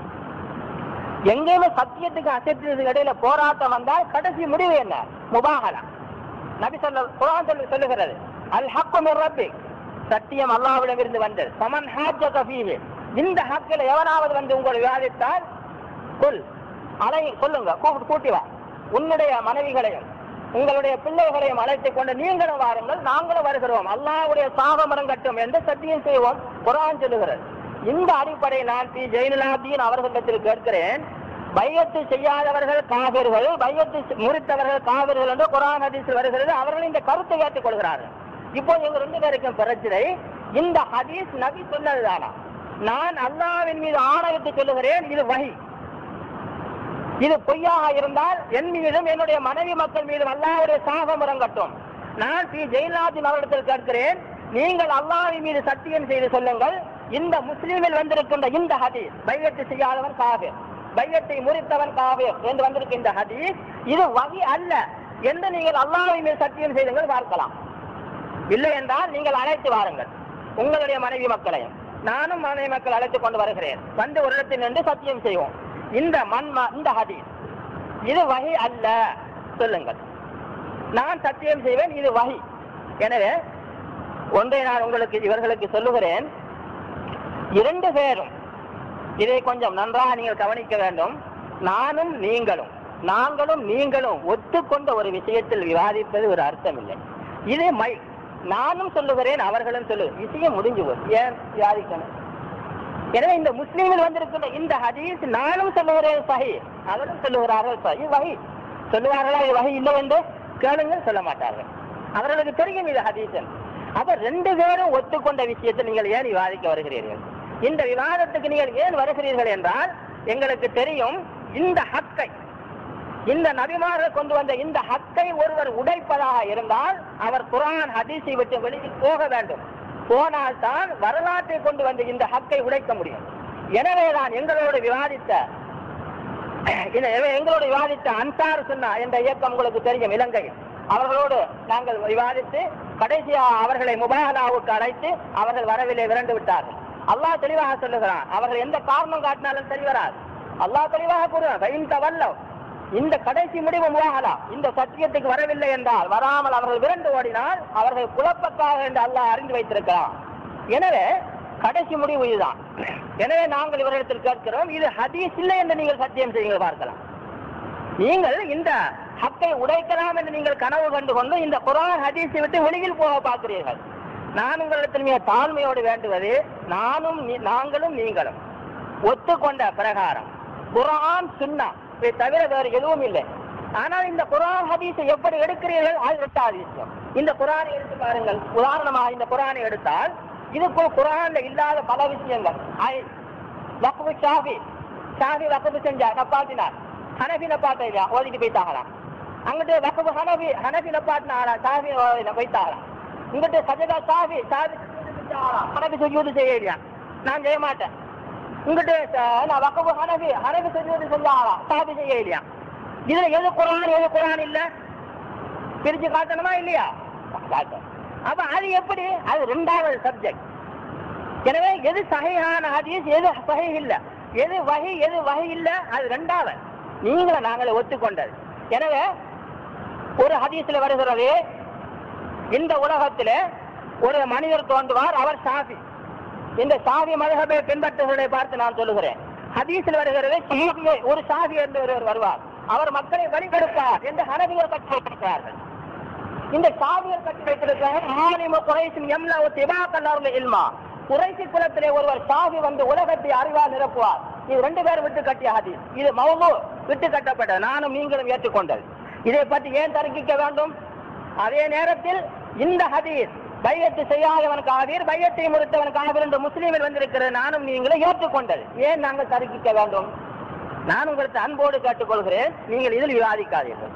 Speaker 3: எங்கேயுமே சத்தியத்துக்கு அசத்தியத்துக்கு இடையில போராட்டம் வந்தால் கடைசி முடிவு என்ன முபாகலா நபி சொல்ல குரான் சொல்லு சொல்லுகிறது அல் ஹக்கு மிர் ரப்பிக் சத்தியம் அல்லாஹ்விடம் இருந்து வந்தது சமன் ஹாஜக ஃபீஹி இந்த ஹக்கில் எவனாவது வந்து உங்களை விவாதித்தால் கொல் அலை சொல்லுங்க கூப்பிட்டு கூட்டி வா உன்னுடைய மனைவிகளையும் உங்களுடைய பிள்ளைகளையும் அழைத்துக் கொண்டு நீங்களும் வாருங்கள் நாங்களும் வருகிறோம் அல்லாஹ்வுடைய சாபமரம் கட்டும் என்று சத்தியம் செய்வோம் குரான் சொல்லுகிறது இந்த அடிப்படையில் நான் பி ஜெயினுலாப்தீன் அவர்களிடத்தில் கேட்கிறேன் பையத்து செய்யாதவர்கள் காவிர்கள் பையத்து முறித்தவர்கள் காவிர்கள் என்று குரான் ஹதீஸில் வருகிறது அவர்கள் இந்த கருத்தை ஏற்றுக் கொள்கிறார்கள் இப்போ எங்க ரெண்டு பேருக்கும் பிரச்சனை இந்த ஹதீஸ் நபி சொன்னதுதானா நான் அல்லாஹ்வின் மீது ஆணையிட்டு சொல்லுகிறேன் இது வஹி இது பொய்யாக இருந்தால் என் மீதும் என்னுடைய மனைவி மக்கள் மீதும் அல்லாஹ்வுடைய சாபம் இறங்கட்டும் நான் ஸ்ரீ ஜெயலலிதா அவரிடத்தில் கேட்கிறேன் நீங்கள் அல்லாஹ்வின் மீது சத்தியம் செய்து சொல்லுங்கள் இந்த முஸ்லீமில் வந்திருக்கின்ற இந்த ஹதீஸ் பையத்து செய்யாதவன் காவிர் பையத்தை முறித்தவன் காவிர் என்று வந்திருக்கின்ற இந்த ஹதீஸ் இது வகி அல்ல என்று நீங்கள் அல்லாஹ்வின் மீது சத்தியம் செய்துங்கள் பார்க்கலாம் இல்லை என்றால் நீங்கள் அழைத்து வாருங்கள் உங்களுடைய மனைவி மக்களையும் நானும் மனைவி மக்கள் அழைத்துக் கொண்டு வருகிறேன் வந்து ஒரு இடத்தில் நின்று சத்தியம் செய்வோம் இந்த மண்மா இந்த ஹதீஸ் இது வகை அல்ல சொல்லுங்கள் நான் சத்தியம் செய்வேன் இது வகை எனவே ஒன்றை நான் உங்களுக்கு இவர்களுக்கு சொல்லுகிறேன் இரண்டு பேரும் இதை கொஞ்சம் நன்றாக நீங்கள் கவனிக்க வேண்டும் நானும் நீங்களும் நாங்களும் நீங்களும் ஒத்துக்கொண்ட ஒரு விஷயத்தில் விவாதிப்பது ஒரு அர்த்தம் இல்லை இது மை நானும் சொல்லுகிறேன் அவர்களும் சொல்லு விஷயம் முடிஞ்சு போச்சு ஏன் விவாதிக்கணும் எனவே இந்த முஸ்லீமில் வந்திருக்கின்ற இந்த ஹதீஸ் நானும் சொல்லுகிறேன் சஹி அவரும் சொல்லுகிறார்கள் சஹி வகை சொல்லுவார்களா இது வகை இல்லை என்று கேளுங்கள் சொல்ல மாட்டார்கள் அவர்களுக்கு தெரியும் இது ஹதீஸ் அப்ப ரெண்டு பேரும் ஒத்துக்கொண்ட விஷயத்தில் நீங்கள் ஏன் விவாதிக்க வருகிறீர்கள் இந்த விவாதத்துக்கு நீங்கள் ஏன் வருகிறீர்கள் என்றால் எங்களுக்கு தெரியும் இந்த ஹக்கை இந்த நபிமார்கள் கொண்டு வந்த இந்த ஹக்கை ஒருவர் உடைப்பதாக இருந்தால் அவர் குரான் ஹதீஸை விட்டு வெளியில் போக வேண்டும் போனால் தான் வரலாற்றை கொண்டு வந்து இந்த ஹக்கை உடைக்க முடியும் எனவே நான் எங்களோடு விவாதித்த இந்த எனவே எங்களோடு விவாதித்த அன்சார் சுன்னா என்ற இயக்கம் உங்களுக்கு தெரியும் இலங்கையில் அவர்களோடு நாங்கள் விவாதித்து கடைசியாக அவர்களை முபாகலாவுக்கு அழைத்து அவர்கள் வரவில்லை விரண்டு விட்டார்கள் அல்லாஹ் தெளிவாக சொல்லுகிறான் அவர்கள் எந்த காரணம் காட்டினாலும் சரி வராது அல்லாஹ் தெளிவாக கூறுவான் இந்த கடைசி முடிவு முவாகலா இந்த சத்தியத்துக்கு வரவில்லை என்றால் வராமல் அவர்கள் விரண்டு ஓடினால் அவர்கள் குழப்பக்காக என்று அல்லாஹ் அறிந்து வைத்திருக்கிறான் எனவே கடைசி முடிவு இதுதான் எனவே நாங்கள் இவரிடத்தில் கேட்கிறோம் இது ஹதீஸ் இல்லை என்று நீங்கள் சத்தியம் செய்யுங்கள் பார்க்கலாம் நீங்கள் இந்த ஹக்கை உடைக்கலாம் என்று நீங்கள் கனவு கண்டு கொண்டு இந்த குரான் ஹதீஸை விட்டு வெளியில் போக பார்க்கிறீர்கள் நான் உங்களிடத்தில் மிக தாழ்மையோடு வேண்டுவது நானும் நீ- நாங்களும் நீங்களும் ஒத்துக்கொண்ட பிரகாரம் குரான் சுன்னா இதை தவிர வேறு எதுவும் இல்லை ஆனால் இந்த குரான் ஹதீஸை எப்படி எடுக்கிறீர்கள் அது ரெண்டாவது விஷயம் இந்த குரானை எடுத்து பாருங்கள் உதாரணமாக இந்த குரானை எடுத்தால் இதுக்குள் குரான்ல இல்லாத பல விஷயங்கள் ஆய்- வக்ஃபு ஷாஃபி ஷாஃபி வக்ஃபு செஞ்சா நப்பாட்டினார் ஹனஃபி நப்பாட்ட இல்லையா ஓதிட்டு போய்த்தாகலாம் அங்கிட்டு வக்ஃபு ஹனஃபி ஹனஃபி நப்பாட்டினாரா ஷாஃபி போய்த்தாகலாம் இங்கிட்டு சஜதா ஷாஃபி ஷாஃபி ஹனஃபி சுஜூது செய்ய இல்லையா நான் செய்ய மாட்டேன் இங்கிட்டு ச- நான் வக்ஃபு ஹனஃபி ஹனஃபி சுஜூது செஞ்சாகலாம் ஷாஃபி செய்ய இல்லையா இதுல எது குரான் எது குரான் இல்ல பிரிச்சு காட்டணுமா இல்லையா காட்டணும் அப்ப அது எப்படி அது ரெண்டாவது சப்ஜெக்ட் எனவே எது சகையான ஹதீஸ் எது சகை இல்ல எது வகை எது வகை இல்ல அது ரெண்டாவது நீங்கள நாங்களே ஒத்துக்கொண்டது எனவே ஒரு ஹதீஸ்ல வருகிறது இந்த உலகத்துல ஒரு மனிதர் தோன்றுவார் அவர் சாஃபி இந்த சாஃபி மதகபை பின்பற்றுவதை பார்த்து நான் சொல்லுகிறேன் ஹதீஸில் வருகிறது சாஃபியை ஒரு சாஃபி என்று ஒருவர் வருவார் அவர் மக்களை வழிபடுப்பார் என்று ஹனபிகள் கட்டி வைத்திருக்கிறார்கள் இந்த சாவியர் கட்டி வைத்திருக்கிறார் ஆலிமு குறைசின் எம்ல திபாக்கல்லாருல இல்மா குறைசி குலத்திலே ஒருவர் சாவி வந்து உலகத்தை அறிவால் நிரப்புவார் இது ரெண்டு பேரும் விட்டு கட்டிய ஹதீஸ் இது மௌது விட்டு கட்டப்பட்டது நானும் நீங்களும் ஏற்றுக்கொண்டது இதை பற்றி ஏன் தர்க்கிக்க வேண்டும் அதே நேரத்தில் இந்த ஹதீஸ் பையத்து செய்யாதவன் காவீர் பையத்தை முறித்தவன் காவீர் என்று முஸ்லீமில் வந்திருக்கிறது நானும் நீங்களும் ஏற்றுக்கொண்டது ஏன் நாங்கள் தர்க்கிக்க வேண்டும் நான் உங்களுக்கு அன்போடு கேட்டுக்கொள்கிறேன் நீங்கள் இதில் விவாதிக்காதீர்கள்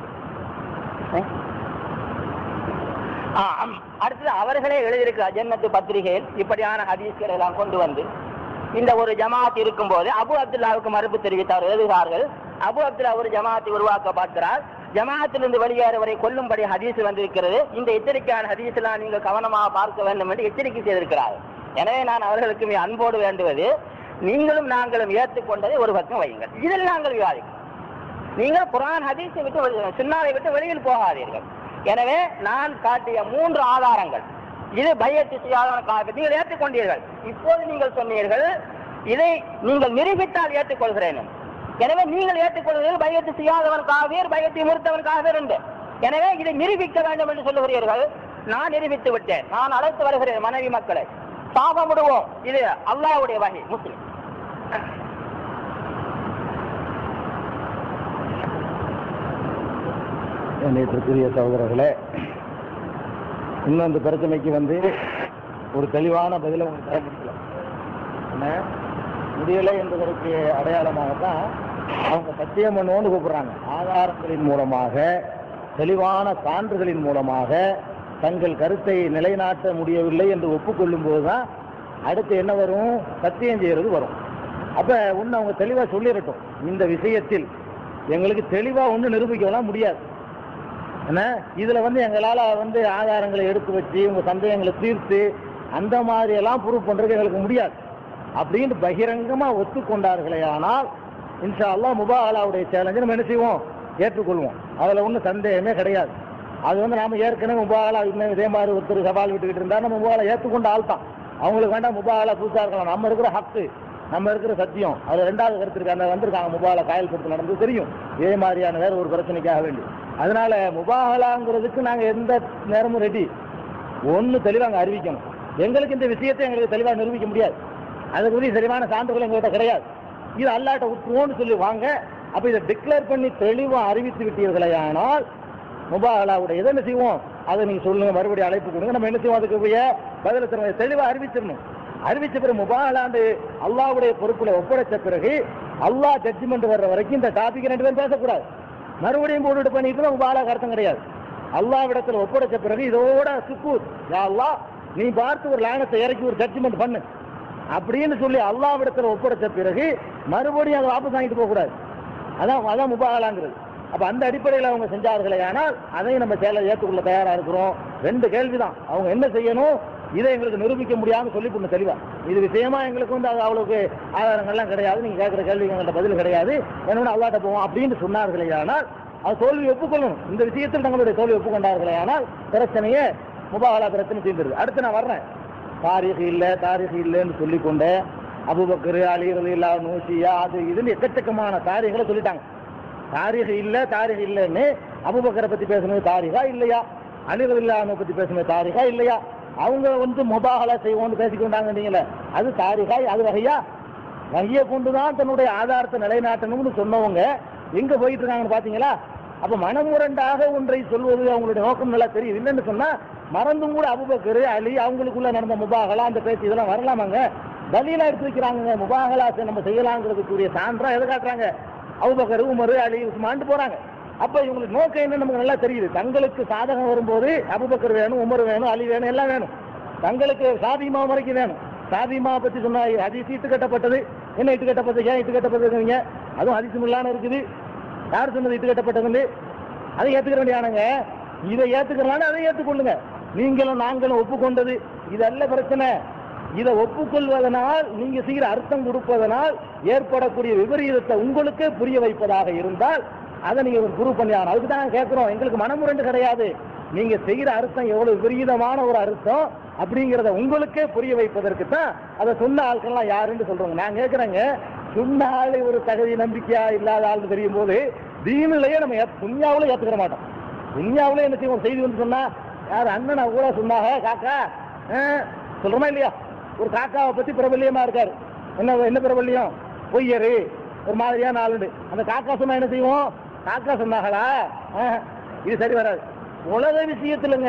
Speaker 3: ஆ, ஆம். அடுத்தது அவர்களே எழுதியிருக்கிற ஜன்னத்து பத்திரிகையில் இப்படியான ஹதீஸ்களை எல்லாம் கொண்டு வந்து இந்த ஒரு ஜமாத் இருக்கும்போது அபு அப்துல்லாவுக்கு மறுப்பு தெரிவித்தார் எழுதுகிறார்கள் அபு அப்துல்லா ஒரு ஜமாத்தை உருவாக்க பார்க்கிறார் ஜமாத்திலிருந்து வெளியேறுவரை கொல்லும்படி ஹதீஸ் வந்திருக்கிறது இந்த எச்சரிக்கையான ஹதீஸ் எல்லாம் நீங்கள் கவனமாக பார்க்க வேண்டும் என்று எச்சரிக்கை செய்திருக்கிறார் எனவே நான் அவர்களுக்கு மிக அன்போடு வேண்டுவது நீங்களும் நாங்களும் ஏற்றுக்கொண்டதை ஒரு பக்கம் வையுங்கள் இதில் நாங்கள் விவாதிக்கிறோம் நீங்கள் குரான் ஹதீஸை விட்டு வெளி- சுன்னாவை விட்டு வெளியில் போகாதீர்கள் எனவே நான் காட்டிய மூன்று ஆதாரங்கள் இது பையத்து செய்யாதவன காப்பி நீங்கள் ஏற்றுக்கொண்டீர்கள் இப்போது நீங்கள் சொன்னீர்கள் இதை நீங்கள் நிரூபித்தால் ஏற்றுக்கொள்கிறேன் என்று. எனவே நீங்கள் ஏற்றுக்கொள்கிறீர்கள் பையத்து செய்யாதவன் காவியர் பையத்தை முறுத்தவன் காவியர் என்று எனவே இதை நிரூபிக்க வேண்டும் என்று சொல்லுகிறீர்கள் நான் நிரூபித்து விட்டேன் நான் அழைத்து வருகிறேன் மனைவி மக்களை சாபமிடுவோம் இது அல்லாஹ்வுடைய வகை முஸ்லிம்
Speaker 2: நேற்றுக்குரிய சகோதரர்களே இன்னும் இந்த பிரச்சனைக்கு வந்து ஒரு தெளிவான பதிலை உங்களுக்கு தர முடியல என்ன முடியலை என்பதற்கு அடையாளமாகத்தான் அவங்க சத்தியம் பண்ணுவோன்னு கூப்பிடுறாங்க ஆதாரங்களின் மூலமாக தெளிவான சான்றுகளின் மூலமாக தங்கள் கருத்தை நிலைநாட்ட முடியவில்லை என்று ஒப்புக்கொள்ளும் போதுதான் அடுத்து என்ன வரும் சத்தியம் செய்யறது வரும் அப்ப ஒண்ணு அவங்க தெளிவா சொல்லிடட்டும் இந்த விஷயத்தில் எங்களுக்கு தெளிவா ஒண்ணு நிரூபிக்கலாம் முடியாது என்ன இதுல வந்து எங்களால வந்து ஆதாரங்களை எடுத்து வச்சு உங்க சந்தேகங்களை தீர்த்து அந்த மாதிரி எல்லாம் ப்ரூவ் பண்றது எங்களுக்கு முடியாது அப்படின்னு பகிரங்கமா ஒத்துக்கொண்டார்களே ஆனால் இன்ஷா அல்லாஹ் முபாலாவுடைய சேலஞ்சை நம்ம என்ன செய்வோம் ஏற்றுக்கொள்வோம் அதுல ஒன்றும் சந்தேகமே கிடையாது அது வந்து நாம ஏற்கனவே முபாலா இன்னும் இதே மாதிரி ஒருத்தர் சவால் விட்டுக்கிட்டு இருந்தா நம்ம முபாலா ஏற்றுக்கொண்ட ஆள் தான் அவங்களுக்கு வேண்டாம் முபாலா புதுசா இருக்கலாம் நம்ம இருக்கிற ஹக்கு நம்ம இருக்கிற சத்தியம் அது ரெண்டாவது கருத்து இருக்கு அந்த வந்திருக்காங்க முபாலா காயல் கொடுத்து நடந்து தெரியும் இதே மாதிரியான வேற ஒரு பிரச்சனைக்காக வேண்டி அதனால முபாலாங்கிறதுக்கு நாங்க எந்த நேரமும் ரெடி ஒண்ணு தெளிவா அங்க அறிவிக்கணும் எங்களுக்கு இந்த விஷயத்தை எங்களுக்கு தெளிவா நிரூபிக்க முடியாது அதுக்கு உரிய சரியான சான்றுகள் எங்ககிட்ட கிடையாது இது அல்லாட்ட விட்டுருவோம்னு சொல்லி வாங்க அப்ப இதை டிக்ளேர் பண்ணி தெளிவா அறிவித்து விட்டீர்களே ஆனால் முபாலாவுடைய எதை என்ன செய்வோம் அதை நீங்க சொல்லுங்க மறுபடியும் அழைப்பு கொடுங்க நம்ம என்ன செய்வோம் அதுக்கு போய் பதில தருவோம் தெளிவா அறிவிச்சிடணும் அறிவிச்ச பிறகு முபாலாண்டு அல்லாவுடைய பொறுப்புல ஒப்படைச்ச பிறகு அல்லாஹ் ஜட்ஜ்மெண்ட் வர்ற வரைக்கும் இந்த டாபிக் ரெண்டு பேரும் பேசக்கூடாது மறுபடியும் போட்டுட்டு பண்ணிட்டு முபாலாக்கு அர்த்தம் கிடையாது அல்லாவிடத்துல ஒப்படைச்ச பிறகு இதோட சுக்கூத் யா அல்லாஹ் நீ பார்த்து ஒரு லானத்தை இறக்கி ஒரு ஜட்ஜ்மெண்ட் பண்ணு அப்படின்னு சொல்லி அல்லாவிடத்துல ஒப்படைச்ச பிறகு மறுபடியும் அதை வாபஸ் வாங்கிட்டு போக கூடாது அதான் அதான் முபாகலாங்கிறது அப்ப அந்த அடிப்படையில் அவங்க செஞ்சார்களே ஆனால் அதையும் நம்ம சேலை ஏற்றுக்கொள்ள தயாரா இருக்கிறோம் ரெண்டு கேள்விதான் அவங்க என்ன செய்யணும் இதை எங்களுக்கு நிரூபிக்க முடியாம சொல்லி பண்ண தெளிவா இது விஷயமா எங்களுக்கு வந்து அது அவ்வளவுக்கு ஆதாரங்கள்லாம் கிடையாது நீங்க கேட்கிற கேள்வி எங்கள்கிட்ட பதில் கிடையாது என்னோட அல்லாட்ட போவோம் அப்படின்னு சொன்னார்களே ஆனால் அது தோல்வி ஒப்புக்கொள்ளணும் இந்த விஷயத்தில் தங்களுடைய தோல்வி ஒப்புக்கொண்டார்களே ஆனால் பிரச்சனையே முபாகலா பிரச்சனை தீர்ந்துருது அடுத்து நான் வர்றேன் தாரிக இல்ல தாரிக இல்லைன்னு சொல்லிக்கொண்டு அபுபக்கர் அலி ரலில்லா நூசியா அது இதுன்னு எக்கச்சக்கமான தாரிகளை சொல்லிட்டாங்க தாரிக இல்ல தாரிக இல்லைன்னு அபுபக்கரை பத்தி பேசுனது தாரிகா இல்லையா அலி ரலில்லாவை பத்தி பேசுனது தாரிகா இல்லையா அவங்க வந்து முபாகலா செய்வோம்னு பேசிக்கொண்டாங்க நீங்களே அது தாரிகா அது வகையா வகையை கொண்டுதான் தன்னுடைய ஆதாரத்தை நிலைநாட்டணும்னு சொன்னவங்க எங்க போயிட்டு இருக்காங்கன்னு பாத்தீங்களா அப்ப மனமுரண்டாக ஒன்றை சொல்வது அவங்களுடைய நோக்கம் நல்லா தெரியும் இல்லைன்னு சொன்னா மறந்தும் கூட அபுபக்கர் அலி அவங்களுக்குள்ள நடந்த முபாகலா அந்த பேச்சு இதெல்லாம் வரலாமாங்க தலீலா எடுத்து வைக்கிறாங்க முபாகலா நம்ம செய்யலாங்கிறதுக்குரிய சான்றா எதை காட்டுறாங்க அபுபக்கர் உமர் அலி உஸ்மான்ட்டு போறாங்க அப்ப இவங்களுக்கு நோக்கம் என்ன நமக்கு நல்லா தெரியுது தங்களுக்கு சாதகம் வரும்போது அபுபக்கர் வேணும் உமர் வேணும் அலி வேணும் எல்லாம் வேணும் தங்களுக்கு சாதிமா வரைக்கும் வேணும் சாதிமா பத்தி சொன்னா ஹதீஸ் இட்டு கட்டப்பட்டது என்ன இட்டு கட்டப்பட்டது ஏன் இட்டு கட்டப்பட்டதுங்க அதுவும் ஹதீசுமில்லான இருக்குது யார் சொன்னது இட்டு கட்டப்பட்டதுன்னு அதை ஏத்துக்கிற வேண்டியானுங்க இதை ஏத்துக்கிறனால அதை ஏத்துக்கொள்ளுங்க நீங்களும் நாங்களும் ஒப்புக்கொண்டது இதல்ல பிரச்சனை இதை ஒப்புக்கொள்வதனால் நீங்க செய்கிற அர்த்தம் கொடுப்பதனால் ஏற்படக்கூடிய விபரீதத்தை உங்களுக்கே புரிய வைப்பதாக இருந்தால் அதை நீங்க ஒரு குரு பண்ணி ஆகணும் அதுக்கு தான் கேட்கிறோம் எங்களுக்கு மனமுரண்டு கிடையாது நீங்க செய்கிற அர்த்தம் எவ்வளவு விபரீதமான ஒரு அர்த்தம் அப்படிங்கறத உங்களுக்கே புரிய வைப்பதற்கு தான் அதை சொன்ன ஆட்கள்லாம் யாருன்னு சொல்றோங்க நான் கேட்கிறேங்க சொன்ன ஆளு ஒரு தகுதி நம்பிக்கையா இல்லாத ஆள் தெரியும் போது தீனிலேயே நம்ம ஏத்- துன்யாவுல ஏத்துக்கிற மாட்டோம் துன்யாவுல என்ன செய்வோம் செய்தி வந்து சொன்னா யார் அண்ணனா கூட சொன்னாங்க காக்கா ஆ, சொல்றோமா இல்லையா ஒரு காக்காவை பத்தி பிரபல்யமா இருக்காரு என்ன என்ன பிரபல்யம் பொய்யரு ஒரு மாதிரியான ஆளுண்டு அந்த காக்கா சொன்னா என்ன செய்வோம் காக்கா சொன்னாங்களா ஆஹ், இது சரி வராது உலக விஷயத்துலங்க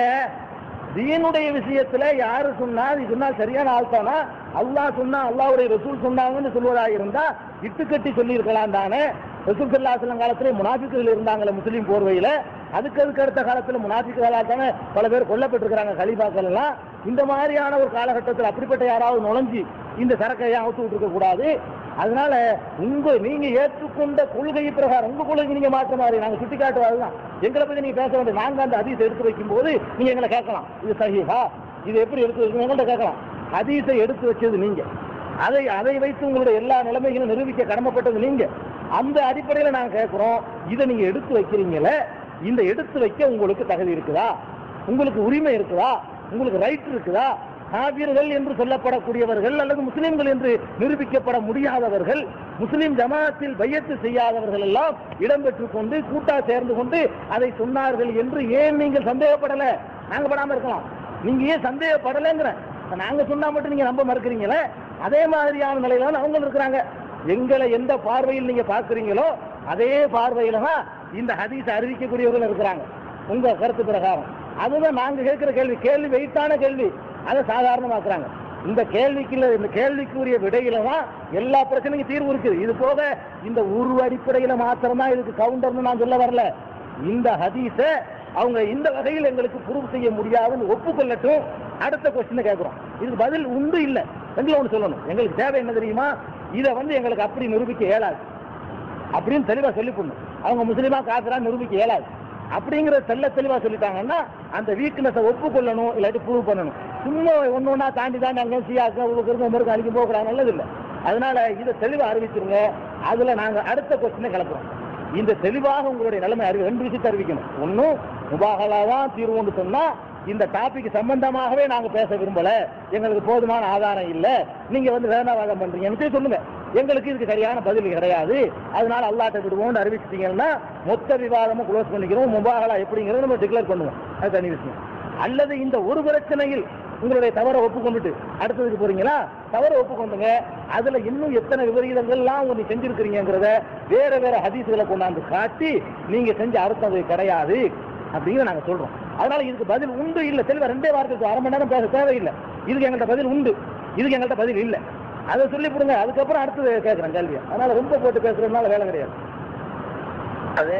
Speaker 2: தீனுடைய விஷயத்துல யாரு சொன்னா இது சொன்னா சரியான ஆள் தானா அல்லாஹ் சொன்னா அல்லாஹ்வுடைய ரசூல் சொன்னாங்கன்னு சொல்வதாக இருந்தா இட்டுக்கட்டி சொல்லி இருக்கலாம் தானே ரசூல் சல்லாஹலம் காலத்துல முனாஃபிக்குகள் இருந்தாங்களே முஸ்லீம் போர்வையில அதுக்கு அதுக்கு அடுத்த காலத்துல முனாஃபிக்குகளால் தானே பல பேர் கொல்லப்பட்டிருக்கிறாங்க கலிபாக்கள் எல்லாம் இந்த மாதிரியான ஒரு காலகட்டத்தில் அப்படிப்பட்ட யாராவது நுழைஞ்சு இந்த சரக்கை ஏன் அவுத்து விட்டுருக்க கூடாது அதனால உங்க நீங்க ஏற்றுக்கொண்ட கொள்கை பிரகாரம் உங்க கொள்கை நீங்க மாற்ற மாதிரி நாங்க சுட்டி காட்டுவதுதான் எங்களை பத்தி நீங்க பேச வேண்டிய நாங்க அந்த ஹதீஸை எடுத்து வைக்கும் போது நீங்க எங்களை கேட்கலாம் இது சஹீஹா இது எப்படி எடுத்து வைக்கணும் எங்கள்கிட்ட கேட்கலாம் ஹதீஸை எடுத்து வச்சது நீங்க அதை அதை வைத்து உங்களுடைய எல்லா நிலைமைகளும் நிரூபிக்க கடமைப்பட்டது நீங்க அந்த அடிப்படையில நாங்க கேட்கிறோம் இதை நீங்க எடுத்து வைக்கிறீங்களே இந்த எடுத்து வைக்க உங்களுக்கு தகுதி இருக்குதா உங்களுக்கு உரிமை இருக்குதா உங்களுக்கு ரைட் இருக்குதா காவியர்கள் என்று சொல்லப்படக்கூடியவர்கள் அல்லது முஸ்லிம்கள் என்று நிரூபிக்கப்பட முடியாதவர்கள் முஸ்லிம் ஜமாத்தில் பையத்து செய்யாதவர்கள் எல்லாம் இடம்பெற்றுக் கொண்டு கூட்டா சேர்ந்து கொண்டு அதை சொன்னார்கள் என்று ஏன் நீங்கள் சந்தேகப்படல நாங்க படாம இருக்கலாம் நீங்க ஏன் சந்தேகப்படலைங்கிற நாங்க சொன்னா மட்டும் நீங்க நம்ப மறுக்கிறீங்களே அதே மாதிரியான நிலையில தான் அவங்க இருக்கிறாங்க எங்களை எந்த பார்வையில் நீங்க பார்க்கறீங்களோ அதே பார்வையில தான் இந்த ஹதீஸ் அறிவிக்கக்கூடியவர்கள் இருக்கிறாங்க உங்க கருத்து பிரகாரம் அதுதான் நாங்க கேட்கிற கேள்வி கேள்வி வெயிட்டான கேள்வி அதை சாதாரணமாக்குறாங்க இந்த கேள்விக்கு இந்த கேள்விக்குரிய விடையில தான் எல்லா பிரச்சனைக்கும் தீர்வு இருக்குது இது போக இந்த உருவ அடிப்படையில மாத்திரம் தான் இதுக்கு கவுண்டர்னு நான் சொல்ல வரல இந்த ஹதீஸ அவங்க இந்த வகையில் எங்களுக்கு ப்ரூவ் செய்ய முடியாதுன்னு ஒப்புக்கொள்ளட்டும் அடுத்த கொஸ்டினை கேட்கிறோம் இதுக்கு பதில் உண்டு இல்ல ரெண்டுல ஒன்று சொல்லணும் எங்களுக்கு தேவை என்ன தெரியுமா இதை வந்து எங்களுக்கு அப்படி நிரூபிக்க இயலாது அப்படின்னு தெளிவா சொல்லி போடணும் அவங்க முஸ்லீமா காசுரா நிரூபிக்க இயலாது அப்படிங்கிற தெல்ல தெளிவா சொல்லிட்டாங்கன்னா அந்த வீக்னஸை ஒப்புக்கொள்ளணும் இல்லாட்டி ப்ரூவ் பண்ணணும் சும்மா ஒண்ணு ஒண்ணா தாண்டி தாண்டி அங்கே சியாக்க உங்களுக்கு மருக்கு அழிக்க போகக்கூடாது நல்லது இல்லை அதனால இதை தெளிவா அறிவிச்சிருங்க அதுல நாங்க அடுத்த கொஸ்டினை கிளப்புறோம் இந்த தெளிவாக உங்களுடைய நிலைமை அறிவி ரெண்டு விஷயத்தை அறிவிக்கணும் ஒன்னும் முபாகலா தான் தீர்வுன்னு சொன்னா இந்த டாபிக் சம்பந்தமாகவே நாங்க பேச விரும்பல எங்களுக்கு போதுமான ஆதாரம் இல்ல நீங்க வந்து வேதனாவாதம் பண்றீங்கன்னு சொல்லுங்க எங்களுக்கு இதுக்கு சரியான பதில் கிடையாது அதனால அல்லாட்ட விடுவோம்னு அறிவிச்சிட்டீங்கன்னா மொத்த விவாதமும் க்ளோஸ் பண்ணிக்கிறோம் முபாகலா எப்படிங்கிறத நம்ம டிக்ளேர் பண்ணுவோம் அது தனி விஷயம் அல்லது இந்த ஒரு பிரச்சனையில் உங்களுடைய தவறை ஒப்புக்கொண்டுட்டு அடுத்ததுக்கு போறீங்களா தவறை ஒப்புக்கொண்டுங்க அதுல இன்னும் எத்தனை விபரீதங்கள்லாம் உங்க நீ செஞ்சிருக்கிறீங்கிறத வேற வேற ஹதீசுகளை கொண்டாந்து காட்டி நீங்க செஞ்ச அர்த்தம் அது கிடையாது அப்படின்னு நாங்க சொல்றோம் அதனால இதுக்கு பதில் உண்டு இல்ல தெளிவா ரெண்டே வாரத்துக்கு அரை மணி நேரம் பேச தேவையில்லை இதுக்கு எங்கள்கிட்ட பதில் உண்டு இதுக்கு எங்கள்கிட்ட பதில் இல்ல அதை சொல்லி கொடுங்க அதுக்கப்புறம் அடுத்தது கேட்கறேன் கேள்வியை அதனால ரொம்ப போட்டு பேசுறதுனால வேலை கிடையாது
Speaker 3: அது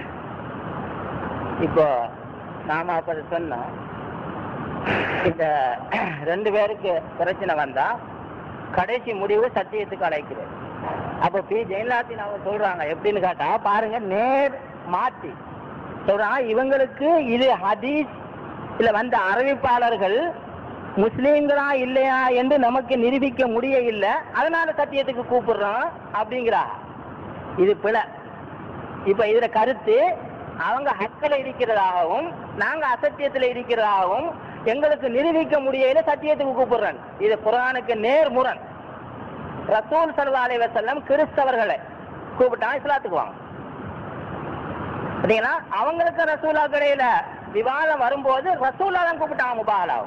Speaker 3: இப்போ நாம அப்ப சொன்னோம் இந்த ரெண்டு பேருக்கு பிரச்சனை வந்தா கடைசி முடிவு சத்தியத்துக்கு அழைக்கிறது அப்ப பி ஜெயலலிதா அவங்க சொல்றாங்க எப்படின்னு கேட்டா பாருங்க நேர் மாத்தி சொல்றாங்க இவங்களுக்கு இது ஹதீஸ் இல்ல வந்த அறிவிப்பாளர்கள் முஸ்லீம்களா இல்லையா என்று நமக்கு நிரூபிக்க முடிய இல்லை அதனால சத்தியத்துக்கு கூப்பிடுறோம் அப்படிங்கிறா இது பிழை இப்ப இதுல கருத்து அவங்க ஹக்கில் இருக்கிறதாகவும் நாங்க அசத்தியத்துல இருக்கிறதாகவும் எங்களுக்கு நிரூபிக்க முடியல சத்தியத்துக்கு கூப்பிடுறேன் இது குரானுக்கு நேர் முரண் ரசூல் சல்லா அலைஹி வஸல்லம் கிறிஸ்தவர்களை கூப்பிட்டான் இஸ்லாத்துக்கு வாங்க சரிங்களா அவங்களுக்கு ரசூலா கடையில விவாதம் வரும்போது ரசூலா தான் கூப்பிட்டாங்க முபாலாவும்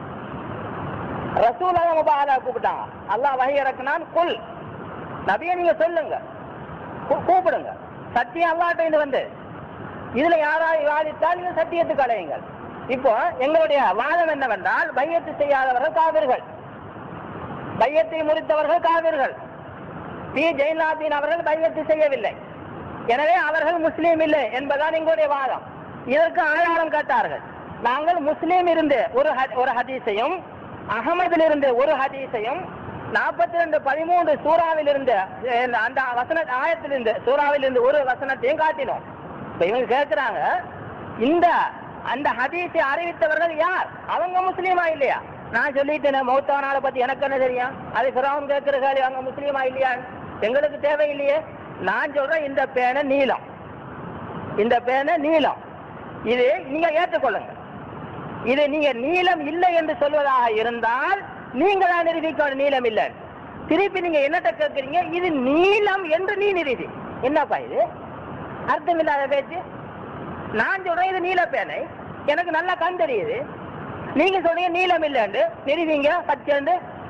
Speaker 3: ரசூலா தான் முபாலா கூப்பிட்டாங்க அல்லாஹ் வகை இறக்குனான் குல் நபியை நீங்க சொல்லுங்க கூ- கூப்பிடுங்க சத்தியம் அல்லாட்ட இருந்து வந்து இதுல யாரா விவாதித்தால் நீங்க சத்தியத்துக்கு அலையுங்கள் இப்போ எங்களுடைய வாதம் என்னவென்றால் பையத்து செய்யாதவர்கள் காவிர்கள் பையத்தை முறித்தவர்கள் காவிர்கள் பி ஜெயலலிதா அவர்கள் பையத்து செய்யவில்லை எனவே அவர்கள் முஸ்லீம் இல்லை என்பதுதான் எங்களுடைய வாதம் இதற்கு ஆதாரம் காட்டார்கள் நாங்கள் முஸ்லீம் இருந்து ஒரு ஹ- ஒரு ஹதீஸையும் அகமதில் இருந்து ஒரு ஹதீஸையும் நாற்பத்தி ரெண்டு பதிமூன்று சூறாவில் இருந்து அஹ், அந்த வசன ஆயத்திலிருந்து சூறாவில் இருந்து ஒரு வசனத்தையும் காட்டினோம் இப்ப இவங்க கேட்கிறாங்க இந்த அந்த ஹதீஸை அறிவித்தவர்கள் யார் அவங்க முஸ்லீமா இல்லையா நான் சொல்லிட்டேன் மௌத்தானால பத்தி எனக்கு என்ன தெரியும் அது பிறவும் கேட்கிற கேள்வி அவங்க முஸ்லீமா இல்லையா எங்களுக்கு தேவையில்லையே நான் சொல்றேன் இந்த பேனை நீளம் இந்த பேனை நீளம் இது நீங்க ஏற்றுக்கொள்ளுங்க இது நீங்க நீளம் இல்லை என்று சொல்வதாக இருந்தால் நீங்க தான் நிரூபிக்க நீளம் இல்லை திருப்பி நீங்க என்னட்ட கேட்கறீங்க இது நீளம் என்று நீ நிரூபி என்னப்பா இது அர்த்தம் இல்லாத பேச்சு நான் சொல்றேன் இது நீல பேனை எனக்கு நல்லா கண் தெரியுது நீங்க சொல்றீங்க நீளம் இல்லைன்னு நிறுவீங்க பச்சைண்டு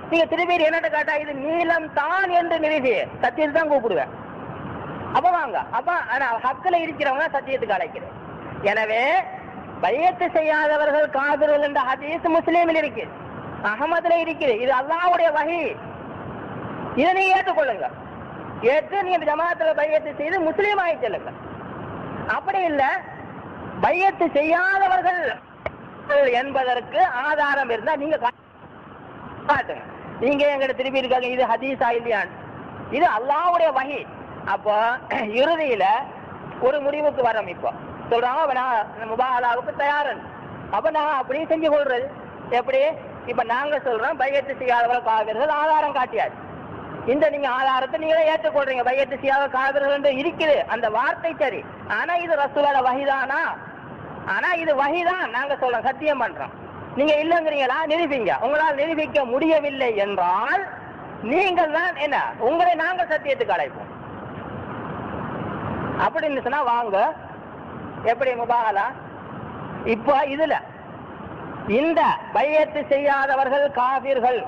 Speaker 3: நீங்க திருப்பி என்னட்ட காட்டா இது நீளம் தான் என்று நிறுவி சத்தியத்தை தான் கூப்பிடுவேன் அப்ப வாங்க அப்ப ஆனா ஹக்கில் இருக்கிறவங்க சத்தியத்துக்கு அழைக்கிறேன் எனவே பையத்து செய்யாதவர்கள் காவிர்கள் என்ற ஹதீஸ் முஸ்லீமில் இருக்கு அகமதுல இருக்குது இது அல்லாஹ்வுடைய வகை இதை நீங்க ஏற்றுக்கொள்ளுங்க ஏற்று நீங்க ஜமாத்துல பையத்து செய்து முஸ்லீம் ஆகி செல்லுங்க அப்படி இல்ல பையத்து செய்யாதவர்கள் என்பதற்கு ஆதாரம் இருந்தா நீங்க கா- காட்டுங்க நீங்க எங்கிட்ட திருப்பி இருக்காங்க இது ஹதீஸா இல்லையான்னு இது அல்லாஹ்வுடைய வகை அப்போ இறுதியில ஒரு முடிவுக்கு வரோம் இப்போ சொல்றாங்க அப்ப நான் முபாலாவுக்கு தயாரன் அப்ப நான் அப்படியே செஞ்சு கொள்றது எப்படி இப்ப நாங்க சொல்றோம் பையத்து செய்யாதவர்கள் காவிர்கள் ஆதாரம் காட்டியாச்சு இந்த நீங்க ஆதாரத்தை நீங்களே ஏற்றுக்கொள்றீங்க பையத்து செய்யாத காவிர்கள் என்று இருக்குது அந்த வார்த்தை சரி ஆனா இது ரசூலோட வகைதானா ஆனா இது வகைதான் நாங்க சொல்றோம் சத்தியம் பண்றோம் நீங்க இல்லங்கிறீங்களா நிரூபிங்க உங்களால் நிரூபிக்க முடியவில்லை என்றால் நீங்கள் தான் என்ன உங்களை நாங்கள் சத்தியத்துக்கு அழைப்போம் அப்படின்னு சொன்னா வாங்க எப்படி முபாகலா இப்போ இதுல இந்த பையத்து செய்யாதவர்கள் காவிர்கள்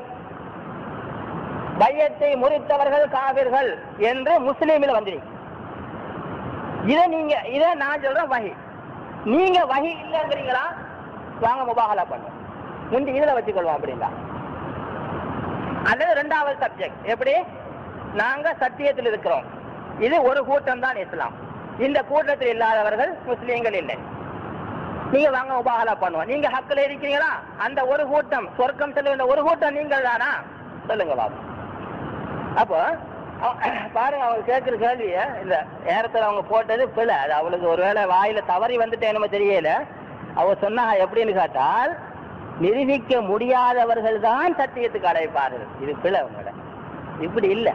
Speaker 3: பையத்தை முறித்தவர்கள் காவிர்கள் என்று முஸ்லீமில் வந்துருக்கு இதை நீங்க இதை நான் சொல்றேன் வகி நீங்க வகி இல்லைங்கிறீங்களா வாங்க முபாகலா பண்ணுங்க முந்தி இதுல வச்சுக்கொள்வோம் அப்படிங்களா அல்லது ரெண்டாவது சப்ஜெக்ட் எப்படி நாங்க சத்தியத்தில் இருக்கிறோம் இது ஒரு கூட்டம் தான் இஸ்லாம் இந்த கூட்டத்தில் இல்லாதவர்கள் முஸ்லீம்கள் இல்லை நீங்க வாங்க உபாகலா பண்ணுவோம் நீங்க ஹக்கில் இருக்கிறீங்களா அந்த ஒரு கூட்டம் சொர்க்கம் செல்லுகின்ற ஒரு கூட்டம் நீங்கள் தானா சொல்லுங்க பாபு அப்போ அவ- பாருங்க அவங்க கேட்கிற கேள்விய இந்த நேரத்தில் அவங்க போட்டது பிழை அது அவளுக்கு ஒருவேளை வாயில தவறி வந்துட்டே நம்ம தெரியல அவ சொன்னா எப்படின்னு கேட்டால் நிரூபிக்க முடியாதவர்கள் தான் சத்தியத்துக்கு அடைப்பார்கள் இது பிழை அவங்களோட இப்படி இல்லை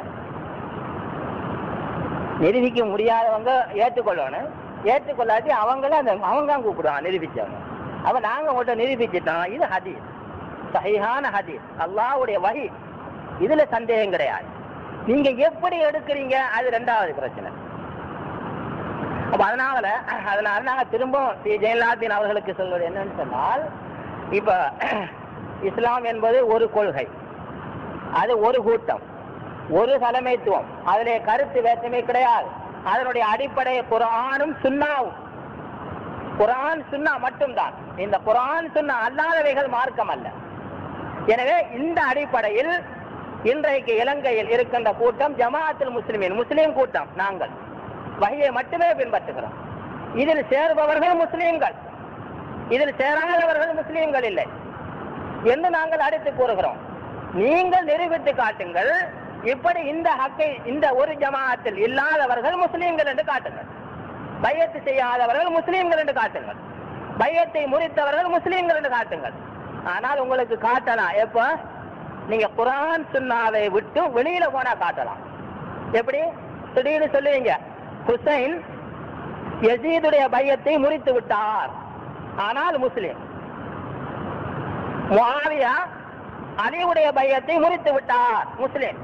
Speaker 3: நிரூபிக்க முடியாதவங்க ஏற்றுக்கொள்ளணும் ஏற்றுக்கொள்ளாட்டி அவங்கள அந்த அவங்க தான் கூப்பிடுவாங்க நிரூபிச்சவங்க அப்ப நாங்க உங்கள்கிட்ட நிரூபிச்சிட்டோம் இது ஹதீஸ் சஹீஹான ஹதீஸ் அல்லாஹ்வுடைய வஹி இதுல சந்தேகம் கிடையாது நீங்க எப்படி எடுக்கிறீங்க அது ரெண்டாவது பிரச்சனை அப்ப அதனால அதனால நாங்க திரும்பவும் ஸ்ரீ ஜெயலலிதாதீன் அவர்களுக்கு சொல்வது என்னன்னு சொன்னால் இப்ப இஸ்லாம் என்பது ஒரு கொள்கை அது ஒரு கூட்டம் ஒரு தலைமைத்துவம் அதிலே கருத்து வேற்றுமை கிடையாது அதனுடைய அடிப்படை குரானும் சுன்னாவும் குரான் சுன்னா மட்டும்தான் இந்த குரான் சுன்னா அல்லாதவைகள் மார்க்கம் அல்ல எனவே இந்த அடிப்படையில் இன்றைக்கு இலங்கையில் இருக்கின்ற கூட்டம் ஜமாஅத்துல் முஸ்லிமின் முஸ்லிம் கூட்டம் நாங்கள் வகையை மட்டுமே பின்பற்றுகிறோம் இதில் சேர்பவர்கள் முஸ்லிம்கள் இதில் சேராதவர்கள் முஸ்லிம்கள் இல்லை என்று நாங்கள் அடித்து கூறுகிறோம் நீங்கள் நிரூபித்து காட்டுங்கள் இப்படி இந்த ஹக்கை இந்த ஒரு ஜமாஅத்தில் இல்லாதவர்கள் முஸ்லிம்கள் என்று காட்டுங்கள் பையத்து செய்யாதவர்கள் முஸ்லிம்கள் என்று காட்டுங்கள் பையத்தை முறித்தவர்கள் முஸ்லிம்கள் என்று காட்டுங்கள் ஆனால் உங்களுக்கு காட்டலாம் எப்ப நீங்க குரான் சுன்னாவை விட்டு வெளியில போனா காட்டலாம் எப்படி திடீர்னு சொல்லுவீங்க ஹுசைன் யசீதுடைய பையத்தை முறித்து விட்டார் ஆனால் முஸ்லிம் முஆவியா அலியுடைய பையத்தை முறித்து விட்டார் முஸ்லிம்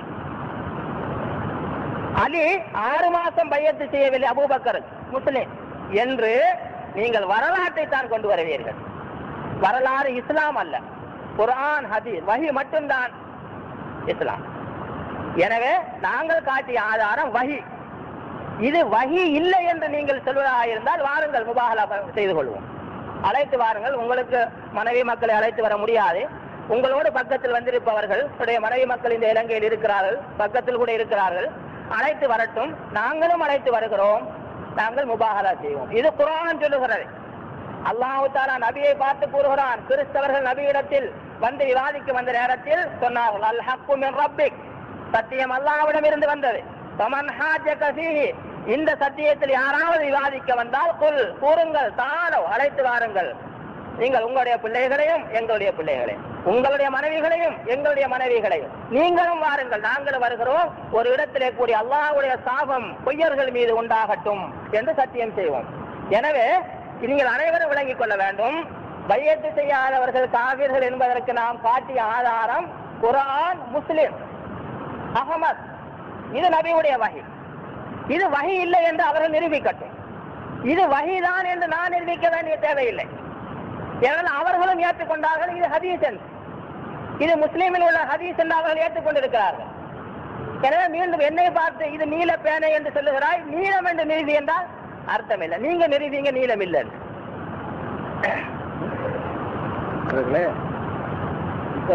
Speaker 3: அலி ஆறு மாசம் பையத்து செய்யவில்லை அபூபக்கர் முஸ்லிம் என்று நீங்கள் வரலாற்றை தான் கொண்டு வருவீர்கள் வரலாறு இஸ்லாம் அல்ல குர்ஆன் ஹதீஸ் வஹி மட்டும்தான் இஸ்லாம் எனவே நாங்கள் காட்டிய ஆதாரம் வஹி இது வஹி இல்லை என்று நீங்கள் சொல்வதாக இருந்தால் வாருங்கள் முபாகலா செய்து கொள்வோம் அழைத்து வாருங்கள் உங்களுக்கு மனைவி மக்களை அழைத்து வர முடியாது உங்களோடு பக்கத்தில் வந்திருப்பவர்கள் உடைய மனைவி மக்கள் இந்த இலங்கையில் இருக்கிறார்கள் பக்கத்தில் கூட இருக்கிறார்கள் அழைத்து வரட்டும் நாங்களும் அழைத்து வருகிறோம் நாங்கள் முபாகலா செய்வோம் இது குரான் சொல்லுகிறது அல்லாஹு தாலா நபியை பார்த்து கூறுகிறான் கிறிஸ்தவர்கள் நபியிடத்தில் வந்து விவாதிக்க வந்த நேரத்தில் சொன்னார்கள் அல் ஹக்கு மின் ரப்பிக் சத்தியம் அல்லாஹ்விடம் இருந்து வந்தது ஃபமன் ஹாஜக ஃபீஹி இந்த சத்தியத்தில் யாராவது விவாதிக்க வந்தால் குல் கூறுங்கள் தானோ அழைத்து வாருங்கள் நீங்கள் உங்களுடைய பிள்ளைகளையும் எங்களுடைய பிள்ளைகளையும் உங்களுடைய மனைவிகளையும் எங்களுடைய மனைவிகளையும் நீங்களும் வாருங்கள் நாங்களும் வருகிறோம் ஒரு இடத்திலே கூடிய அல்லாஹ்வுடைய சாபம் பொய்யர்கள் மீது உண்டாகட்டும் என்று சத்தியம் செய்வோம் எனவே நீங்கள் அனைவரும் விளங்கிக் கொள்ள வேண்டும் பையத்து செய்யாதவர்கள் காவிர்கள் என்பதற்கு நாம் காட்டிய ஆதாரம் குரான் முஸ்லிம் அகமத் இது நபியுடைய வகை இது வகை இல்லை என்று அவர்கள் நிரூபிக்கட்டும் இது வகைதான் என்று நான் நிரூபிக்க வேண்டிய தேவையில்லை ஏனால் அவர்களும் ஏற்றுக்கொண்டார்கள் இது ஹதீஸ் என்று இது முஸ்லீமில் உள்ள ஹதீஸ் என்று அவர்கள் ஏற்றுக்கொண்டிருக்கிறார்கள் எனவே மீண்டும் என்னை பார்த்து இது நீல பேனை என்று சொல்லுகிறாய் நீளம் என்று நிறுவி என்றால் அர்த்தம் இல்லை நீங்க நிறுவீங்க நீளம் இல்லை
Speaker 2: அவர்களே இப்ப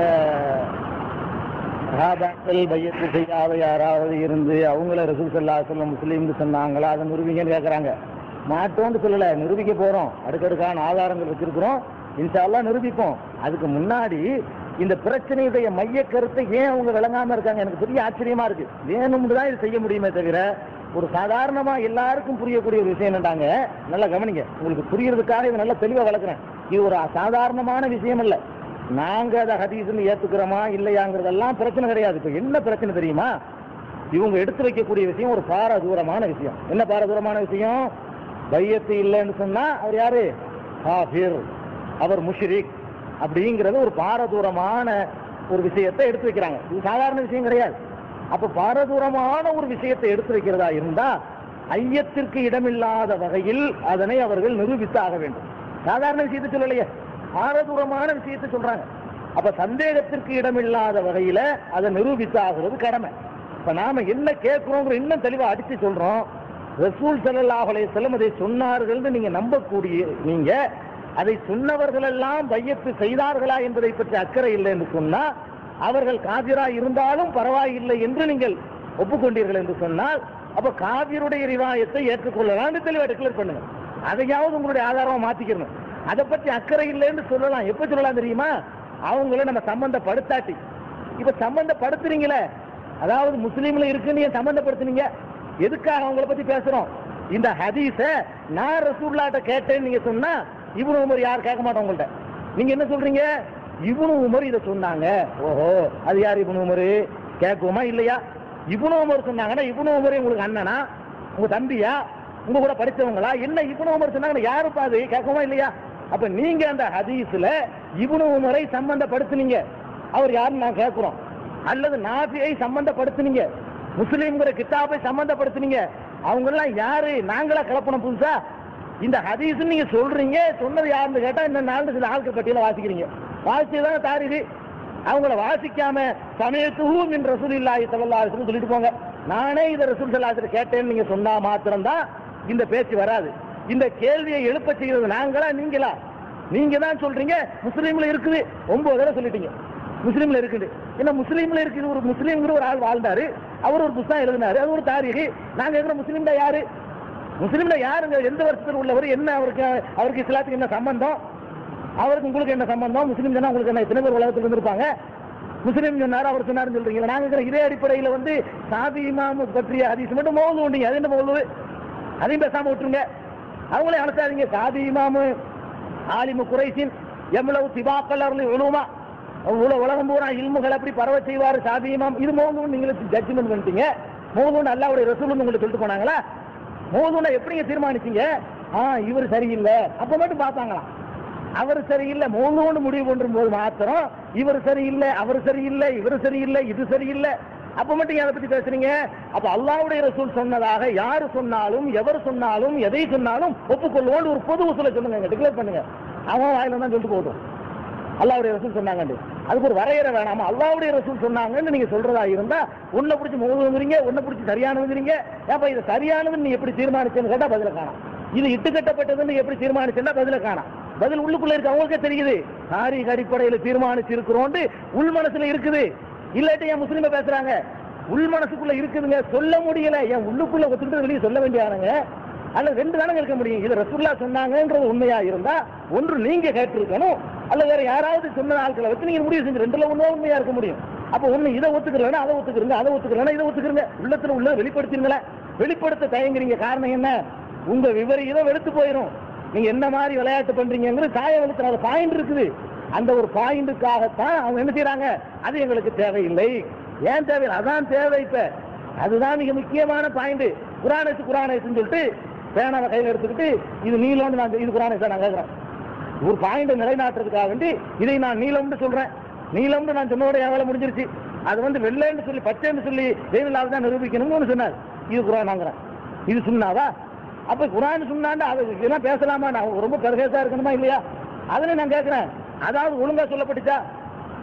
Speaker 2: சஹாபாக்கள் பையத்து செய்யாத யாராவது இருந்து அவங்கள ரசூல் சல்லா சொல்லம் முஸ்லீம்னு சொன்னாங்களா அதை நிரூபிங்கன்னு கேட்கறாங்க மாட்டோம்னு சொல்லல நிரூபிக்க போறோம் அடுக்கடுக்கான ஆதாரங்கள் வச்சிருக்கிறோம் இன்ஷா அல்லாஹ் நிரூபிப்போம் அதுக்கு முன்னாடி இந்த பிரச்சனையுடைய மைய கருத்தை ஏன் அவங்க விளங்காம இருக்காங்க எனக்கு பெரிய ஆச்சரியமா இருக்கு வேணும்னு தான் இது செய்ய முடியுமே தவிர ஒரு சாதாரணமா எல்லாருக்கும் புரியக்கூடிய ஒரு விஷயம் என்னட்டாங்க நல்லா கவனிங்க உங்களுக்கு புரியறதுக்காக இதை நல்லா தெளிவா வளர்க்குறேன் இது ஒரு சாதாரணமான விஷயம் இல்ல நாங்க அதை ஹதீஸ்னு ஏத்துக்கிறோமா இல்லையாங்கிறதெல்லாம் பிரச்சனை கிடையாது இப்ப என்ன பிரச்சனை தெரியுமா இவங்க எடுத்து வைக்கக்கூடிய விஷயம் ஒரு பாரதூரமான விஷயம் என்ன பாரதூரமான விஷயம் பையத்து இல்லைன்னு சொன்னா அவர் யாரு காஃபிர் அவர் முஷ்ரிக் அப்படிங்கறது ஒரு பாரதூரமான ஒரு விஷயத்தை எடுத்து வைக்கிறாங்க இது சாதாரண விஷயம் கிடையாது அப்ப பாரதூரமான ஒரு விஷயத்தை எடுத்து வைக்கிறதா இருந்தா ஐயத்திற்கு இடமில்லாத வகையில் அதனை அவர்கள் நிரூபித்தாக வேண்டும் சாதாரண விஷயத்தை சொல்லலையே பாரதூரமான விஷயத்தை சொல்றாங்க அப்ப சந்தேகத்திற்கு இடமில்லாத வகையில அதை நிரூபித்தாகிறது கடமை இப்ப நாம என்ன கேட்கிறோங்கிற இன்னும் தெளிவா அடிச்சு சொல்றோம் ரசூல் ஸல்லல்லாஹு அலைஹி வஸல்லம் அதை சொன்னார்கள்னு நீங்க நம்பக்கூடிய நீங்க அதை சொன்னவர்கள் எல்லாம் பையத்து செய்தார்களா என்பதை பற்றி அக்கறை இல்லை என்று சொன்னா அவர்கள் காபிரா இருந்தாலும் பரவாயில்லை என்று நீங்கள் ஒப்புக்கொண்டீர்கள் என்று சொன்னால் அப்ப காபிருடைய ரிவாயத்தை ஏற்றுக்கொள்ளலாம் தெளிவா டிக்ளேர் பண்ணுங்க அதையாவது உங்களுடைய ஆதாரமா மாத்திக்கணும் அதை பற்றி அக்கறை இல்லைன்னு சொல்லலாம் எப்ப சொல்லலாம் தெரியுமா அவங்கள நம்ம சம்பந்தப்படுத்தாட்டி இப்ப சம்பந்தப்படுத்துறீங்களே அதாவது முஸ்லீம்ல இருக்குன்னு ஏன் சம்பந்தப்படுத்துனீங்க எதுக்காக அவங்கள பத்தி பேசுறோம் இந்த ஹதீஸ நான் ரசூல்லாட்ட கேட்டேன்னு நீங்க சொன்னா இப்னு உமர் யார் கேட்க மாட்டோம் உங்கள்ட்ட நீங்க என்ன சொல்றீங்க இப்னு உமர் இதை சொன்னாங்க ஓஹோ அது யார் இப்னு உமர் கேட்குமா இல்லையா இப்னு உமர் சொன்னாங்கன்னா இப்னு உமர் உங்களுக்கு அண்ணனா உங்க தம்பியா உங்க கூட படிச்சவங்களா என்ன இப்னு உமர் சொன்னாங்க யாருப்பா அது கேட்குமா இல்லையா அப்ப நீங்க அந்த ஹதீஸ்ல இப்னு உமரை சம்பந்தப்படுத்துனீங்க அவர் யாருன்னு நான் கேட்கிறோம் அல்லது நாபியை சம்பந்தப்படுத்துனீங்க முஸ்லீம்ங்கிற கித்தாபை சம்பந்தப்படுத்துனீங்க அவங்க எல்லாம் யாரு நாங்களா கலப்பணம் புதுசா இந்த ஹதீஸ் நீங்க சொல்றீங்க சொன்னது யாருன்னு கேட்டா இந்த நாலு சில ஆட்கள் பட்டியல வாசிக்கிறீங்க வாசிச்சதான தாரிது அவங்கள வாசிக்காம சமயத்துவும் என் ரசூல் இல்லாஹி ஸல்லல்லாஹு அலைஹி வஸல்லம் சொல்லிட்டு போங்க நானே இதை ரசூல் ஸல்லல்லாஹு அலைஹி கேட்டேன்னு நீங்க சொன்னா மாத்திரம்தான் இந்த பேச்சு வராது இந்த கேள்வியை எழுப்ப செய்யறது நாங்களா நீங்களா நீங்க தான் சொல்றீங்க முஸ்லீம்ல இருக்குது ஒன்பது தடவை சொல்லிட்டீங்க முஸ்லீம்ல இருக்குது என்ன முஸ்லீம்ல இருக்குது ஒரு முஸ்லீம்ங்கிற ஒரு ஆள் வாழ்ந்தாரு அவர் ஒரு புத்தகம் எழுதினாரு அது ஒரு தாரிகை நாங்க இருக்கிற முஸ்லீம்ல யாரு முஸ்லீம்ல யாருங்க எந்த வருஷத்துல உள்ளவர் என்ன அவருக்கு அவருக்கு இஸ்லாத்துக்கு என்ன சம்பந்தம் அவருக்கு உங்களுக்கு என்ன சம்பந்தம் முஸ்லீம் சொன்னா உங்களுக்கு என்ன எத்தனை பேர் உலகத்துல இருந்திருப்பாங்க முஸ்லீம் சொன்னாரு அவர் சொன்னாருன்னு சொல்றீங்களா நாங்க இருக்கிற இதே அடிப்படையில வந்து சாதி இமாம் பற்றிய ஹதீஸ் மட்டும் மௌது உண்டீங்க அது என்ன மௌது அதையும் பேசாம விட்டுருங்க அவங்களே அனுசாதீங்க சாதி இமாமு ஆலிமு குறைசின் எவ்வளவு திபாக்கள் அருள் உழுமா உல- உலகம் பூரா இல்முகள் அப்படி பரவ செய்வார் சாதி இமாம் இது மௌதுன்னு நீங்க ஜட்ஜ்மெண்ட் பண்ணிட்டீங்க மௌதுன்னு அல்லாவுடைய ரசூலுன்னு உங்களுக்கு சொல்லிட்டு போனாங்களா மௌதுனை எப்படிங்க தீர்மானிச்சீங்க ஆ இவர் சரியில்லை அப்ப மட்டும் பார்த்தாங்களாம் அவர் சரியில்லை மௌதுன்னு முடிவு பண்ணும் போது மாத்திரம் இவர் சரியில்லை அவர் சரியில்லை இவர் சரியில்லை இது சரியில்லை அப்ப மட்டும் ஏன் அதை பத்தி பேசுறீங்க அப்ப அல்லாஹ்வுடைய ரசூல் சொன்னதாக யாரு சொன்னாலும் எவர் சொன்னாலும் எதை சொன்னாலும் ஒப்புக்கொள்வோம் ஒரு பொது உசுல சொல்லுங்க டிக்ளேர் பண்ணுங்க அவன் வாயில தான் சொல்லிட்டு போதும் அல்லாவுடைய ரசூல் சொன்னாங்க அதுக்கு ஒரு வரையறை வேணாமா அல்லாவுடைய ரசூல் சொன்னாங்கன்னு நீங்க சொல்றதா இருந்தா உன்னை பிடிச்சி முழுங்குறீங்க உன்னை பிடிச்சி சரியானதுங்கிறீங்க ஏப்பா இது சரியானதுன்னு நீ எப்படி தீர்மானிச்சேன்னு கேட்டா பதில காணாம் இது இட்டுக்கட்டப்பட்டதுன்னு எப்படி தீர்மானிச்சேன்னா பதில காணாம் பதில் உள்ளுக்குள்ள இருக்கு அவங்களுக்கே தெரியுது தாரீக அடிப்படையில தீர்மானிச்சு இருக்கிறோம் உள் மனசுல இருக்குது இல்லாட்டி என் முஸ்லீம பேசுறாங்க உள் மனசுக்குள்ள இருக்குதுங்க சொல்ல முடியல என் உள்ளுக்குள்ள ஒத்துக்கிட்டு வெளியே சொல்ல வேண்டியானுங்க அல்ல ரெண்டு தானங்க இருக்க முடியும் இது ரசூல்லா சொன்னாங்கன்றது உண்மையா இருந்தா ஒன்று நீங்க கேட்டிருக்கணும் அல்ல வேற யாராவது சொன்ன ஆட்களை வச்சு நீங்க முடிவு செஞ்சு ரெண்டுல ஒண்ணு உண்மையா இருக்க முடியும் அப்ப ஒண்ணு இதை ஒத்துக்கிறேன்னா அதை ஒத்துக்கிறங்க அதை ஒத்துக்கிறேன்னா இதை ஒத்துக்கிறங்க உள்ளத்துல உள்ள வெளிப்படுத்திருங்களே வெளிப்படுத்த தயங்குறீங்க காரணம் என்ன உங்க விவரம் வெளுத்து போயிடும் நீங்க என்ன மாதிரி விளையாட்டு பண்றீங்கிறது காய வெளுத்துற பாயிண்ட் இருக்குது அந்த ஒரு பாயிண்ட்டுக்காகத்தான் அவங்க என்ன செய்யறாங்க அது எங்களுக்கு தேவையில்லை ஏன் தேவை அதான் தேவை இப்ப அதுதான் மிக முக்கியமான பாயிண்ட் குரானேசு குரானேசுன்னு சொல்லிட்டு பேனாவை கையில் எடுத்துக்கிட்டு இது நீளம்னு நான் இது குரானேசா நான் கேட்கிறேன் ஒரு பாயிண்ட் நிலைநாட்டுறதுக்காக வேண்டி இதை நான் நீளம்னு சொல்றேன் நீளம்னு நான் சொன்னோட என் வேலை முடிஞ்சிருச்சு அது வந்து வெள்ளைன்னு சொல்லி பச்சைன்னு சொல்லி ஜெயலலிதா தான் நிரூபிக்கணும்னு ஒன்று சொன்னார் இது குரானாங்கிறேன் இது சொன்னாவா அப்ப குரான் சொன்னாண்டா அது இதெல்லாம் பேசலாமா நான் ரொம்ப கருகேசா இருக்கணுமா இல்லையா அதுல நான் கேட்கிறேன் அதாவது ஒழுங்கா சொல்லப்பட்டுச்சா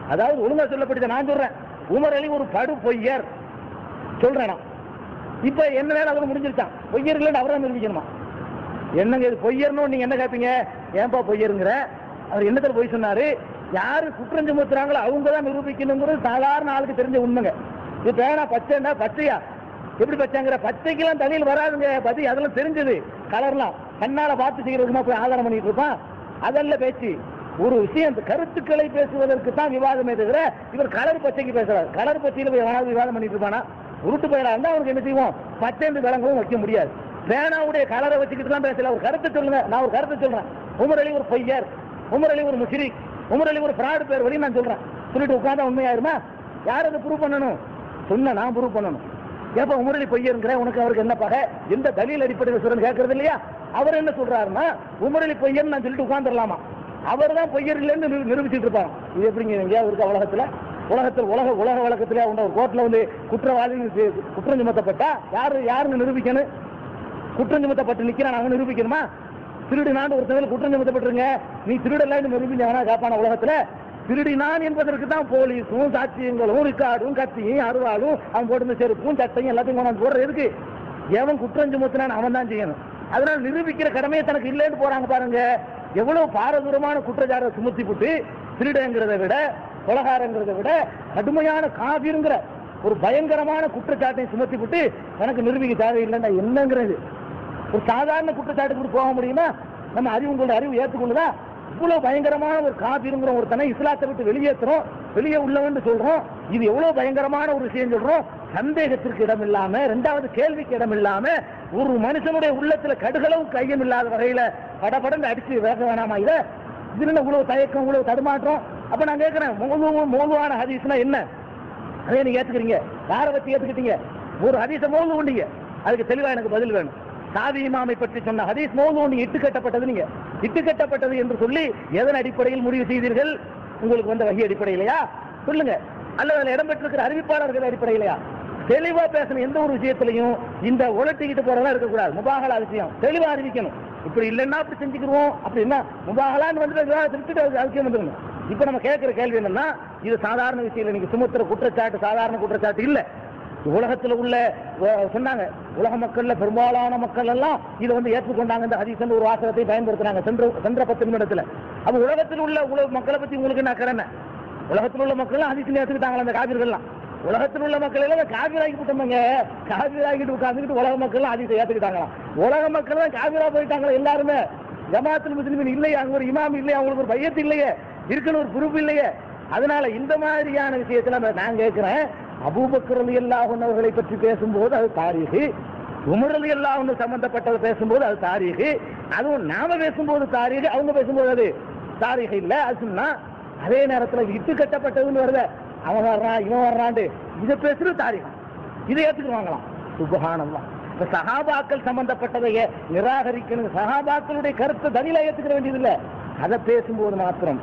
Speaker 2: அதாவது ஒழுங்கா சொல்லப்படுது நான் சொல்றேன் உமர் அலி ஒரு படு பொய்யர் சொல்றேன் நான் இப்ப என்ன வேலை அவர் முடிஞ்சிருச்சான் பொய்யர் இல்லைன்னு அவரை நிரூபிக்கணுமா என்னங்க இது பொய்யர்னு நீங்க என்ன கேட்பீங்க ஏன்பா பொய்யருங்கிற அவர் என்னத்துல பொய் சொன்னாரு யாரு குற்றம் சுமத்துறாங்களோ அவங்க தான் நிரூபிக்கணுங்கிறது சாதாரண ஆளுக்கு தெரிஞ்ச உண்மைங்க இது பேனா பச்சைண்டா பச்சையா எப்படி பச்சைங்கிற பச்சைக்கெல்லாம் தண்ணியில் வராதுங்க பத்தி அதெல்லாம் தெரிஞ்சது கலர்லாம் கண்ணால பார்த்து செய்யறதுமா போய் ஆதாரம் பண்ணிட்டு இருப்பான் அதல்ல பேச்சு ஒரு விஷயம் இந்த கருத்துக்களை பேசுவதற்கு தான் விவாதமே தவிர இவர் கலர் பச்சைக்கு பேசுறாரு கலர் பச்சையில போய் எவனாவது விவாதம் பண்ணிட்டு இருப்பானா உருட்டு பயிரா இருந்தா அவனுக்கு என்ன செய்வோம் பச்சைந்து விளங்கவும் வைக்க முடியாது பேனாவுடைய கலரை வச்சுக்கிட்டு தான் பேசல ஒரு கருத்தை சொல்லுங்க நான் ஒரு கருத்தை சொல்றேன் உமர் அலி ஒரு பொய்யர் உமர் அலி ஒரு முஷிரிக் உமர் அலி ஒரு ஃப்ராடு பேர் வழி நான் சொல்றேன் சொல்லிட்டு உட்கார்ந்தா உண்மையாயிருமா யார் அதை ப்ரூவ் பண்ணணும் சொன்ன நான் ப்ரூவ் பண்ணணும் ஏப்ப உமர் அலி பொய்யருங்கிற உனக்கு அவருக்கு என்ன பகை எந்த தலில் அடிப்படையில் சொல்றேன்னு கேட்கறது இல்லையா அவர் என்ன சொல்றாருன்னா உமர் அலி பொய்யர்னு நான் சொல்லிட்டு உட்கார்ந்துடலாமா அவர் தான் பொய்யர் இல்லைன்னு நிரூ- நிரூபிச்சிட்டு இருப்பாங்க இது எப்படிங்க எங்கேயாவது இருக்கா உலகத்துல உலகத்தில் உலக உலக வழக்கத்திலே உண்ட ஒரு கோர்ட்ல வந்து குற்றவாளி குற்றம் சுமத்தப்பட்டா யாரு யாருன்னு நிரூபிக்கணும் குற்றம் சுமத்தப்பட்டு நிக்கிறான் அவன் நிரூபிக்கணுமா திருடினான்னு ஒருத்தவங்க குற்றம் சுமத்தப்பட்டிருங்க நீ திருடலன்னு நிரூபிங்க வேணா காப்பான உலகத்துல திருடினான் என்பதற்கு தான் போலீஸும் சாட்சியங்களும் ரிக்கார்டும் கத்தியும் அருவாளும் அவன் போட்டு செருப்பும் சட்டையும் எல்லாத்தையும் கொண்டாந்து போடுறது எதுக்கு எவன் குற்றம் சுமத்தினான் அவன் தான் செய்யணும் அதனால நிரூபிக்கிற கடமையை தனக்கு இல்லைன்னு போறாங்க பாருங்க எவ்வளவு பாரதூரமான குற்றச்சாட்டை சுமத்தி போட்டு திருடங்கிறத விட கொலகாரங்கிறத விட கடுமையான காவிருங்கிற ஒரு பயங்கரமான குற்றச்சாட்டை சுமத்தி போட்டு தனக்கு நிரூபிக்க தேவையில்லைன்னா என்னங்கிறது ஒரு சாதாரண குற்றச்சாட்டுக்கு கூட போக முடியுமா நம்ம அறிவு உங்களோட அறிவு ஏற்றுக்கொள்ளுதா இவ்வளவு பயங்கரமான ஒரு காபிருங்கிற ஒருத்தனை இஸ்லாத்தை விட்டு வெளியேற்றுறோம் வெளியே உள்ளவன்னு சொல்றோம் இது எவ்வளவு பயங்கரமான ஒரு விஷயம் சொல்றோம் சந்தேகத்திற்கு இடம் இல்லாம ரெண்டாவது கேள்விக்கு இடம் இல்லாம ஒரு மனுஷனுடைய உள்ளத்துல கடுகளவு கையம் இல்லாத வகையில படபடன்னு அடிச்சு வேக வேணாமா இத இதுல என்ன இவ்வளவு தயக்கம் இவ்வளவு தடுமாற்றம் அப்ப நான் கேட்கிறேன் மோது மோதுவான ஹதீஸ்னா என்ன அதே நீங்க ஏத்துக்கிறீங்க யாரை வச்சு ஏத்துக்கிட்டீங்க ஒரு ஹதீஸை மோது கொண்டீங்க அதுக்கு தெளிவா எனக்கு பதில் வேணும் சாதி இமாமை பற்றி சொன்ன ஹதீஸ் மோது ஒன்று இட்டு கட்டப்பட்டது நீங்க இட்டு கட்டப்பட்டது என்று சொல்லி எதன் அடிப்படையில் முடிவு செய்தீர்கள் உங்களுக்கு வந்த வகை அடிப்படையிலையா சொல்லுங்க அல்லது அதில் இடம்பெற்றிருக்கிற அறிவிப்பாளர்கள் அடிப்படையிலையா தெளிவா பேசணும் எந்த ஒரு விஷயத்திலையும் இந்த உலட்டிக்கிட்டு போறதா இருக்கக்கூடாது முபாகலா விஷயம் தெளிவா அறிவிக்கணும் இப்படி இல்லைன்னா அப்படி செஞ்சுக்கிருவோம் அப்படின்னா முபாகலான்னு வந்து திருப்பிட்டு அது அவசியம் வந்துடணும் இப்ப நம்ம கேட்கிற கேள்வி என்னன்னா இது சாதாரண விஷயம் இல்லை நீங்க சுமத்துற குற்றச்சாட்டு சாதாரண குற்றச்சாட்டு இல்ல உலகத்துல உள்ள அஹ், சொன்னாங்க உலக மக்கள்ல பெரும்பாலான மக்கள் எல்லாம் இதை வந்து ஏற்றுக்கொண்டாங்க இந்த ஹதீஸ் ஒரு வாசகத்தை பயன்படுத்துறாங்க சென்ற சென்ற பத்து நிமிடத்துல அப்ப உலகத்தில் உள்ள உலக மக்களை பத்தி உங்களுக்கு என்ன கடமை உலகத்தில் உள்ள மக்கள் ஹதீஸ் ஏற்றுக்கிட்டாங்களா அந்த காவிர்கள்லாம் உலகத்தில் உள்ள மக்கள் எல்லாம் காவிராக்கி விட்டோம்ங்க காவிராக்கிட்டு உட்காந்துக்கிட்டு உலக மக்கள் ஹதீஸை ஏற்றுக்கிட்டாங்களாம் உலக மக்கள் தான் காவிரா போயிட்டாங்களா எல்லாருமே ஜமாத்துல் முஸ்லிமின் இல்லையே அங்க ஒரு இமாம் இல்லையே அவங்களுக்கு ஒரு பையத்து இல்லையே இருக்குன்னு ஒரு குரூப் இல்லையே அதனால இந்த மாதிரியான விஷயத்துல நம்ம- நான் கேட்கிறேன் அபூபக்கர் அலி அவர்களை பற்றி பேசும்போது அது தாரீகு உமர் அலி அல்லாஹ் சம்பந்தப்பட்டது பேசும்போது அது தாரீகு அதுவும் நாம பேசும்போது தாரீகு அவங்க பேசும்போது அது தாரீகு இல்ல அது சொன்னா அதே நேரத்துல இட்டு கட்டப்பட்டதுன்னு வருத அவன் வர்றான் இவன் வர்றான்ட்டு இதை பேசுறது தாரீகு இதை ஏத்துக்குவாங்களாம் சுபஹானல்லாஹ் இப்ப சஹாபாக்கள் சம்பந்தப்பட்டதை ஏ- நிராகரிக்கணும் சஹாபாக்களுடைய கருத்தை தனியில ஏத்துக்கிற வேண்டியது இல்ல அதை பேசும்போது மாத்திரம்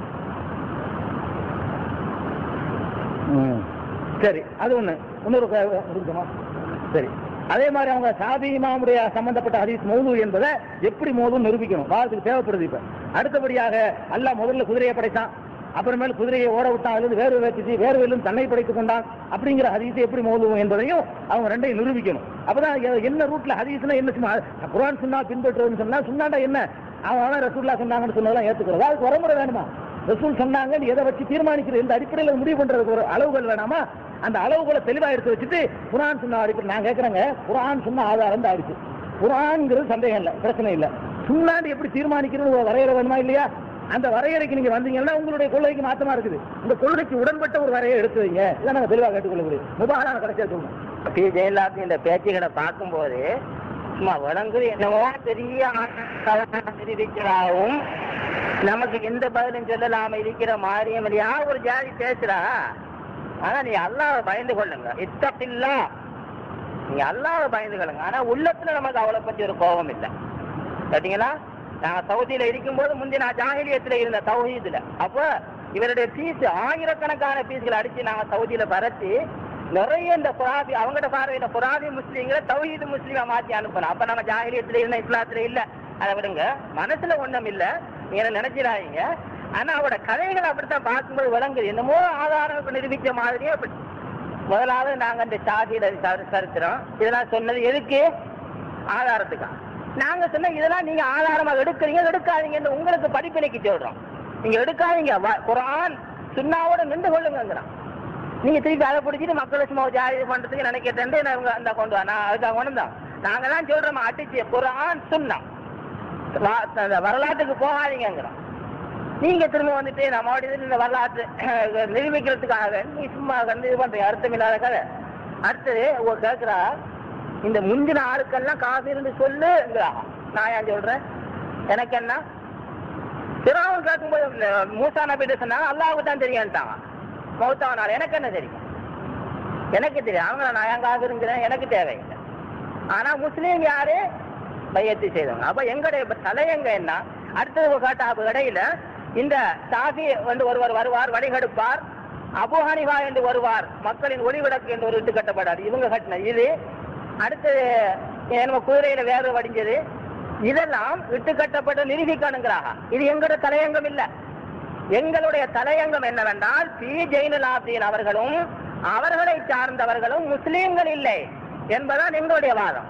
Speaker 2: ம். சரி அது ஒண்ணு இன்னொரு க- இருக்குமா சரி அதே மாதிரி அவங்க சாதி இமாமுடைய சம்பந்தப்பட்ட ஹதீஸ் மௌது என்பதை எப்படி மோதும் நிரூபிக்கணும் வாரத்துக்கு தேவைப்படுது இப்ப அடுத்தபடியாக அல்லாஹ் முதல்ல குதிரையை படைத்தான் அப்புறமேல் குதிரையை ஓட விட்டான் அதுல இருந்து வேர்வை வேற்றுச்சு வேர்வையிலும் தன்னை படைத்துக் கொண்டான் அப்படிங்கிற ஹதீஸை எப்படி மோதுவோம் என்பதையும் அவங்க ரெண்டையும் நிரூபிக்கணும் அப்பதான் எ- என்ன ரூட்ல ஹதீஸ்னா என்ன சும்மா குரான் சுன்னா பின்பற்றுவதுன்னு சொன்னா சுன்னாண்டா என்ன அவன் அவன் ரசூல்லா சொன்னாங்கன்னு சொன்னதெல்லாம் ஏத்துக்கிறதா அதுக்கு வரமுறை வேணுமா ரசூல் சொன்னாங்க எதை வச்சு தீர்மானிக்கிறது இந்த அடிப்படையில் முடிவு பண்றதுக்கு ஒரு அளவுகள் வேணாமா அந்த அளவுகளை தெளிவா எடுத்து வச்சுட்டு குரான் சொன்ன அடிப்படை நான் கேட்கறேங்க குரான் சொன்ன ஆதாரம் தான் ஆயிடுச்சு குரான்ங்கிறது சந்தேகம் இல்லை பிரச்சனை இல்லை சுண்ணாண்டு எப்படி தீர்மானிக்கிறது ஒரு வரையறை வேணுமா இல்லையா அந்த வரையறைக்கு நீங்க வந்தீங்கன்னா உங்களுடைய கொள்கைக்கு மாத்தமா இருக்குது இந்த கொள்கைக்கு உடன்பட்ட ஒரு வரையை எடுத்து வைங்க இதை நாங்க தெளிவாக கேட்டுக்கொள்ள முடியும் முபாலான கடைசியா சொல்லணும்
Speaker 3: பி ஜெயலலிதா இந்த பேச்சுகளை பார்க்கும்போது சும்மா வழங்குது என்னவோ பெரிய இருக்கிறாவும் நமக்கு எந்த பதிலும் சொல்லலாம இருக்கிற மாதிரியும் இல்லையா ஒரு ஜாதி பேசுறா ஆனா நீ அல்லாஹ் பயந்து கொள்ளுங்க இத்தப்பில்லா நீங்க அல்லாஹ் பயந்து கொள்ளுங்க ஆனா உள்ளத்துல நமக்கு அவளை பத்தி ஒரு கோபம் இல்லை பாத்தீங்களா நான் சவுதியில இருக்கும்போது முந்தைய நான் ஜாகிலியத்துல இருந்த தௌஹீதுல அப்ப இவருடைய பீஸ் ஆயிரக்கணக்கான பீஸ்களை அடிச்சு நாங்க சவுதியில பரத்தி நிறைய இந்த புராபி அவங்கட பார்வையில புராபி முஸ்லீம்களை தௌஹீது முஸ்லீமா மாத்தி அனுப்பணும் அப்ப நம்ம ஜாகிலியத்துல இருந்த இஸ்லாத்துல இல்ல அதை விடுங்க மனசுல ஒண்ணும் இல்ல நீங்க என்ன நினைச்சிடாதீங்க ஆனா அவரோட கதைகள் அப்படித்தான் பார்க்கும்போது விளங்குது என்னமோ ஆதாரம் நிரூபிச்ச மாதிரியே அப்படி முதலாவது நாங்க இந்த சாதியில சரி- சரித்திரம் இதெல்லாம் சொன்னது எதுக்கு ஆதாரத்துக்கா நாங்க சொன்ன இதெல்லாம் நீங்க ஆதாரமா எடுக்கிறீங்க எடுக்காதீங்கன்னு உங்களுக்கு படிப்பினைக்கு சொல்றோம் நீங்க எடுக்காதீங்க வ- குர்ஆன் சுண்ணாவோட நின்று கொள்ளுங்கிறான் நீங்க திருப்பி அதை பிடிச்சிட்டு மக்களை சும்மா ஜாதி பண்றதுக்கு நினைக்கிறேன் இவங்க அந்த கொண்டு வா நான் அதுக்காக கொண்டு வந்தோம் நாங்க தான் சொல்றோம் அடிச்சு குரான் சுண்ணா வா- அந்த வரலாற்றுக்கு போகாதீங்கிறோம் நீங்க திரும்ப வந்துட்டு நம்ம இதுல இந்த வரலாற்று நிரூபிக்கிறதுக்காக நீ சும்மா வந்து இது பண்றீங்க அர்த்தம் இல்லாத கதை அடுத்தது உங்க கேக்குறா இந்த முந்தின ஆளுக்கெல்லாம் காசு இருந்து சொல்லுங்கிறா நான் ஏன் சொல்றேன் எனக்கு என்ன பிறவும் கேட்கும்போது இந்த மூசா நபிட்டு சொன்னாங்க அல்லாவுக்கு தான் தெரியும்ட்டாங்க மௌத்தாவனால எனக்கு என்ன தெரியும் எனக்கு தெரியும் அவங்க நான் ஏன் காசு இருக்கிறேன் எனக்கு தேவையில்லை ஆனா முஸ்லீம் யாரு பையத்து செய்தவங்க அப்ப எங்களுடைய தலையங்க என்ன அடுத்தது காட்டாப்பு இடையில இந்த சாஃபி வந்து ஒருவர் வருவார் வழிகெடுப்பார் அபு ஹனிஃபா என்று வருவார் மக்களின் ஒளிவிளக்கு என்று ஒரு இட்டு கட்டப்படாது இவங்க கட்டின இது அடுத்தது நம்ம குதிரையில வேறு வடிஞ்சது இதெல்லாம் இட்டு கட்டப்பட்டு நிரூபிக்கணுங்கிறாங்க இது எங்களோட தலையங்கம் இல்ல எங்களுடைய தலையங்கம் என்னவென்றால் பி ஜெயினலாப்தீன் அவர்களும் அவர்களை சார்ந்தவர்களும் முஸ்லீம்கள் இல்லை என்பதுதான் எங்களுடைய வாதம்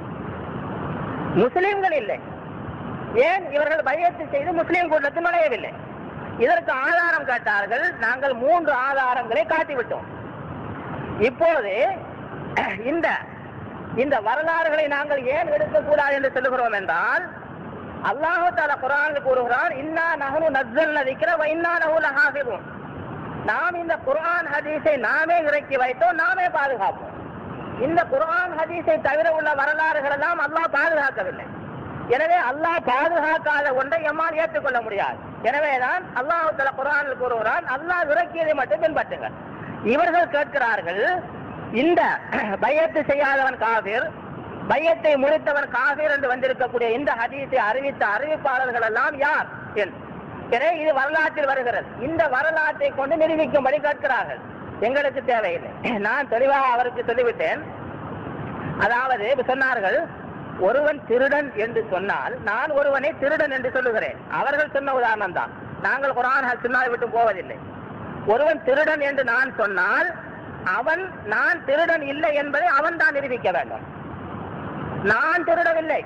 Speaker 3: முஸ்லீம்கள் இல்லை ஏன் இவர்கள் பையத்து செய்து முஸ்லீம் கூட்டத்தில் நுழையவில்லை இதற்கு ஆதாரம் காட்டார்கள் நாங்கள் மூன்று ஆதாரங்களை காட்டிவிட்டோம் இப்போது இந்த இந்த வரலாறுகளை நாங்கள் ஏன் எடுக்கக்கூடாது என்று சொல்லுகிறோம் என்றால் அல்லாஹு தாலா குரானில் கூறுகிறான் இன்னா நகனு நஸ்ஸல் நதிக்கிற இன்னா நகு லஹாஃபிதுன் நாம் இந்த குர்ஆன் ஹதீஸை நாமே இறக்கி வைத்தோம் நாமே பாதுகாப்போம் இந்த குர்ஆன் ஹதீஸை தவிர உள்ள வரலாறுகள் எல்லாம் அல்லாஹ் பாதுகாக்கவில்லை எனவே அல்லாஹ் பாதுகாக்காத ஒன்றை எம்மால் ஏற்றுக்கொள்ள முடியாது எனவேதான் அல்லாஹ் தஆலா குர்ஆனில் கூறுகிறான் அல்லாஹ் இறக்கியதை மட்டும் பின்பற்றுங்கள் இவர்கள் கேட்கிறார்கள் இந்த பையத்து செய்யாதவன் காபிர் பையத்தை முறித்தவன் காபிர் என்று வந்திருக்கக்கூடிய இந்த ஹதீஸை அறிவித்த அறிவிப்பாளர்கள் எல்லாம் யார் என்று எனவே இது வரலாற்றில் வருகிறது இந்த வரலாற்றை கொண்டு நிரூபிக்கும்படி கேட்கிறார்கள் எங்களுக்கு தேவையில்லை நான் தெளிவாக அவருக்கு சொல்லிவிட்டேன் அதாவது இப்ப சொன்னார்கள் ஒருவன் திருடன் என்று சொன்னால் நான் ஒருவனை திருடன் என்று சொல்லுகிறேன் அவர்கள் சொன்ன உதாரணம் தான் நாங்கள் குரான் சொன்னாலை விட்டு போவதில்லை ஒருவன் திருடன் என்று நான் சொன்னால் அவன் நான் திருடன் இல்லை என்பதை அவன் தான் நிரூபிக்க வேண்டும் நான் திருடவில்லை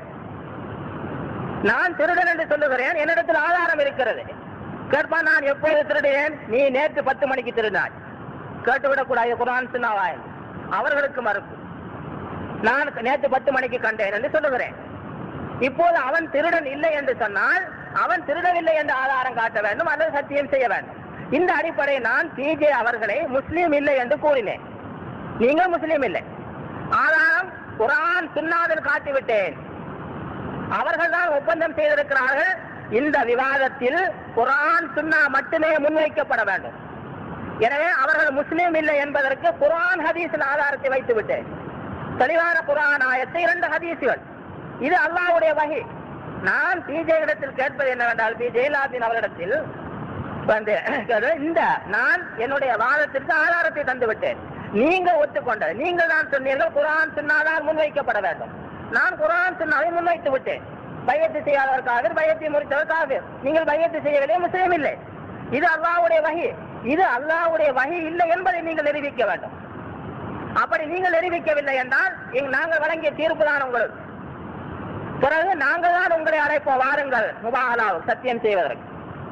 Speaker 3: நான் திருடன் என்று சொல்லுகிறேன் என்னிடத்தில் ஆதாரம் இருக்கிறது கேட்பா நான் எப்போது திருடுவேன் நீ நேற்று பத்து மணிக்கு திருடினாய் கேட்டுவிடக்கூடாது குரான் சொன்னாவாய் அவர்களுக்கு மறுப்பு நான் நேற்று பத்து மணிக்கு கண்டேன் என்று சொல்லுகிறேன் இப்போது அவன் திருடன் இல்லை என்று சொன்னால் அவன் திருடவில்லை என்ற ஆதாரம் காட்ட வேண்டும் அல்லது சத்தியம் செய்ய வேண்டும் இந்த அடிப்படை நான் பிஜே அவர்களை முஸ்லீம் இல்லை என்று கூறினேன் நீங்கள் முஸ்லீம் இல்லை ஆதாரம் குரான் சுன்னாவில் காட்டிவிட்டேன் அவர்கள் தான் ஒப்பந்தம் செய்திருக்கிறார்கள் இந்த விவாதத்தில் குரான் சுன்னா மட்டுமே முன்வைக்கப்பட வேண்டும் எனவே அவர்கள் முஸ்லீம் இல்லை என்பதற்கு குரான் ஹதீஸில் ஆதாரத்தை வைத்து விட்டேன் தெளிவான குரான் ஆயத்தை இரண்டு ஹதீசுகள் இது அல்லாஹ்வுடைய வகை நான் பிஜே இடத்தில் கேட்பது என்னவென்றால் பி ஜெயலலிதா அவரிடத்தில் வந்து இந்த நான் என்னுடைய வாதத்திற்கு ஆதாரத்தை தந்து விட்டேன் நீங்க ஒத்துக்கொண்டது நீங்கள் தான் சொன்னீர்கள் குரான் சொன்னாதான் முன்வைக்கப்பட வேண்டும் நான் குரான் சொன்னாவை முன்வைத்து விட்டேன் பையத்து செய்யாதவர் காவிர் பையத்தை முறித்தவர் காவிர் நீங்கள் பையத்து செய்யவில்லை முஸ்லீம் இல்லை இது அல்லாஹ்வுடைய வகை இது அல்லாஹ்வுடைய வகை இல்லை என்பதை நீங்கள் நிரூபிக்க வேண்டும் அப்படி நீங்கள் நிரூபிக்கவில்லை என்றால் இங்கு நாங்கள் வழங்கிய தீர்ப்பு தான் உங்களுக்கு பிறகு நாங்கள் தான் உங்களை அழைப்போம் வாருங்கள் முபாகலாவும் சத்தியம் செய்வதற்கு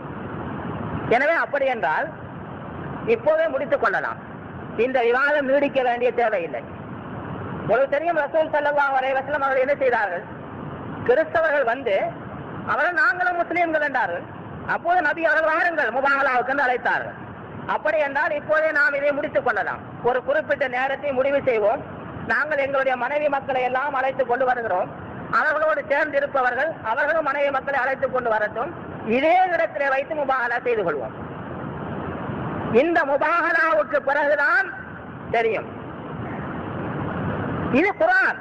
Speaker 3: எனவே அப்படி என்றால் இப்போதே முடித்துக் கொள்ளலாம் இந்த விவாதம் நீடிக்க வேண்டிய தேவையில்லை உங்களுக்கு தெரியும் ரசூல் ஸல்லல்லாஹு அலைஹி வஸல்லம் அவர்கள் என்ன செய்தார்கள் கிறிஸ்தவர்கள் வந்து அவர்கள் நாங்களும் முஸ்லீம்கள் என்றார்கள் அப்போது நபி அவர்கள் வாருங்கள் முபாகலாவுக்கு என்று அழைத்தார்கள் அப்படி என்றால் இப்போதே நாம் இதை முடித்துக் கொள்ளலாம் ஒரு குறிப்பிட்ட நேரத்தை முடிவு செய்வோம் நாங்கள் எங்களுடைய மனைவி மக்களை எல்லாம் அழைத்துக் கொண்டு வருகிறோம் அவர்களோடு சேர்ந்து இருப்பவர்கள் அவர்களும் மனைவி மக்களை அழைத்துக் கொண்டு வரட்டும் இதே இடத்திலே வைத்து முபாகலா செய்து கொள்வோம் இந்த முபாகலாவுக்கு பிறகுதான் தெரியும் இது குரான்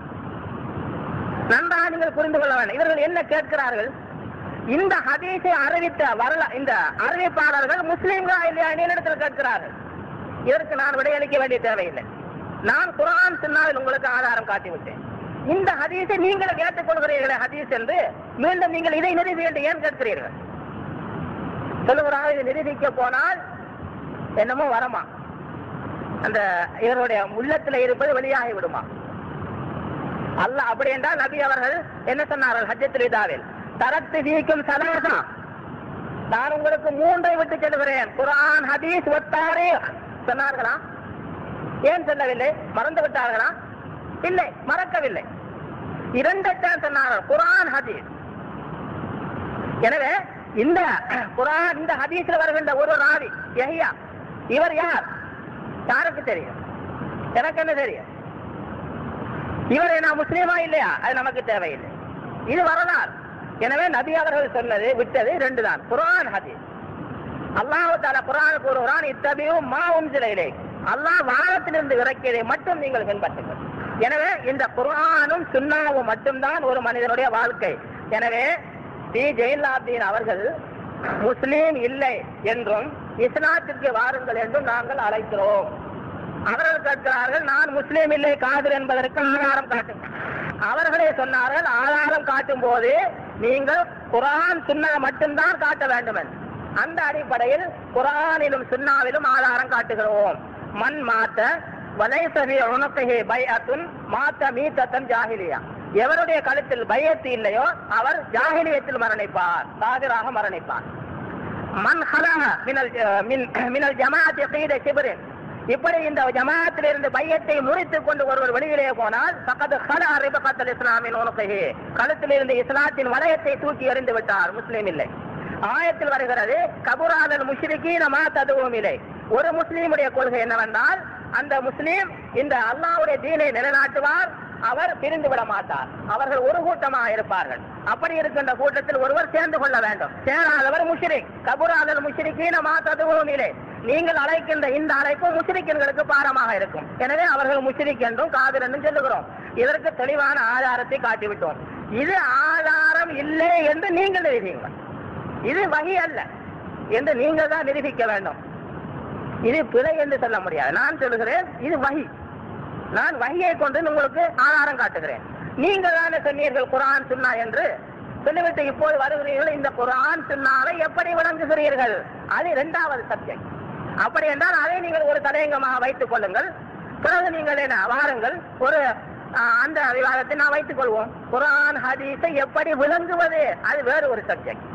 Speaker 3: நன்றாக நீங்கள் புரிந்து கொள்ள வேண்டும் இவர்கள் என்ன கேட்கிறார்கள் இந்த ஹதீஸை அறிவித்த வரல இந்த அறிவிப்பாளர்கள் முஸ்லீம்களா இல்லையா என்னிடத்தில் கேட்கிறார்கள் இதற்கு நான் விடையளிக்க வேண்டிய தேவையில்லை நான் குரான் சொன்னால் உங்களுக்கு ஆதாரம் காட்டிவிட்டேன் இந்த ஹதீஸை நீங்கள் ஏற்றுக்கொள்கிறீர்களே ஹதீஸ் என்று மீண்டும் நீங்கள் இதை நிறுவி என்று ஏன் கேட்கிறீர்கள் சொல்லுகிறாங்க இது நிரூபிக்க போனால் என்னமோ வரமா அந்த இவருடைய உள்ளத்துல இருப்பது வெளியாகி விடுமா அல்லாஹ் அப்படி என்றால் நபி அவர்கள் என்ன சொன்னார்கள் ஹஜ்ஜத்துல் இதாவில் தரத்து வீக்கும் சலாசா நான் உங்களுக்கு மூன்றை விட்டு செல்கிறேன் குர்ஆன் ஹதீஸ் ஒத்தாரே சொன்னார்களா ஏன் சொல்லவில்லை மறந்து விட்டார்களா இல்லை மறக்கவில்லை இரண்டைத்தான் சொன்னார்கள் குர்ஆன் ஹதீஸ் எனவே இந்த குர்ஆன் இந்த ஹதீஸ்ல வருகின்ற ஒரு ராவி யஹ்யா இவர் யார் யாருக்கு தெரியும் எனக்கு என்ன தெரியும் இவர் என்ன முஸ்லீமா இல்லையா அது நமக்கு தேவையில்லை இது வரலாறு எனவே நபி அவர்கள் சொன்னது விட்டது ரெண்டு தான் குர்ஆன் ஹதீஸ் அல்லாஹ் தால குர்ஆன் கூறுகிறான் இத்தபியும் மா உம்சிலையிலே அல்லாஹ் வானத்திலிருந்து இறக்கியதை மட்டும் நீங்கள் பின்பற்றுங்கள் எனவே இந்த குர்ஆனும் சுன்னாவும் மட்டும்தான் ஒரு மனிதனுடைய வாழ்க்கை எனவே டி ஜெயிலாப்தீன் அவர்கள் முஸ்லீம் இல்லை என்றும் இஸ்லாத்திற்கு வாருங்கள் என்றும் நாங்கள் அழைக்கிறோம் அவர்கள் கேட்கிறார்கள் நான் முஸ்லீம் இல்லை காதல் என்பதற்கு ஆதாரம் காட்டுங்கள் அவர்களே சொன்னார்கள் ஆதாரம் காட்டும் போது நீங்கள் குரான் சுன்னா மட்டும்தான் காட்ட வேண்டும் என்று அந்த அடிப்படையில் குரானிலும் சுன்னாவிலும் ஆதாரம் காட்டுகிறோம் மண் மாத்த வலைசவி உணக்கையே பைஅத்துன் மாத்த மீத்தத்தன் ஜாகிலியா எவருடைய கழுத்தில் பையத்து இல்லையோ அவர் ஜாகிலியத்தில் மரணிப்பார் சாதிராக மரணிப்பார் மன் ஹலா மினல் மின் மினல் ஜமாத் கீத சிபரின் இப்படி இந்த ஜமாத்தில் இருந்து பையத்தை முறித்துக் கொண்டு ஒருவர் வெளியிலே போனால் பக்கத்து ஹலா ரிபகத்தல் இஸ்லாமின் உனக்கையே கழுத்தில் இருந்து இஸ்லாத்தின் வளையத்தை தூக்கி எறிந்து விட்டார் முஸ்லீம் இல்லை ஆயத்தில் வருகிறது கபுராதல் முஷ்ரிகீன மா ததுவும் இல்லை ஒரு முஸ்லீமுடைய கொள்கை என்னவென்றால் அந்த முஸ்லீம் இந்த அல்லாஹ்வுடைய தீனை நிலைநாட்டுவார் அவர் பிரிந்து விட மாட்டார் அவர்கள் ஒரு கூட்டமாக இருப்பார்கள் அப்படி இருக்கின்ற கூட்டத்தில் ஒருவர் சேர்ந்து கொள்ள வேண்டும் சேராதவர் முஷ்ரிக் கபுராதல் முஷ்ரிகீன மா ததுவும் இல்லை நீங்கள் அழைக்கின்ற இந்த அழைப்பு முஷ்ரிக்கின்களுக்கு பாரமாக இருக்கும் எனவே அவர்கள் முஷ்ரிக் என்றும் காதல் என்றும் சொல்லுகிறோம் இதற்கு தெளிவான ஆதாரத்தை காட்டிவிட்டோம் இது ஆதாரம் இல்லை என்று நீங்கள் நிரூபிங்கள் இது வகி அல்ல என்று நீங்கள் தான் நிரூபிக்க வேண்டும் இது பிழை என்று சொல்ல முடியாது நான் சொல்லுகிறேன் இது வகி நான் வகியை கொண்டு உங்களுக்கு ஆதாரம் காட்டுகிறேன் நீங்கள் தானே சொன்னீர்கள் குரான் சுன்னா என்று சொல்லிவிட்டு இப்போது வருகிறீர்கள் இந்த குரான் சுன்னாவை எப்படி விளங்குகிறீர்கள் அது இரண்டாவது சப்ஜெக்ட் அப்படி என்றால் அதை நீங்கள் ஒரு தலையங்கமாக வைத்துக் கொள்ளுங்கள் பிறகு நீங்கள் என்ன வாருங்கள் ஒரு ஆஹ், அந்த விவாதத்தை நான் வைத்துக் கொள்வோம் குரான் ஹதீஸை எப்படி விளங்குவது அது வேறு ஒரு சப்ஜெக்ட்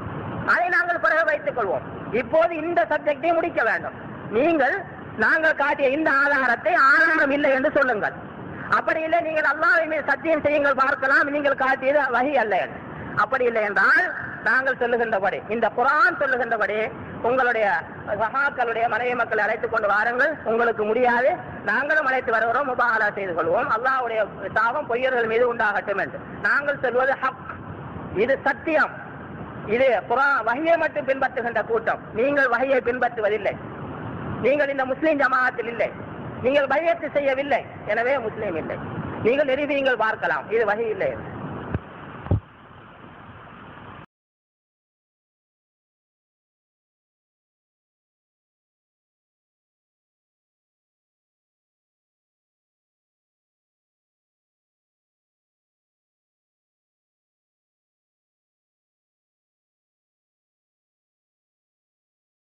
Speaker 3: அதை நாங்கள் பிறகு வைத்துக் கொள்வோம் இப்போது இந்த சப்ஜெக்டை முடிக்க வேண்டும் நீங்கள் நாங்கள் காட்டிய இந்த ஆதாரத்தை ஆதாரம் இல்லை என்று சொல்லுங்கள் அப்படி இல்லை நீங்கள் அல்லாஹ்வின் மீது சத்தியம் செய்யுங்கள் பார்க்கலாம் நீங்கள் காட்டியது வகி அல்ல என்று. அப்படி இல்லை என்றால் நாங்கள் சொல்லுகின்றபடி இந்த குரான் சொல்லுகின்றபடி உங்களுடைய சகாக்களுடைய மனைவி மக்களை அழைத்துக் கொண்டு வாருங்கள் உங்களுக்கு முடியாது நாங்களும் அழைத்து வருகிறோம் முபாகலா செய்து கொள்வோம் அல்லாஹ்வுடைய சாபம் பொய்யர்கள் மீது உண்டாகட்டும் என்று நாங்கள் சொல்வது ஹக் இது சத்தியம் இது குரா வகையை மட்டும் பின்பற்றுகின்ற கூட்டம் நீங்கள் வகையை பின்பற்றுவதில்லை நீங்கள் இந்த முஸ்லிம் ஜமாஅத்தில் இல்லை நீங்கள் பையத்து செய்யவில்லை எனவே முஸ்லீம் இல்லை நீங்கள் நிரூபியுங்கள் பார்க்கலாம் இது வகை இல்லை என்று.